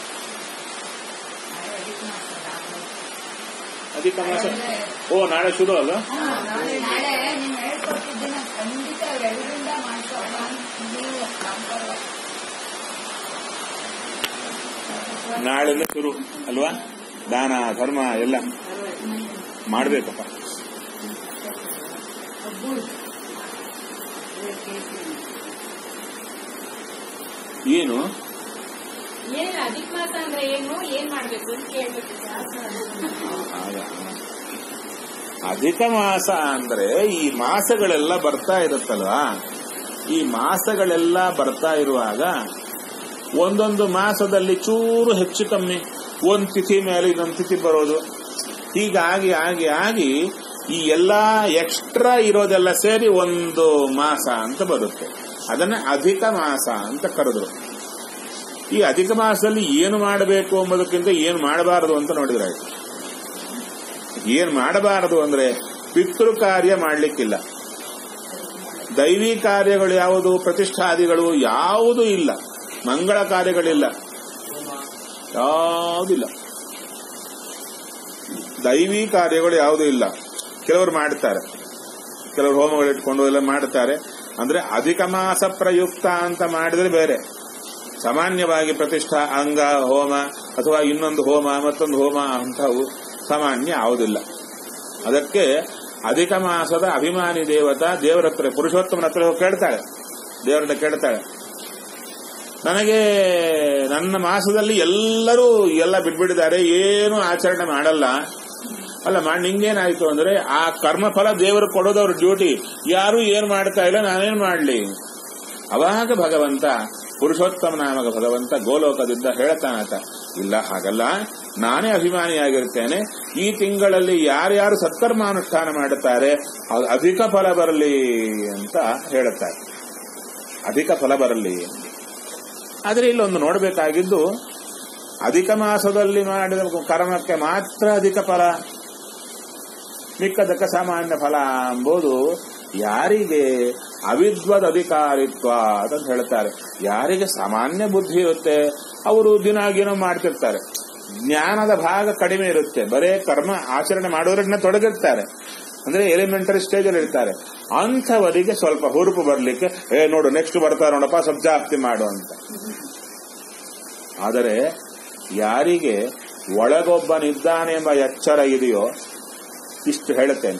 ಅಧಿಕ ಮಾಸ ಓ ನಾಳೆ ಶುರು ಅಲ್ಲ ನಾಳೆ ನೀನು ಹೇಳ್ಕೊಟ್ಟಿದ್ದೀನಿ ಖಂಡಿತ ಎರಡರಿಂದ ಮಾಡ್ಕೊಳ್ಳೋಣ ನೀವು ಕಾಂಪರ್ವ. ನಾಳೆಯಿಂದ ಶುರು ಅಲ್ವಾ ದಾನ ಧರ್ಮ ಎಲ್ಲ ಮಾಡ್ಬೇಕಪ್ಪ ಏನು ಏನಿಲ್ಲ ಅಧಿಕ ಮಾಸ ಅಂದ್ರೆ ಏನು ಏನ್ ಮಾಡ್ಬೇಕು ಅಂತ ಕೇಳ್ಬೇಕು ಆಗ ಅಧಿಕ ಮಾಸ ಅಂದ್ರೆ ಈ ಮಾಸಗಳೆಲ್ಲ ಬರ್ತಾ ಇರುತ್ತಲ್ವಾ ಈ ಮಾಸಗಳೆಲ್ಲ ಬರ್ತಾ ಇರುವಾಗ ಒಂದೊಂದು ಮಾಸದಲ್ಲಿ ಚೂರು ಹೆಚ್ಚು ಕಮ್ಮಿ ಒಂದ್ ತಿಥಿ ಮೇಲೆ ಇನ್ನೊಂದು ತಿಥಿ ಬರೋದು ಹೀಗಾಗಿ ಆಗಿ ಆಗಿ ಈ ಎಲ್ಲಾ ಎಕ್ಸ್ಟ್ರಾ ಇರೋದೆಲ್ಲ ಸೇರಿ ಒಂದು ಮಾಸ ಅಂತ ಬರುತ್ತೆ ಅದನ್ನ ಅಧಿಕ ಮಾಸ ಅಂತ ಕರೆದ್ರು ಈ ಅಧಿಕ ಮಾಸದಲ್ಲಿ ಏನು ಮಾಡಬೇಕು ಎಂಬುದಕ್ಕಿಂತ ಏನು ಮಾಡಬಾರದು ಅಂತ ನೋಡಿದ್ರೆ ಆಯ್ತು ಏನ್ ಮಾಡಬಾರದು ಅಂದ್ರೆ ಪಿತೃ ಕಾರ್ಯ ಮಾಡ್ಲಿಕ್ಕಿಲ್ಲ ದೈವಿ ಕಾರ್ಯಗಳು ಯಾವುದು ಪ್ರತಿಷ್ಠಾದಿಗಳು ಯಾವುದೂ ಇಲ್ಲ ಮಂಗಳ ಕಾರ್ಯಗಳಿಲ್ಲ ಯಾವುದಿಲ್ಲ ದೈವಿ ಕಾರ್ಯಗಳು ಯಾವುದೂ ಇಲ್ಲ ಕೆಲವರು ಮಾಡ್ತಾರೆ ಕೆಲವರು ಹೋಮಗಳು ಇಟ್ಕೊಂಡು ಎಲ್ಲ ಮಾಡ್ತಾರೆ ಅಂದ್ರೆ ಅಧಿಕ ಮಾಸ ಪ್ರಯುಕ್ತ ಅಂತ ಮಾಡಿದ್ರೆ ಬೇರೆ ಸಾಮಾನ್ಯವಾಗಿ ಪ್ರತಿಷ್ಠಾ ಅಂಗ ಹೋಮ ಅಥವಾ ಇನ್ನೊಂದು ಹೋಮ ಮತ್ತೊಂದು ಹೋಮ ಅಂಥವು ಸಾಮಾನ್ಯ ಯಾವುದಿಲ್ಲ ಅದಕ್ಕೆ ಅಧಿಕ ಮಾಸದ ಅಭಿಮಾನಿ ದೇವತಾ ದೇವರ ಹತ್ರ ಪುರುಷೋತ್ತಮನ ಹತ್ರ ಹೋಗಿ ಕೇಳ್ತಾಳೆ ದೇವರನ್ನ ಕೇಳ್ತಾಳೆ ನನಗೆ ನನ್ನ ಮಾಸದಲ್ಲಿ ಎಲ್ಲರೂ ಎಲ್ಲ ಬಿಟ್ಬಿಟ್ಟಿದ್ದಾರೆ ಏನು ಆಚರಣೆ ಮಾಡಲ್ಲ ಅಲ್ಲ ಮಾಡಿ ನಿಂಗೇನಾಯ್ತು ಅಂದ್ರೆ ಆ ಕರ್ಮಫಲ ದೇವರು ಕೊಡೋದವ್ರ ಡ್ಯೂಟಿ ಯಾರು ಏನ್ ಮಾಡ್ತಾ ಇಲ್ಲ ನಾನೇನ್ ಮಾಡ್ಲಿ ಅವಾಗ ಭಗವಂತ ಪುರುಷೋತ್ತಮ ನಾಮಕ ಭಗವಂತ ಗೋಲೋಕದಿಂದ ಹೇಳ್ತಾನತ ಇಲ್ಲ ಹಾಗಲ್ಲ ನಾನೇ ಅಭಿಮಾನಿಯಾಗಿರ್ತೇನೆ ಈ ತಿಂಗಳಲ್ಲಿ ಯಾರ್ಯಾರು ಸತ್ಕರ್ಮಾನುಷ್ಠಾನ ಮಾಡುತ್ತಾರೆ ಅದು ಅಧಿಕ ಫಲ ಬರಲಿ ಅಂತ ಹೇಳುತ್ತಾರೆ ಅಧಿಕ ಫಲ ಬರಲಿ ಆದ್ರೆ ಇಲ್ಲೊಂದು ನೋಡಬೇಕಾಗಿದ್ದು ಅಧಿಕ ಮಾಸದಲ್ಲಿ ಮಾಡಿದ ಕರ್ಮಕ್ಕೆ ಮಾತ್ರ ಅಧಿಕ ಫಲ ಮಿಕ್ಕದಕ್ಕ ಸಾಮಾನ್ಯ ಫಲ ಎಂಬುದು ಯಾರಿಗೆ ಅವಿದ್ವದ್ ಅಧಿಕಾರಿತ್ವ ಅಂತ ಹೇಳ್ತಾರೆ ಯಾರಿಗೆ ಸಾಮಾನ್ಯ ಬುದ್ಧಿ ಇರುತ್ತೆ ಅವರು ದಿನಾಗೇನೋ ಮಾಡ್ತಿರ್ತಾರೆ ಜ್ಞಾನದ ಭಾಗ ಕಡಿಮೆ ಇರುತ್ತೆ ಬರೇ ಕರ್ಮ ಆಚರಣೆ ಮಾಡೋರನ್ನ ತೊಡಗಿರ್ತಾರೆ ಅಂದ್ರೆ ಎಲಿಮೆಂಟರಿ ಸ್ಟೇಜ್ ಅಲ್ಲಿ ಇರ್ತಾರೆ ಅಂಥವರಿಗೆ ಸ್ವಲ್ಪ ಹುರುಪು ಬರ್ಲಿಕ್ಕೆ ಏ ನೋಡು ನೆಕ್ಸ್ಟ್ ಬರ್ತಾರೆ ನೋಡಪ್ಪ ಸ್ವಲ್ಪ ಜಾಸ್ತಿ ಮಾಡು ಅಂತ ಆದರೆ ಯಾರಿಗೆ ಒಳಗೊಬ್ಬನಿದ್ದಾನೆ ಎಂಬ ಎಚ್ಚರ ಇದೆಯೋ ಇಷ್ಟು ಹೇಳುತ್ತೇನೆ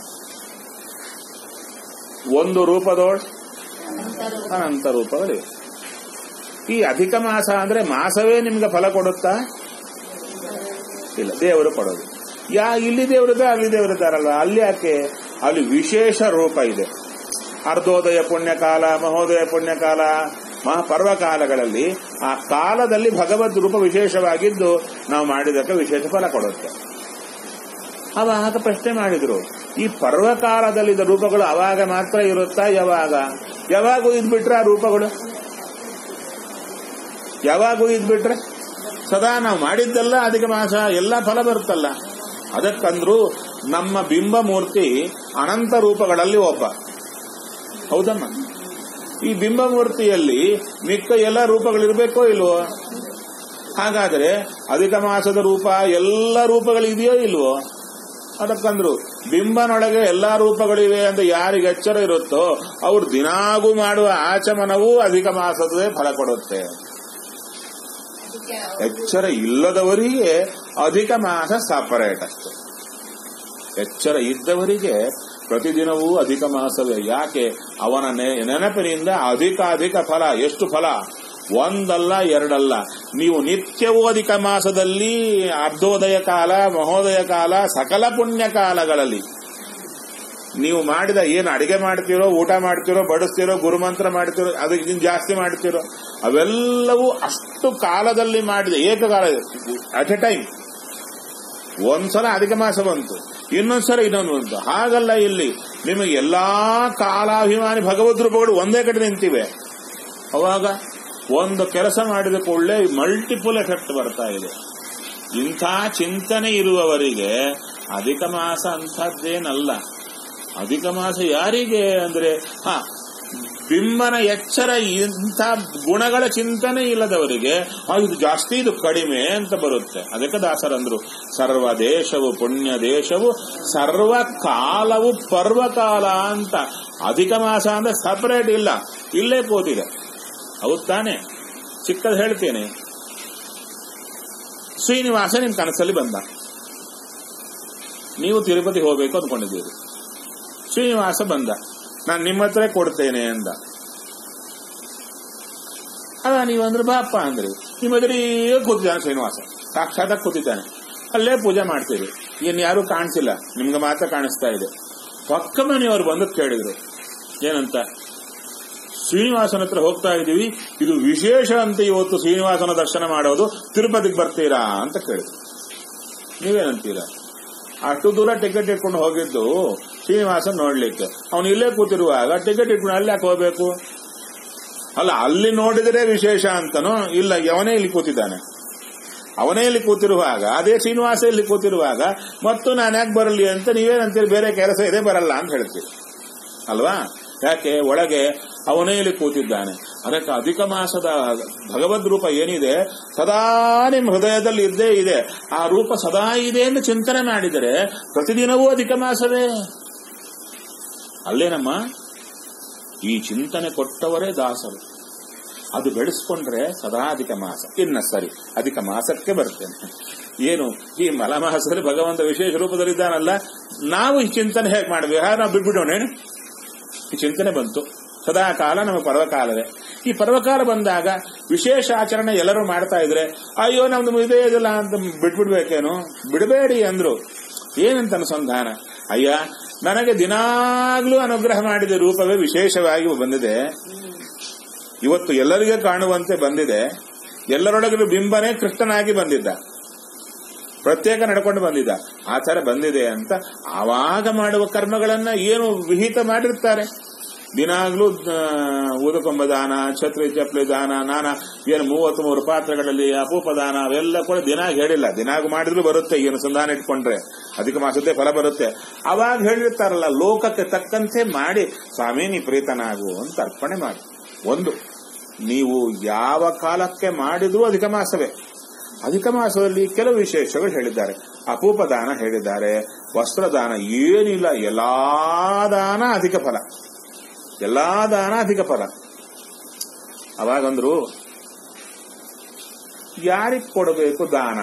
ಒಂದು ರೂಪದೋಳ್ ಅನಂತ ರೂಪಗಳಿವೆ ಈ ಅಧಿಕ ಮಾಸ ಅಂದ್ರೆ ಮಾಸವೇ ನಿಮ್ಗೆ ಫಲ ಕೊಡುತ್ತಾ ಇಲ್ಲ ದೇವರು ಕೊಡೋದು ಯಾ ಇಲ್ಲಿ ದೇವರಿದೆ ಅಲ್ಲಿ ದೇವರಿದ್ದಾರಲ್ವ ಅಲ್ಲಿ ಯಾಕೆ ಅಲ್ಲಿ ವಿಶೇಷ ರೂಪ ಇದೆ ಅರ್ಧೋದಯ ಪುಣ್ಯಕಾಲ ಮಹೋದಯ ಪುಣ್ಯಕಾಲ ಮಹಾಪರ್ವಕಾಲಗಳಲ್ಲಿ ಆ ಕಾಲದಲ್ಲಿ ಭಗವದ್ ರೂಪ ವಿಶೇಷವಾಗಿದ್ದು ನಾವು ಮಾಡಿದಕ್ಕೆ ವಿಶೇಷ ಫಲ ಕೊಡುತ್ತೆ ಅವಾಗ ಪ್ರಶ್ನೆ ಮಾಡಿದ್ರು ಈ ಪರ್ವಕಾಲದಲ್ಲಿದ್ದ ರೂಪಗಳು ಅವಾಗ ಮಾತ್ರ ಇರುತ್ತಾ ಯಾವಾಗ ಯಾವಾಗ ಇದ್ಬಿಟ್ರೆ ಆ ರೂಪಗಳು ಯಾವಾಗ ಇದ್ಬಿಟ್ರೆ ಸದಾ ನಾವು ಮಾಡಿದ್ದೆಲ್ಲ ಅಧಿಕ ಮಾಸ ಎಲ್ಲ ಫಲ ಬರುತ್ತಲ್ಲ ಅದಕ್ಕಂದ್ರು ನಮ್ಮ ಬಿಂಬ ಮೂರ್ತಿ ಅನಂತ ರೂಪಗಳಲ್ಲಿ ಒಬ್ಬ ಹೌದಮ್ಮ ಈ ಬಿಂಬ ಮೂರ್ತಿಯಲ್ಲಿ ಮಿಕ್ಕ ಎಲ್ಲ ರೂಪಗಳಿರ್ಬೇಕೋ ಇಲ್ವೋ ಹಾಗಾದರೆ ಅಧಿಕ ಮಾಸದ ರೂಪ ಎಲ್ಲ ರೂಪಗಳಿದೆಯೋ ಇಲ್ವೋ ಅದಕ್ಕಂದ್ರು ಬಿಂಬನೊಳಗೆ ಎಲ್ಲಾ ರೂಪಗಳಿವೆ ಅಂತ ಯಾರಿಗೆ ಎಚ್ಚರ ಇರುತ್ತೋ ಅವ್ರು ದಿನಾಗೂ ಮಾಡುವ ಆಚಮನವೂ ಅಧಿಕ ಮಾಸದೇ ಫಲ ಕೊಡುತ್ತೆ ಅದಕ್ಕೆ ಎಚ್ಚರ ಇಲ್ಲದವರಿಗೆ ಅಧಿಕ ಮಾಸ ಸಪರೇಟ್ ಅಷ್ಟೆ ಎಚ್ಚರ ಇದ್ದವರಿಗೆ ಪ್ರತಿದಿನವೂ ಅಧಿಕ ಮಾಸವೇ ಯಾಕೆ ಅವನ ನೆ- ನೆನಪಿನಿಂದ ಅಧಿಕ ಅಧಿಕ ಫಲ ಎಷ್ಟು ಫಲ ಒಂದಲ್ಲ ಎರಡಲ್ಲ ನೀವು ನಿತ್ಯವೂ ಅಧಿಕ ಮಾಸದಲ್ಲಿ ಅರ್ಧೋದಯ ಕಾಲ ಮಹೋದಯ ಕಾಲ ಸಕಲ ಪುಣ್ಯ ಕಾಲಗಳಲ್ಲಿ ನೀವು ಮಾಡಿದ ಏನು ಅಡಿಗೆ ಮಾಡ್ತೀರೋ ಊಟ ಮಾಡ್ತೀರೋ ಬಡಿಸ್ತೀರೋ ಗುರುಮಂತ್ರ ಮಾಡ್ತೀರೋ ಅದಕ್ಕಿಂತ ಜಾಸ್ತಿ ಮಾಡ್ತೀರೋ ಅವೆಲ್ಲವೂ ಅಷ್ಟು ಕಾಲದಲ್ಲಿ ಮಾಡಿದ ಏಕಕಾಲ ಅಟ್ ಎ ಟೈಮ್ ಒಂದ್ಸಲ ಅಧಿಕ ಮಾಸ ಬಂತು ಇನ್ನೊಂದ್ಸಲ ಇನ್ನೊಂದು ಬಂತು ಹಾಗಲ್ಲ ಇಲ್ಲಿ ನಿಮಗೆ ಎಲ್ಲಾ ಕಾಲಾಭಿಮಾನಿ ಭಗವದ್ ರೂಪಗಳು ಒಂದೇ ಕಡೆ ನಿಂತಿವೆ ಅವಾಗ ಒಂದು ಕೆಲಸ ಮಾಡಿದ ಕೂಡಲೇ ಮಲ್ಟಿಪಲ್ ಎಫೆಕ್ಟ್ ಬರ್ತಾ ಇದೆ ಇಂಥ ಚಿಂತನೆ ಇರುವವರಿಗೆ ಅಧಿಕ ಮಾಸ ಅಂಥದ್ದೇನಲ್ಲ ಅಧಿಕ ಮಾಸ ಯಾರಿಗೆ ಅಂದ್ರೆ ಹ ಬಿಂಬನ ಎಚ್ಚರ ಇಂಥ ಗುಣಗಳ ಚಿಂತನೆ ಇಲ್ಲದವರಿಗೆ ಆ, ಇದು ಜಾಸ್ತಿ ಇದು ಕಡಿಮೆ ಅಂತ ಬರುತ್ತೆ ಅದಕ್ಕೆ ದಾಸರಂದ್ರು ಸರ್ವ ದೇಶವು ಪುಣ್ಯ ದೇಶವು ಸರ್ವ ಕಾಲವು ಪರ್ವಕಾಲ ಅಂತ ಅಧಿಕ ಮಾಸ ಅಂದ್ರೆ ಸಪರೇಟ್ ಇಲ್ಲ ಇಲ್ಲೇ ಕೂತಿದೆ ಹೌದ್ ತಾನೆ ಚಿಕ್ಕದು ಹೇಳ್ತೇನೆ ಶ್ರೀನಿವಾಸ ನಿಮ್ ಕನಸಲ್ಲಿ ಬಂದ ನೀವು ತಿರುಪತಿ ಹೋಗ್ಬೇಕು ಅಂದ್ಕೊಂಡಿದ್ದೀರಿ ಶ್ರೀನಿವಾಸ ಬಂದ ನಾನು ನಿಮ್ಮ ಹತ್ರ ಕೊಡ್ತೇನೆ ಅಂದ ಅದ ನೀವಂದ್ರೆ ಬಾಪ್ಪ ಅಂದ್ರಿ ನಿಮ್ಮ ಎದುರಿಗೆ ಕೂತಿದ್ದಾನೆ ಶ್ರೀನಿವಾಸ ಸಾಕ್ಷಾತ್ ಕೂತಿದ್ದಾನೆ ಅಲ್ಲೇ ಪೂಜೆ ಮಾಡ್ತೀರಿ ಇನ್ ಯಾರು ಕಾಣಿಸಿಲ್ಲ ನಿಮ್ಗೆ ಮಾತ್ರ ಕಾಣಿಸ್ತಾ ಇದೆ ಪಕ್ಕ ಮನೆಯವರು ಬಂದು ಕೇಳಿದ್ರು ಏನಂತ ಶ್ರೀನಿವಾಸನ ಹತ್ರ ಹೋಗ್ತಾ ಇದೀವಿ ಇದು ವಿಶೇಷ ಅಂತ ಇವತ್ತು ಶ್ರೀನಿವಾಸನ ದರ್ಶನ ಮಾಡೋದು ತಿರುಪತಿಗೆ ಬರ್ತೀರಾ ಅಂತ ಕೇಳಿದ್ರು ನೀವೇನಂತೀರಾ ಅಷ್ಟು ದೂರ ಟಿಕೆಟ್ ಇಟ್ಕೊಂಡು ಹೋಗಿದ್ದು ಶ್ರೀನಿವಾಸ ನೋಡ್ಲಿಕ್ಕೆ ಅವನು ಇಲ್ಲೇ ಕೂತಿರುವಾಗ ಟಿಕೆಟ್ ಇಟ್ಕೊಂಡು ಅಲ್ಲಿ ಯಾಕೆ ಹೋಗ್ಬೇಕು ಅಲ್ಲ ಅಲ್ಲಿ ನೋಡಿದರೆ ವಿಶೇಷ ಅಂತನೋ ಇಲ್ಲ ಅವನೇ ಇಲ್ಲಿ ಕೂತಿದ್ದಾನೆ ಅವನೇ ಇಲ್ಲಿ ಕೂತಿರುವಾಗ ಅದೇ ಶ್ರೀನಿವಾಸ ಇಲ್ಲಿ ಕೂತಿರುವಾಗ ಮತ್ತು ನಾನು ಯಾಕೆ ಬರಲಿ ಅಂತ ನೀವೇನಂತೀರಿ ಬೇರೆ ಕೆಲಸ ಇದೆ ಬರಲ್ಲ ಅಂತ ಹೇಳ್ತೀರಿ ಅಲ್ವಾ ಯಾಕೆ ಒಳಗೆ ಅವನೇ ಇಲ್ಲಿ ಕೂತಿದ್ದಾನೆ ಅದಕ್ಕೆ ಅಧಿಕ ಮಾಸದ ಭಗವದ್ ರೂಪ ಏನಿದೆ ಸದಾ ನಿಮ್ಮ ಹೃದಯದಲ್ಲಿ ಇದ್ದೇ ಇದೆ ಆ ರೂಪ ಸದಾ ಇದೆ ಎಂದು ಚಿಂತನೆ ಮಾಡಿದರೆ ಪ್ರತಿದಿನವೂ ಅಧಿಕ ಮಾಸವೇ ಅಲ್ಲೇನಮ್ಮ ಈ ಚಿಂತನೆ ಕೊಟ್ಟವರೇ ದಾಸರು ಅದು ಬೆಳೆಸ್ಕೊಂಡ್ರೆ ಸದಾ ಅಧಿಕ ಮಾಸ ಇನ್ನ ಸರಿ ಅಧಿಕ ಮಾಸಕ್ಕೆ ಬರ್ತೇನೆ ಏನು ಈ ಮಲಮಾಸದಲ್ಲಿ ಭಗವಂತ ವಿಶೇಷ ರೂಪದಲ್ಲಿದ್ದಾನಲ್ಲ ನಾವು ಈ ಚಿಂತನೆ ಹೇಗೆ ಮಾಡಬೇಕು ಹಾಗೆ ನಾವು ಬಿಟ್ಬಿಡೋಣ ಏನು? ಈ ಚಿಂತನೆ ಬಂತು ಸದಾ ಕಾಲ ನಮ್ಮ ಪರ್ವಕಾಲವೇ ಈ ಪರ್ವಕಾಲ ಬಂದಾಗ ವಿಶೇಷ ಆಚರಣೆ ಎಲ್ಲರೂ ಮಾಡ್ತಾ ಇದ್ರೆ ಅಯ್ಯೋ ನಮ್ದು ಇದೇ ಇದಲ್ಲ ಅಂತ ಬಿಟ್ಬಿಡ್ಬೇಕೇನು ಬಿಡಬೇಡಿ ಅಂದ್ರು ಏನಂತ ಅನುಸಂಧಾನ ಅಯ್ಯ ನನಗೆ ದಿನಾಗ್ಲೂ ಅನುಗ್ರಹ ಮಾಡಿದ ರೂಪವೇ ವಿಶೇಷವಾಗಿ ಬಂದಿದೆ ಇವತ್ತು ಎಲ್ಲರಿಗೆ ಕಾಣುವಂತೆ ಬಂದಿದೆ ಎಲ್ಲರೊಳಗೆ ಬಿಂಬನೇ ಕೃಷ್ಣನಾಗಿ ಬಂದಿದ್ದ ಪ್ರತ್ಯೇಕ ನಡ್ಕೊಂಡು ಬಂದಿದ್ದ ಆಚಾರ ಬಂದಿದೆ ಅಂತ ಆವಾಗ ಮಾಡುವ ಕರ್ಮಗಳನ್ನ ಏನು ವಿಹಿತ ಮಾಡಿರ್ತಾರೆ ದಿನಾಗ್ಲೂ ಆ, ಊದಕೊಂಬ ದಾನ ಛತ್ರಿ ಚಪ್ಲಿ ದಾನ ನಾನಾ ಏನು ಮೂವತ್ತ್ ಮೂರು ಪಾತ್ರಗಳಲ್ಲಿ ಅಪೂಪ ದಾನ ಅವೆಲ್ಲ ಕೂಡ ದಿನಾಗ ಹೇಳಿಲ್ಲ ದಿನಾಗ ಮಾಡಿದ್ರು ಬರುತ್ತೆ ಏನು ಸಂಧಾನ ಇಟ್ಕೊಂಡ್ರೆ ಅಧಿಕ ಮಾಸದ್ದೇ ಫಲ ಬರುತ್ತೆ ಅವಾಗ ಹೇಳಿರ್ತಾರಲ್ಲ ಲೋಕಕ್ಕೆ ತಕ್ಕಂತೆ ಮಾಡಿ ಸ್ವಾಮಿ ನೀ ಪ್ರೀತನಾಗು ಅಂತ ಅರ್ಪಣೆ ಮಾಡಿ ಒಂದು ನೀವು ಯಾವ ಕಾಲಕ್ಕೆ ಮಾಡಿದ್ರೂ ಅಧಿಕ ಮಾಸವೇ ಅಧಿಕ ಮಾಸದಲ್ಲಿ ಕೆಲವು ವಿಶೇಷಗಳು ಹೇಳಿದ್ದಾರೆ ಅಪೂಪ ದಾನ ಹೇಳಿದ್ದಾರೆ ವಸ್ತ್ರದಾನ ಏನಿಲ್ಲ ಎಲ್ಲಾ ದಾನ ಅಧಿಕ ಫಲ ಎಲ್ಲಾ ದಾನ ಅಧಿಕ ಫಲ ಅವಾಗಂದ್ರು ಯಾರಿಗ್ ಕೊಡಬೇಕು ದಾನ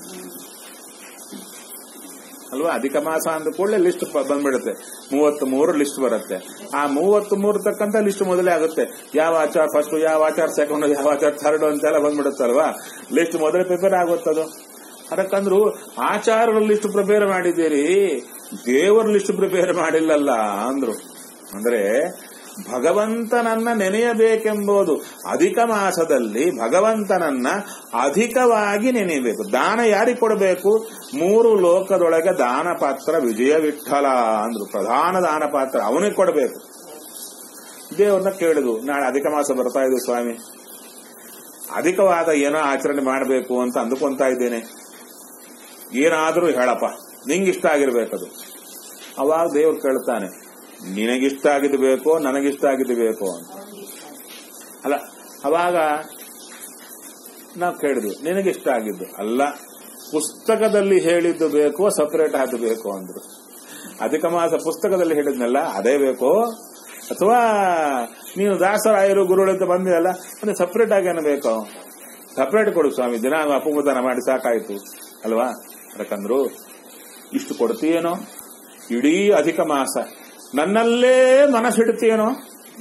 ಅಲ್ವಾ ಅಧಿಕ ಮಾಸ ಅಂದ ಕೂಡಲೇ ಲಿಸ್ಟ್ ಬಂದ್ಬಿಡುತ್ತೆ ಮೂವತ್ತ್ ಮೂರು ಲಿಸ್ಟ್ ಬರುತ್ತೆ ಆ ಮೂವತ್ತ್ ಮೂರು ತಕ್ಕಂತ ಲಿಸ್ಟ್ ಮೊದಲೇ ಆಗುತ್ತೆ ಯಾವ ಆಚಾರ ಫಸ್ಟ್ ಯಾವ ಆಚಾರ ಸೆಕೆಂಡ್ ಯಾವ ಆಚಾರ ಥರ್ಡ್ ಅಂತೆಲ್ಲ ಬಂದ್ಬಿಡುತ್ತಲ್ವಾ ಲಿಸ್ಟ್ ಮೊದಲೇ ಪ್ರಿಪೇರ್ ಆಗುತ್ತದು ಅದಕ್ಕಂದ್ರು ಆಚಾರಗಳ ಲಿಸ್ಟ್ ಪ್ರಿಪೇರ್ ಮಾಡಿದ್ದೀರಿ ದೇವರ ಲಿಸ್ಟ್ ಪ್ರಿಪೇರ್ ಮಾಡಿಲ್ಲಲ್ಲ ಅಂದ್ರು ಅಂದ್ರೆ ಭಗವಂತನನ್ನ ನೆನೆಯಬೇಕೆಂಬುದು ಅಧಿಕ ಮಾಸದಲ್ಲಿ ಭಗವಂತನನ್ನ ಅಧಿಕವಾಗಿ ನೆನೆಯಬೇಕು ದಾನ ಯಾರಿಗೆ ಕೊಡಬೇಕು ಮೂರು ಲೋಕದೊಳಗೆ ದಾನ ಪಾತ್ರ ವಿಜಯ ವಿಠಲ ಅಂದ್ರು ಪ್ರಧಾನ ದಾನ ಪಾತ್ರ ಅವನಿಗೆ ಕೊಡಬೇಕು ದೇವ್ರನ್ನ ಕೇಳಿದು ನಾಳೆ ಅಧಿಕ ಮಾಸ ಬರ್ತಾ ಇದೆ ಸ್ವಾಮಿ ಅಧಿಕವಾದ ಏನೋ ಆಚರಣೆ ಮಾಡಬೇಕು ಅಂತ ಅಂದುಕೊಂತಾ ಇದ್ದೇನೆ ಏನಾದರೂ ಹೇಳಪ್ಪ ನಿಂಗಿಷ್ಟ ಆಗಿರ್ಬೇಕದು ಅವಾಗ ದೇವ್ರು ಕೇಳ್ತಾನೆ ನಿನಗಿಷ್ಟ ಆಗಿದ್ದು ಬೇಕೋ ನನಗಿಷ್ಟ ಆಗಿದ್ದು ಬೇಕೋ ಅಂತ ಅಲ್ಲ ಅವಾಗ ನಾವು ಕೇಳಿದ್ವಿ ನಿನಗೆ ಇಷ್ಟ ಆಗಿದ್ದು ಅಲ್ಲ ಪುಸ್ತಕದಲ್ಲಿ ಹೇಳಿದ್ದು ಬೇಕೋ ಸಪರೇಟ್ ಅದು ಬೇಕು ಅಂದ್ರು ಅಧಿಕ ಮಾಸ ಪುಸ್ತಕದಲ್ಲಿ ಹೇಳಿದ್ನಲ್ಲ ಅದೇ ಬೇಕೋ ಅಥವಾ ನೀನು ದಾಸರಾಯರು ಗುರುಗಳು ಅಂತ ಬಂದಿರಲ್ಲ ಅಂದ್ರೆ ಸಪರೇಟ್ ಆಗಿ ಏನು ಬೇಕೋ ಸಪರೇಟ್ ಕೊಡು ಸ್ವಾಮಿ ದಿನ ಅಪಮುದಾನ ಮಾಡಿ ಸಾಕಾಯ್ತು ಅಲ್ವಾ ಯಾಕಂದ್ರು ಇಷ್ಟು ಕೊಡ್ತೀಯೇನೋ ಇಡೀ ಅಧಿಕ ಮಾಸ ನನ್ನಲ್ಲೇ ಮನಸ್ಸಿಡ್ತೀಯೇನೋ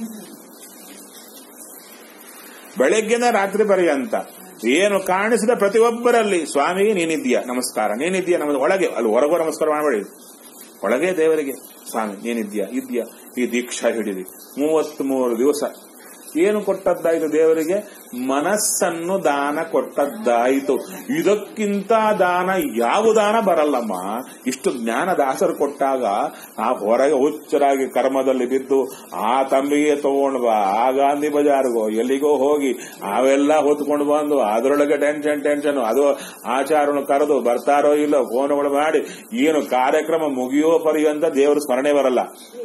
ಬೆಳಗ್ಗೆನ ರಾತ್ರಿ ಪರ್ಯಂತ ಏನು ಕಾಣಿಸಿದ ಪ್ರತಿಯೊಬ್ಬರಲ್ಲಿ ಸ್ವಾಮಿ ನೀನಿದ್ದೀಯ ನಮಸ್ಕಾರ ನೀನಿದ್ದೀಯ ನಮ್ಮ ಒಳಗೆ ಅಲ್ಲಿ ಹೊರಗೋ ನಮಸ್ಕಾರ ಮಾಡಬೇಡಿ ಒಳಗೆ ದೇವರಿಗೆ ಸ್ವಾಮಿ ನೀನಿದ್ದೀಯ ಇದ್ದೀಯ ಈ ದೀಕ್ಷಾ ಹಿಡಿದಿ ಮೂವತ್ತ್ ಮೂರು ದಿವಸ ಏನು ಕೊಟ್ಟದ್ದಾಯ್ತು ದೇವರಿಗೆ ಮನಸ್ಸನ್ನು ದಾನ ಕೊಟ್ಟದ್ದಾಯಿತು ಇದಕ್ಕಿಂತ ದಾನ ಯಾವ ದಾನ ಬರಲ್ಲಮ್ಮ ಇಷ್ಟು ಜ್ಞಾನ ದಾಸರು ಕೊಟ್ಟಾಗ ಆ ಹೊರಗೆ ಹುಚ್ಚರಾಗಿ ಕರ್ಮದಲ್ಲಿ ಬಿದ್ದು ಆ ತಂಬಿಗೆ ತಗೊಂಡು ಬಾ ಆ ಗಾಂಧಿ ಬಜಾರ್ಗೋ ಎಲ್ಲಿಗೋ ಹೋಗಿ ಅವೆಲ್ಲ ಹೊತ್ಕೊಂಡು ಬಂದು ಅದರೊಳಗೆ ಟೆನ್ಷನ್ ಟೆನ್ಷನ್ ಅದು ಆಚಾರನು ಕರೆದು ಬರ್ತಾರೋ ಇಲ್ಲೋ ಫೋನ್ಗಳು ಮಾಡಿ ಏನು ಕಾರ್ಯಕ್ರಮ ಮುಗಿಯೋ ಪರ್ಯಂತ ದೇವರ ಸ್ಮರಣೆ ಬರಲ್ಲ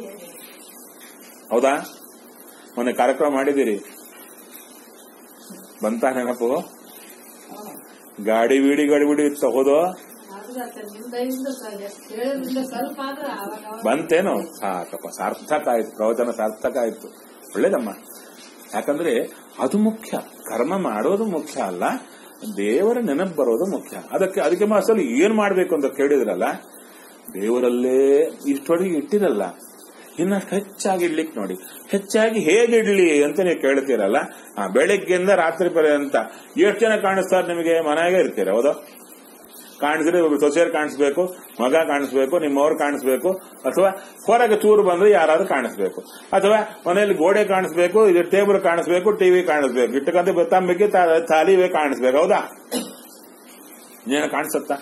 ಹೌದಾ ಮೊನ್ನೆ ಕಾರ್ಯಕ್ರಮ ಮಾಡಿದ್ದೀರಿ ಬಂತ ನೆನಪು ಗಾಡಿ ಬೀಡಿ ಗಾಡಿ ಬೀಡಿ ತಗೋದು ಸ್ವಲ್ಪ ಆದ್ರೂ ಅವಾಗ ಬಂತೇನು ಸಾಕಪ್ಪ ಸಾರ್ಥಕ ಆಯ್ತು ಪ್ರವಚನ ಸಾರ್ಥಕ ಆಯ್ತು ಒಳ್ಳೇದಮ್ಮ ಯಾಕಂದ್ರೆ ಅದು ಮುಖ್ಯ ಕರ್ಮ ಮಾಡೋದು ಮುಖ್ಯ ಅಲ್ಲ ದೇವರ ನೆನಪು ಬರೋದು ಮುಖ್ಯ ಅದಕ್ಕೆ ಅದಕ್ಕೆ ಮಾಸಲ್ಲಿ ಏನ್ ಮಾಡ್ಬೇಕು ಅಂತ ಕೇಳಿದ್ರಲ್ಲ ದೇವರಲ್ಲೇ ಇಷ್ಟೊಳಗೆ ಇಟ್ಟಿರಲ್ಲ ಇನ್ನಷ್ಟು ಹೆಚ್ಚಾಗಿ ಇಡ್ಲಿಕ್ಕೆ ನೋಡಿ ಹೆಚ್ಚಾಗಿ ಹೇಗೆ ಇಡ್ಲಿ ಅಂತ ನೀವು ಕೇಳ್ತೀರಲ್ಲ ಆ ಬೆಳಗ್ಗೆಯಿಂದ ರಾತ್ರಿ ಪರ್ಯಂತ ಎಷ್ಟು ಜನ ಕಾಣಿಸ್ತಾರೆ ನಿಮಗೆ ಮನೆಯಾಗೆ ಇರ್ತೀರ ಹೌದಾ ಕಾಣಿಸಿದ್ರೆ ಒಬ್ರು ಸೊಸೆಯರ್ ಕಾಣಿಸ್ಬೇಕು ಮಗ ಕಾಣಿಸ್ಬೇಕು ನಿಮ್ಮವ್ರು ಕಾಣಿಸ್ಬೇಕು ಅಥವಾ ಹೊರಗೆ ಚೂರು ಬಂದ್ರೆ ಯಾರಾದ್ರೂ ಕಾಣಿಸ್ಬೇಕು ಅಥವಾ ಮನೆಯಲ್ಲಿ ಗೋಡೆ ಕಾಣಿಸ್ಬೇಕು ಇದು ಟೇಬಲ್ ಕಾಣಿಸ್ಬೇಕು ಟಿವಿ ಕಾಣಿಸ್ಬೇಕು ಇಟ್ಟಕಂತ ಬೆತ್ತಂಬಿಕೆ ತಾಲಿವೆ ಕಾಣಿಸ್ಬೇಕು ಹೌದಾ ನೀನು ಕಾಣಿಸುತ್ತಾ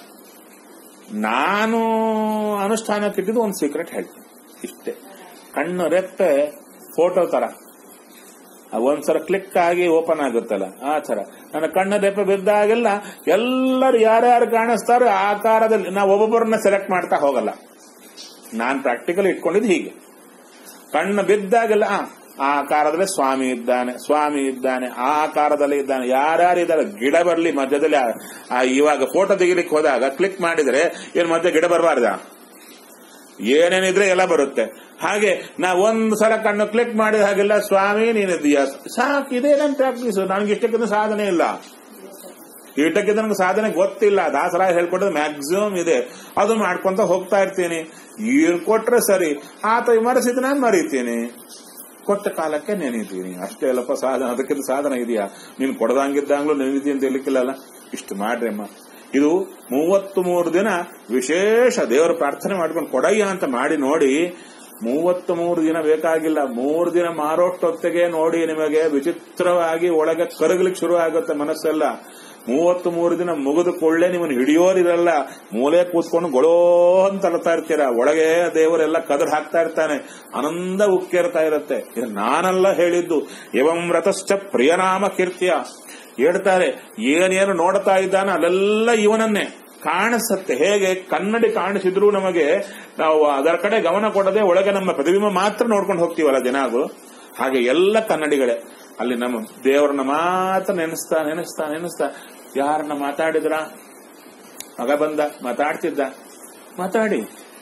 ನಾನು ಅನುಷ್ಠಾನಕ್ಕಿಟ್ಟಿದ್ದು ಒಂದು ಸೀಕ್ರೆಟ್ ಹೇಳ್ತೀನಿ ಇಷ್ಟೇ ಕಣ್ಣು ರೆಪ್ಪೆ ಫೋಟೋ ತರ ಒಂದ್ಸಲ ಕ್ಲಿಕ್ ಆಗಿ ಓಪನ್ ಆಗುತ್ತಲ್ಲ ಆ ತರ ನನ್ನ ಕಣ್ಣ ರೆಪ್ಪೆ ಬಿದ್ದಾಗೆಲ್ಲ ಎಲ್ಲರೂ ಯಾರ್ಯಾರು ಕಾಣಿಸ್ತಾರೋ ಆ ಆಕಾರದಲ್ಲಿ ನಾವು ಒಬ್ಬೊಬ್ಬರನ್ನ ಸೆಲೆಕ್ಟ್ ಮಾಡ್ತಾ ಹೋಗಲ್ಲ ನಾನ್ ಪ್ರಾಕ್ಟಿಕಲ್ ಇಟ್ಕೊಂಡಿದ್ದು ಹೀಗೆ ಕಣ್ಣು ಬಿದ್ದಾಗೆಲ್ಲ ಆ, ಆ ಆಕಾರದಲ್ಲಿ ಸ್ವಾಮಿ ಇದ್ದಾನೆ ಸ್ವಾಮಿ ಇದ್ದಾನೆ ಆ ಆಕಾರದಲ್ಲಿ ಇದ್ದಾನೆ ಯಾರ್ಯಾರು ಇದ್ದಾರೆ ಗಿಡ ಬರಲಿ ಮಧ್ಯದಲ್ಲಿ ಆ- ಆ ಇವಾಗ ಫೋಟೋ ತೆಗಿಲಿಕ್ಕೆ ಹೋದಾಗ ಕ್ಲಿಕ್ ಮಾಡಿದ್ರೆ ಏನ್ ಮಧ್ಯೆ ಗಿಡ ಬರಬಾರ್ದ ಏನೇನಿದ್ರೆ ಎಲ್ಲ ಬರುತ್ತೆ ಹಾಗೆ ನಾ ಒಂದ್ ಸಲ ಕಣ್ಣು ಕ್ಲಿಕ್ ಮಾಡಿದ ಹಾಗೆಲ್ಲ ಸ್ವಾಮಿ ನೀನಿದ್ದೀಯ ಸಾಕು ಇದೇ ನನ್ನ ಪ್ರಾಕ್ಟೀಸ್ ನನಗೆ ಇಷ್ಟಕ್ಕಿಂತ ಸಾಧನೆ ಇಲ್ಲ ಇಷ್ಟಕ್ಕಿಂತ ನನಗೆ ಸಾಧನೆ ಗೊತ್ತಿಲ್ಲ ದಾಸರಾಯ ಹೇಳ್ಕೊಟ್ಟದ್ದು ಮ್ಯಾಕ್ಸಿಮಮ್ ಇದೆ ಅದು ಮಾಡ್ಕೊಂತ ಹೋಗ್ತಾ ಇರ್ತೀನಿ ಏನ್ ಕೊಟ್ರೆ ಸರಿ ಆತ ವಿಮರ್ಶಿತ ನಾನು ಮರಿತೀನಿ ಕೊಟ್ಟ ಕಾಲಕ್ಕೆ ನೆನೀತೀನಿ ಅಷ್ಟೇ ಅಲ್ಲಪ್ಪ ಸಾಧನ ಅದಕ್ಕಿಂತ ಸಾಧನ ಇದೆಯಾ ನೀನು ಕೊಡದಂಗಿದ್ದಾಗ್ಲೂ ನೆನೀತಿ ಅಂತ ಹೇಳಿಕ್ಕಿಲ್ಲಲ್ಲ ಇಷ್ಟು ಮಾಡ್ರಿ ಅಮ್ಮ ಇದು ಮೂವತ್ತು ಮೂರು ದಿನ ವಿಶೇಷ ದೇವರ ಪ್ರಾರ್ಥನೆ ಮಾಡ್ಕೊಂಡು ಕೊಡಯ್ಯ ಅಂತ ಮಾಡಿ ನೋಡಿ ಮೂವತ್ತು ಮೂರು ದಿನ ಬೇಕಾಗಿಲ್ಲ ಮೂರು ದಿನ ಮಾರೋಷ್ಟೊತ್ತಿಗೆ ನೋಡಿ ನಿಮಗೆ ವಿಚಿತ್ರವಾಗಿ ಒಳಗೆ ಕರಗಲಿಕ್ಕೆ ಶುರು ಆಗುತ್ತೆ ಮನಸ್ಸೆಲ್ಲ ಮೂವತ್ತು ಮೂರು ದಿನ ಮುಗಿದು ಕೊಳ್ಳೆ ನಿಮ್ಮನ್ನು ಹಿಡಿಯೋರಿರಲ್ಲ ಮೂಲೆ ಕೂತ್ಕೊಂಡು ಗೊಳೋ ಅಂತ ಅಳ್ತಾ ಇರ್ತೀರ ಒಳಗೆ ದೇವರೆಲ್ಲ ಕದರ್ ಹಾಕ್ತಾ ಇರ್ತಾನೆ ಆನಂದ ಉಕ್ಕೇರ್ತಾ ಇರುತ್ತೆ ಇದು ನಾನೆಲ್ಲ ಹೇಳಿದ್ದು ಎವಂ ರತಶ್ಚ ಪ್ರಿಯನಾಮ ಕೀರ್ತಿಯ ಹೇಳ್ತಾರೆ ಏನೇನು ನೋಡ್ತಾ ಇದ್ದಾನೆ ಅಲ್ಲೆಲ್ಲ ಇವನನ್ನೇ ಕಾಣಿಸುತ್ತೆ ಹೇಗೆ ಕನ್ನಡಿ ಕಾಣಿಸಿದ್ರು ನಮಗೆ ನಾವು ಅದರ ಕಡೆ ಗಮನ ಕೊಡದೆ ಒಳಗೆ ನಮ್ಮ ಪ್ರತಿಬಿಂಬ ಮಾತ್ರ ನೋಡ್ಕೊಂಡು ಹೋಗ್ತೀವಲ್ಲ ದಿನಾಗು ಹಾಗೆ ಎಲ್ಲ ಕನ್ನಡಿಗಳೇ ಅಲ್ಲಿ ನಮ್ಮ ದೇವರನ್ನ ಮಾತ್ರ ನೆನೆಸ್ತಾ ನೆನೆಸ್ತಾ ನೆನೆಸ್ತಾ ಯಾರನ್ನ ಮಾತಾಡಿದ್ರ ಮಗ ಬಂದ ಮಾತಾಡ್ತಿದ್ದ ಮಾತಾಡಿ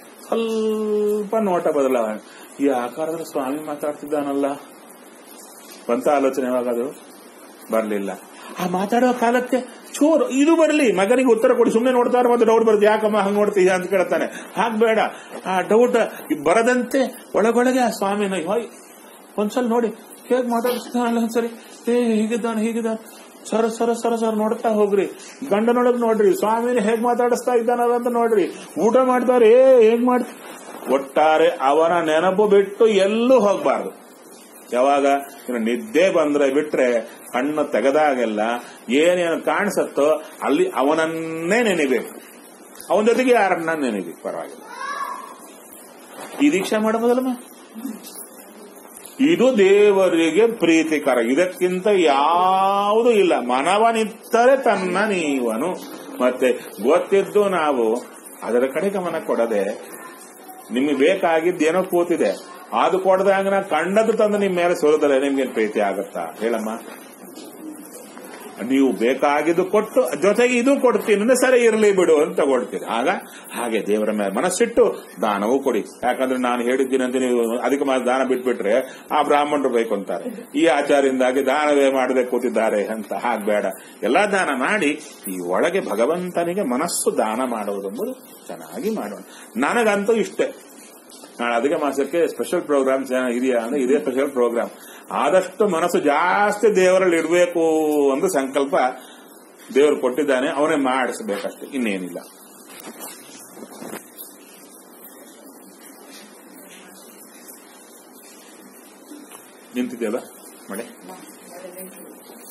ಸ್ವಲ್ಪ ನೋಟ ಬದಲಾವಣೆ ಈ ಆಕಾರದಲ್ಲಿ ಸ್ವಾಮಿ ಮಾತಾಡ್ತಿದ್ದಾನಲ್ಲ ಬಂತ ಆಲೋಚನೆ ಯಾವಾಗದು ಬರ್ಲಿಲ್ಲ ಆ ಮಾತಾಡೋ ಕಾಲಕ್ಕೆ ಚೂರು ಇದು ಬರಲಿ ಮಗನಿಗೆ ಉತ್ತರ ಕೊಡಿ ಸುಮ್ಮನೆ ನೋಡ್ತಾರೆ ಮತ್ತೆ ಡೌಟ್ ಬರುತ್ತೆ ಯಾಕಮ್ಮ ಹಂಗ್ ನೋಡ್ತೀಯ ಅಂತ ಕೇಳ್ತಾನೆ ಹಾಗ್ ಬೇಡ ಆ ಡೌಟ್ ಬರದಂತೆ ಒಳಗೊಳಗೆ ಆ ಸ್ವಾಮಿನ ಹೋಯ್ ಒಂದ್ಸಲ ನೋಡಿ ಹೇಗ್ ಮಾತಾಡಿಸ್ತಾನಲ್ಲ ಒಂದ್ಸರಿ ಏ ಹೀಗಿದ್ದಾನೆ ಹೀಗಿದ್ದಾನೆ ಸರ ಸರ ಸರ ಸರ ನೋಡ್ತಾ ಹೋಗ್ರಿ ಗಂಡನೊಳಗ್ ನೋಡ್ರಿ ಸ್ವಾಮಿನ ಹೇಗ್ ಮಾತಾಡಿಸ್ತಾ ಇದ್ದಾನಲ್ಲ ಅಂತ ನೋಡ್ರಿ ಊಟ ಮಾಡ್ತಾರೆ ಏ ಹೇಗ್ ಮಾಡ್ ಒಟ್ಟಾರೆ ಅವನ ನೆನಪು ಬಿಟ್ಟು ಎಲ್ಲೂ ಹೋಗ್ಬಾರ್ದು ಯಾವಾಗ ಇನ್ನು ನಿದ್ದೆ ಬಂದ್ರೆ ಬಿಟ್ರೆ ಕಣ್ಣು ತೆಗೆದಾಗೆಲ್ಲ ಏನೇನು ಕಾಣಿಸುತ್ತೋ ಅಲ್ಲಿ ಅವನನ್ನೇ ನೆನೆಬೇಕು ಅವನ ಜೊತೆಗೆ ಯಾರನ್ನ ನೆನೆಬೇಕು ಪರವಾಗಿಲ್ಲ ಈ ದೀಕ್ಷೆ ಮಾಡಬಹುದಲ್ಲಮ್ಮ ಇದು ದೇವರಿಗೆ ಪ್ರೀತಿಕರ ಇದಕ್ಕಿಂತ ಯಾವುದು ಇಲ್ಲ ಮನವನಿತ್ತರೆ ತನ್ನ ನೀವನು ಮತ್ತೆ ಗೊತ್ತಿದ್ದು ನಾವು ಅದರ ಕಡೆ ಗಮನ ಕೊಡದೆ ನಿಮಗೆ ಬೇಕಾಗಿದ್ದೇನೋ ಕೂತಿದೆ ಅದು ಕೊಡದಾಗ ನಾ ಕಂಡದ್ದು ತಂದು ನಿಮ್ ಮೇಲೆ ಸುರಿದ್ರೆ ನಿಮ್ಗೇನ್ ಪ್ರೀತಿ ಆಗತ್ತಾ ಹೇಳಮ್ಮ ನೀವು ಬೇಕಾಗಿದ್ದು ಕೊಟ್ಟು ಜೊತೆಗೆ ಇದು ಕೊಡ್ತೀನಿ ಅಂದ್ರೆ ಸರಿ ಇರಲಿ ಬಿಡು ಅಂತ ತಗೊಳ್ತೀರಿ ಆಗ ಹಾಗೆ ದೇವರ ಮೇಲೆ ಮನಸ್ಸಿಟ್ಟು ದಾನವೂ ಕೊಡಿ ಯಾಕಂದ್ರೆ ನಾನು ಹೇಳಿದ್ದೀನಿ ಅಂತ ನೀವು ಅಧಿಕ ಮಾಸ ದಾನ ಬಿಟ್ಬಿಟ್ರೆ ಆ ಬ್ರಾಹ್ಮಣರು ಬೇಕು ಅಂತಾರೆ ಈ ಆಚಾರದಿಂದಾಗಿ ದಾನವೇ ಮಾಡದೆ ಕೂತಿದ್ದಾರೆ ಅಂತ ಹಾಗೆ ಬೇಡ ಎಲ್ಲಾ ದಾನ ಮಾಡಿ ಈ ಒಳಗೆ ಭಗವಂತನಿಗೆ ಮನಸ್ಸು ದಾನ ಮಾಡುವುದೆಂಬುದು ಚೆನ್ನಾಗಿ ಮಾಡೋಣ ನನಗಂತೂ ಇಷ್ಟೇ ನಾಳೆ ಅಧಿಕ ಮಾಸಕ್ಕೆ ಸ್ಪೆಷಲ್ ಪ್ರೋಗ್ರಾಮ್ಸ್ ಏನೋ ಇದೆಯಾ ಅಂದ್ರೆ ಇದೇ ಸ್ಪೆಷಲ್ ಪ್ರೋಗ್ರಾಮ್ ಆದಷ್ಟು ಮನಸ್ಸು ಜಾಸ್ತಿ ದೇವರಲ್ಲಿ ಇಡಬೇಕು ಅಂತ ಸಂಕಲ್ಪ ದೇವರು ಕೊಟ್ಟಿದ್ದಾನೆ ಅವನೇ ಮಾಡಿಸ್ಬೇಕಷ್ಟೆ ಇನ್ನೇನಿಲ್ಲ ನಿಂತಿದ್ದೇವ ಮಳೆ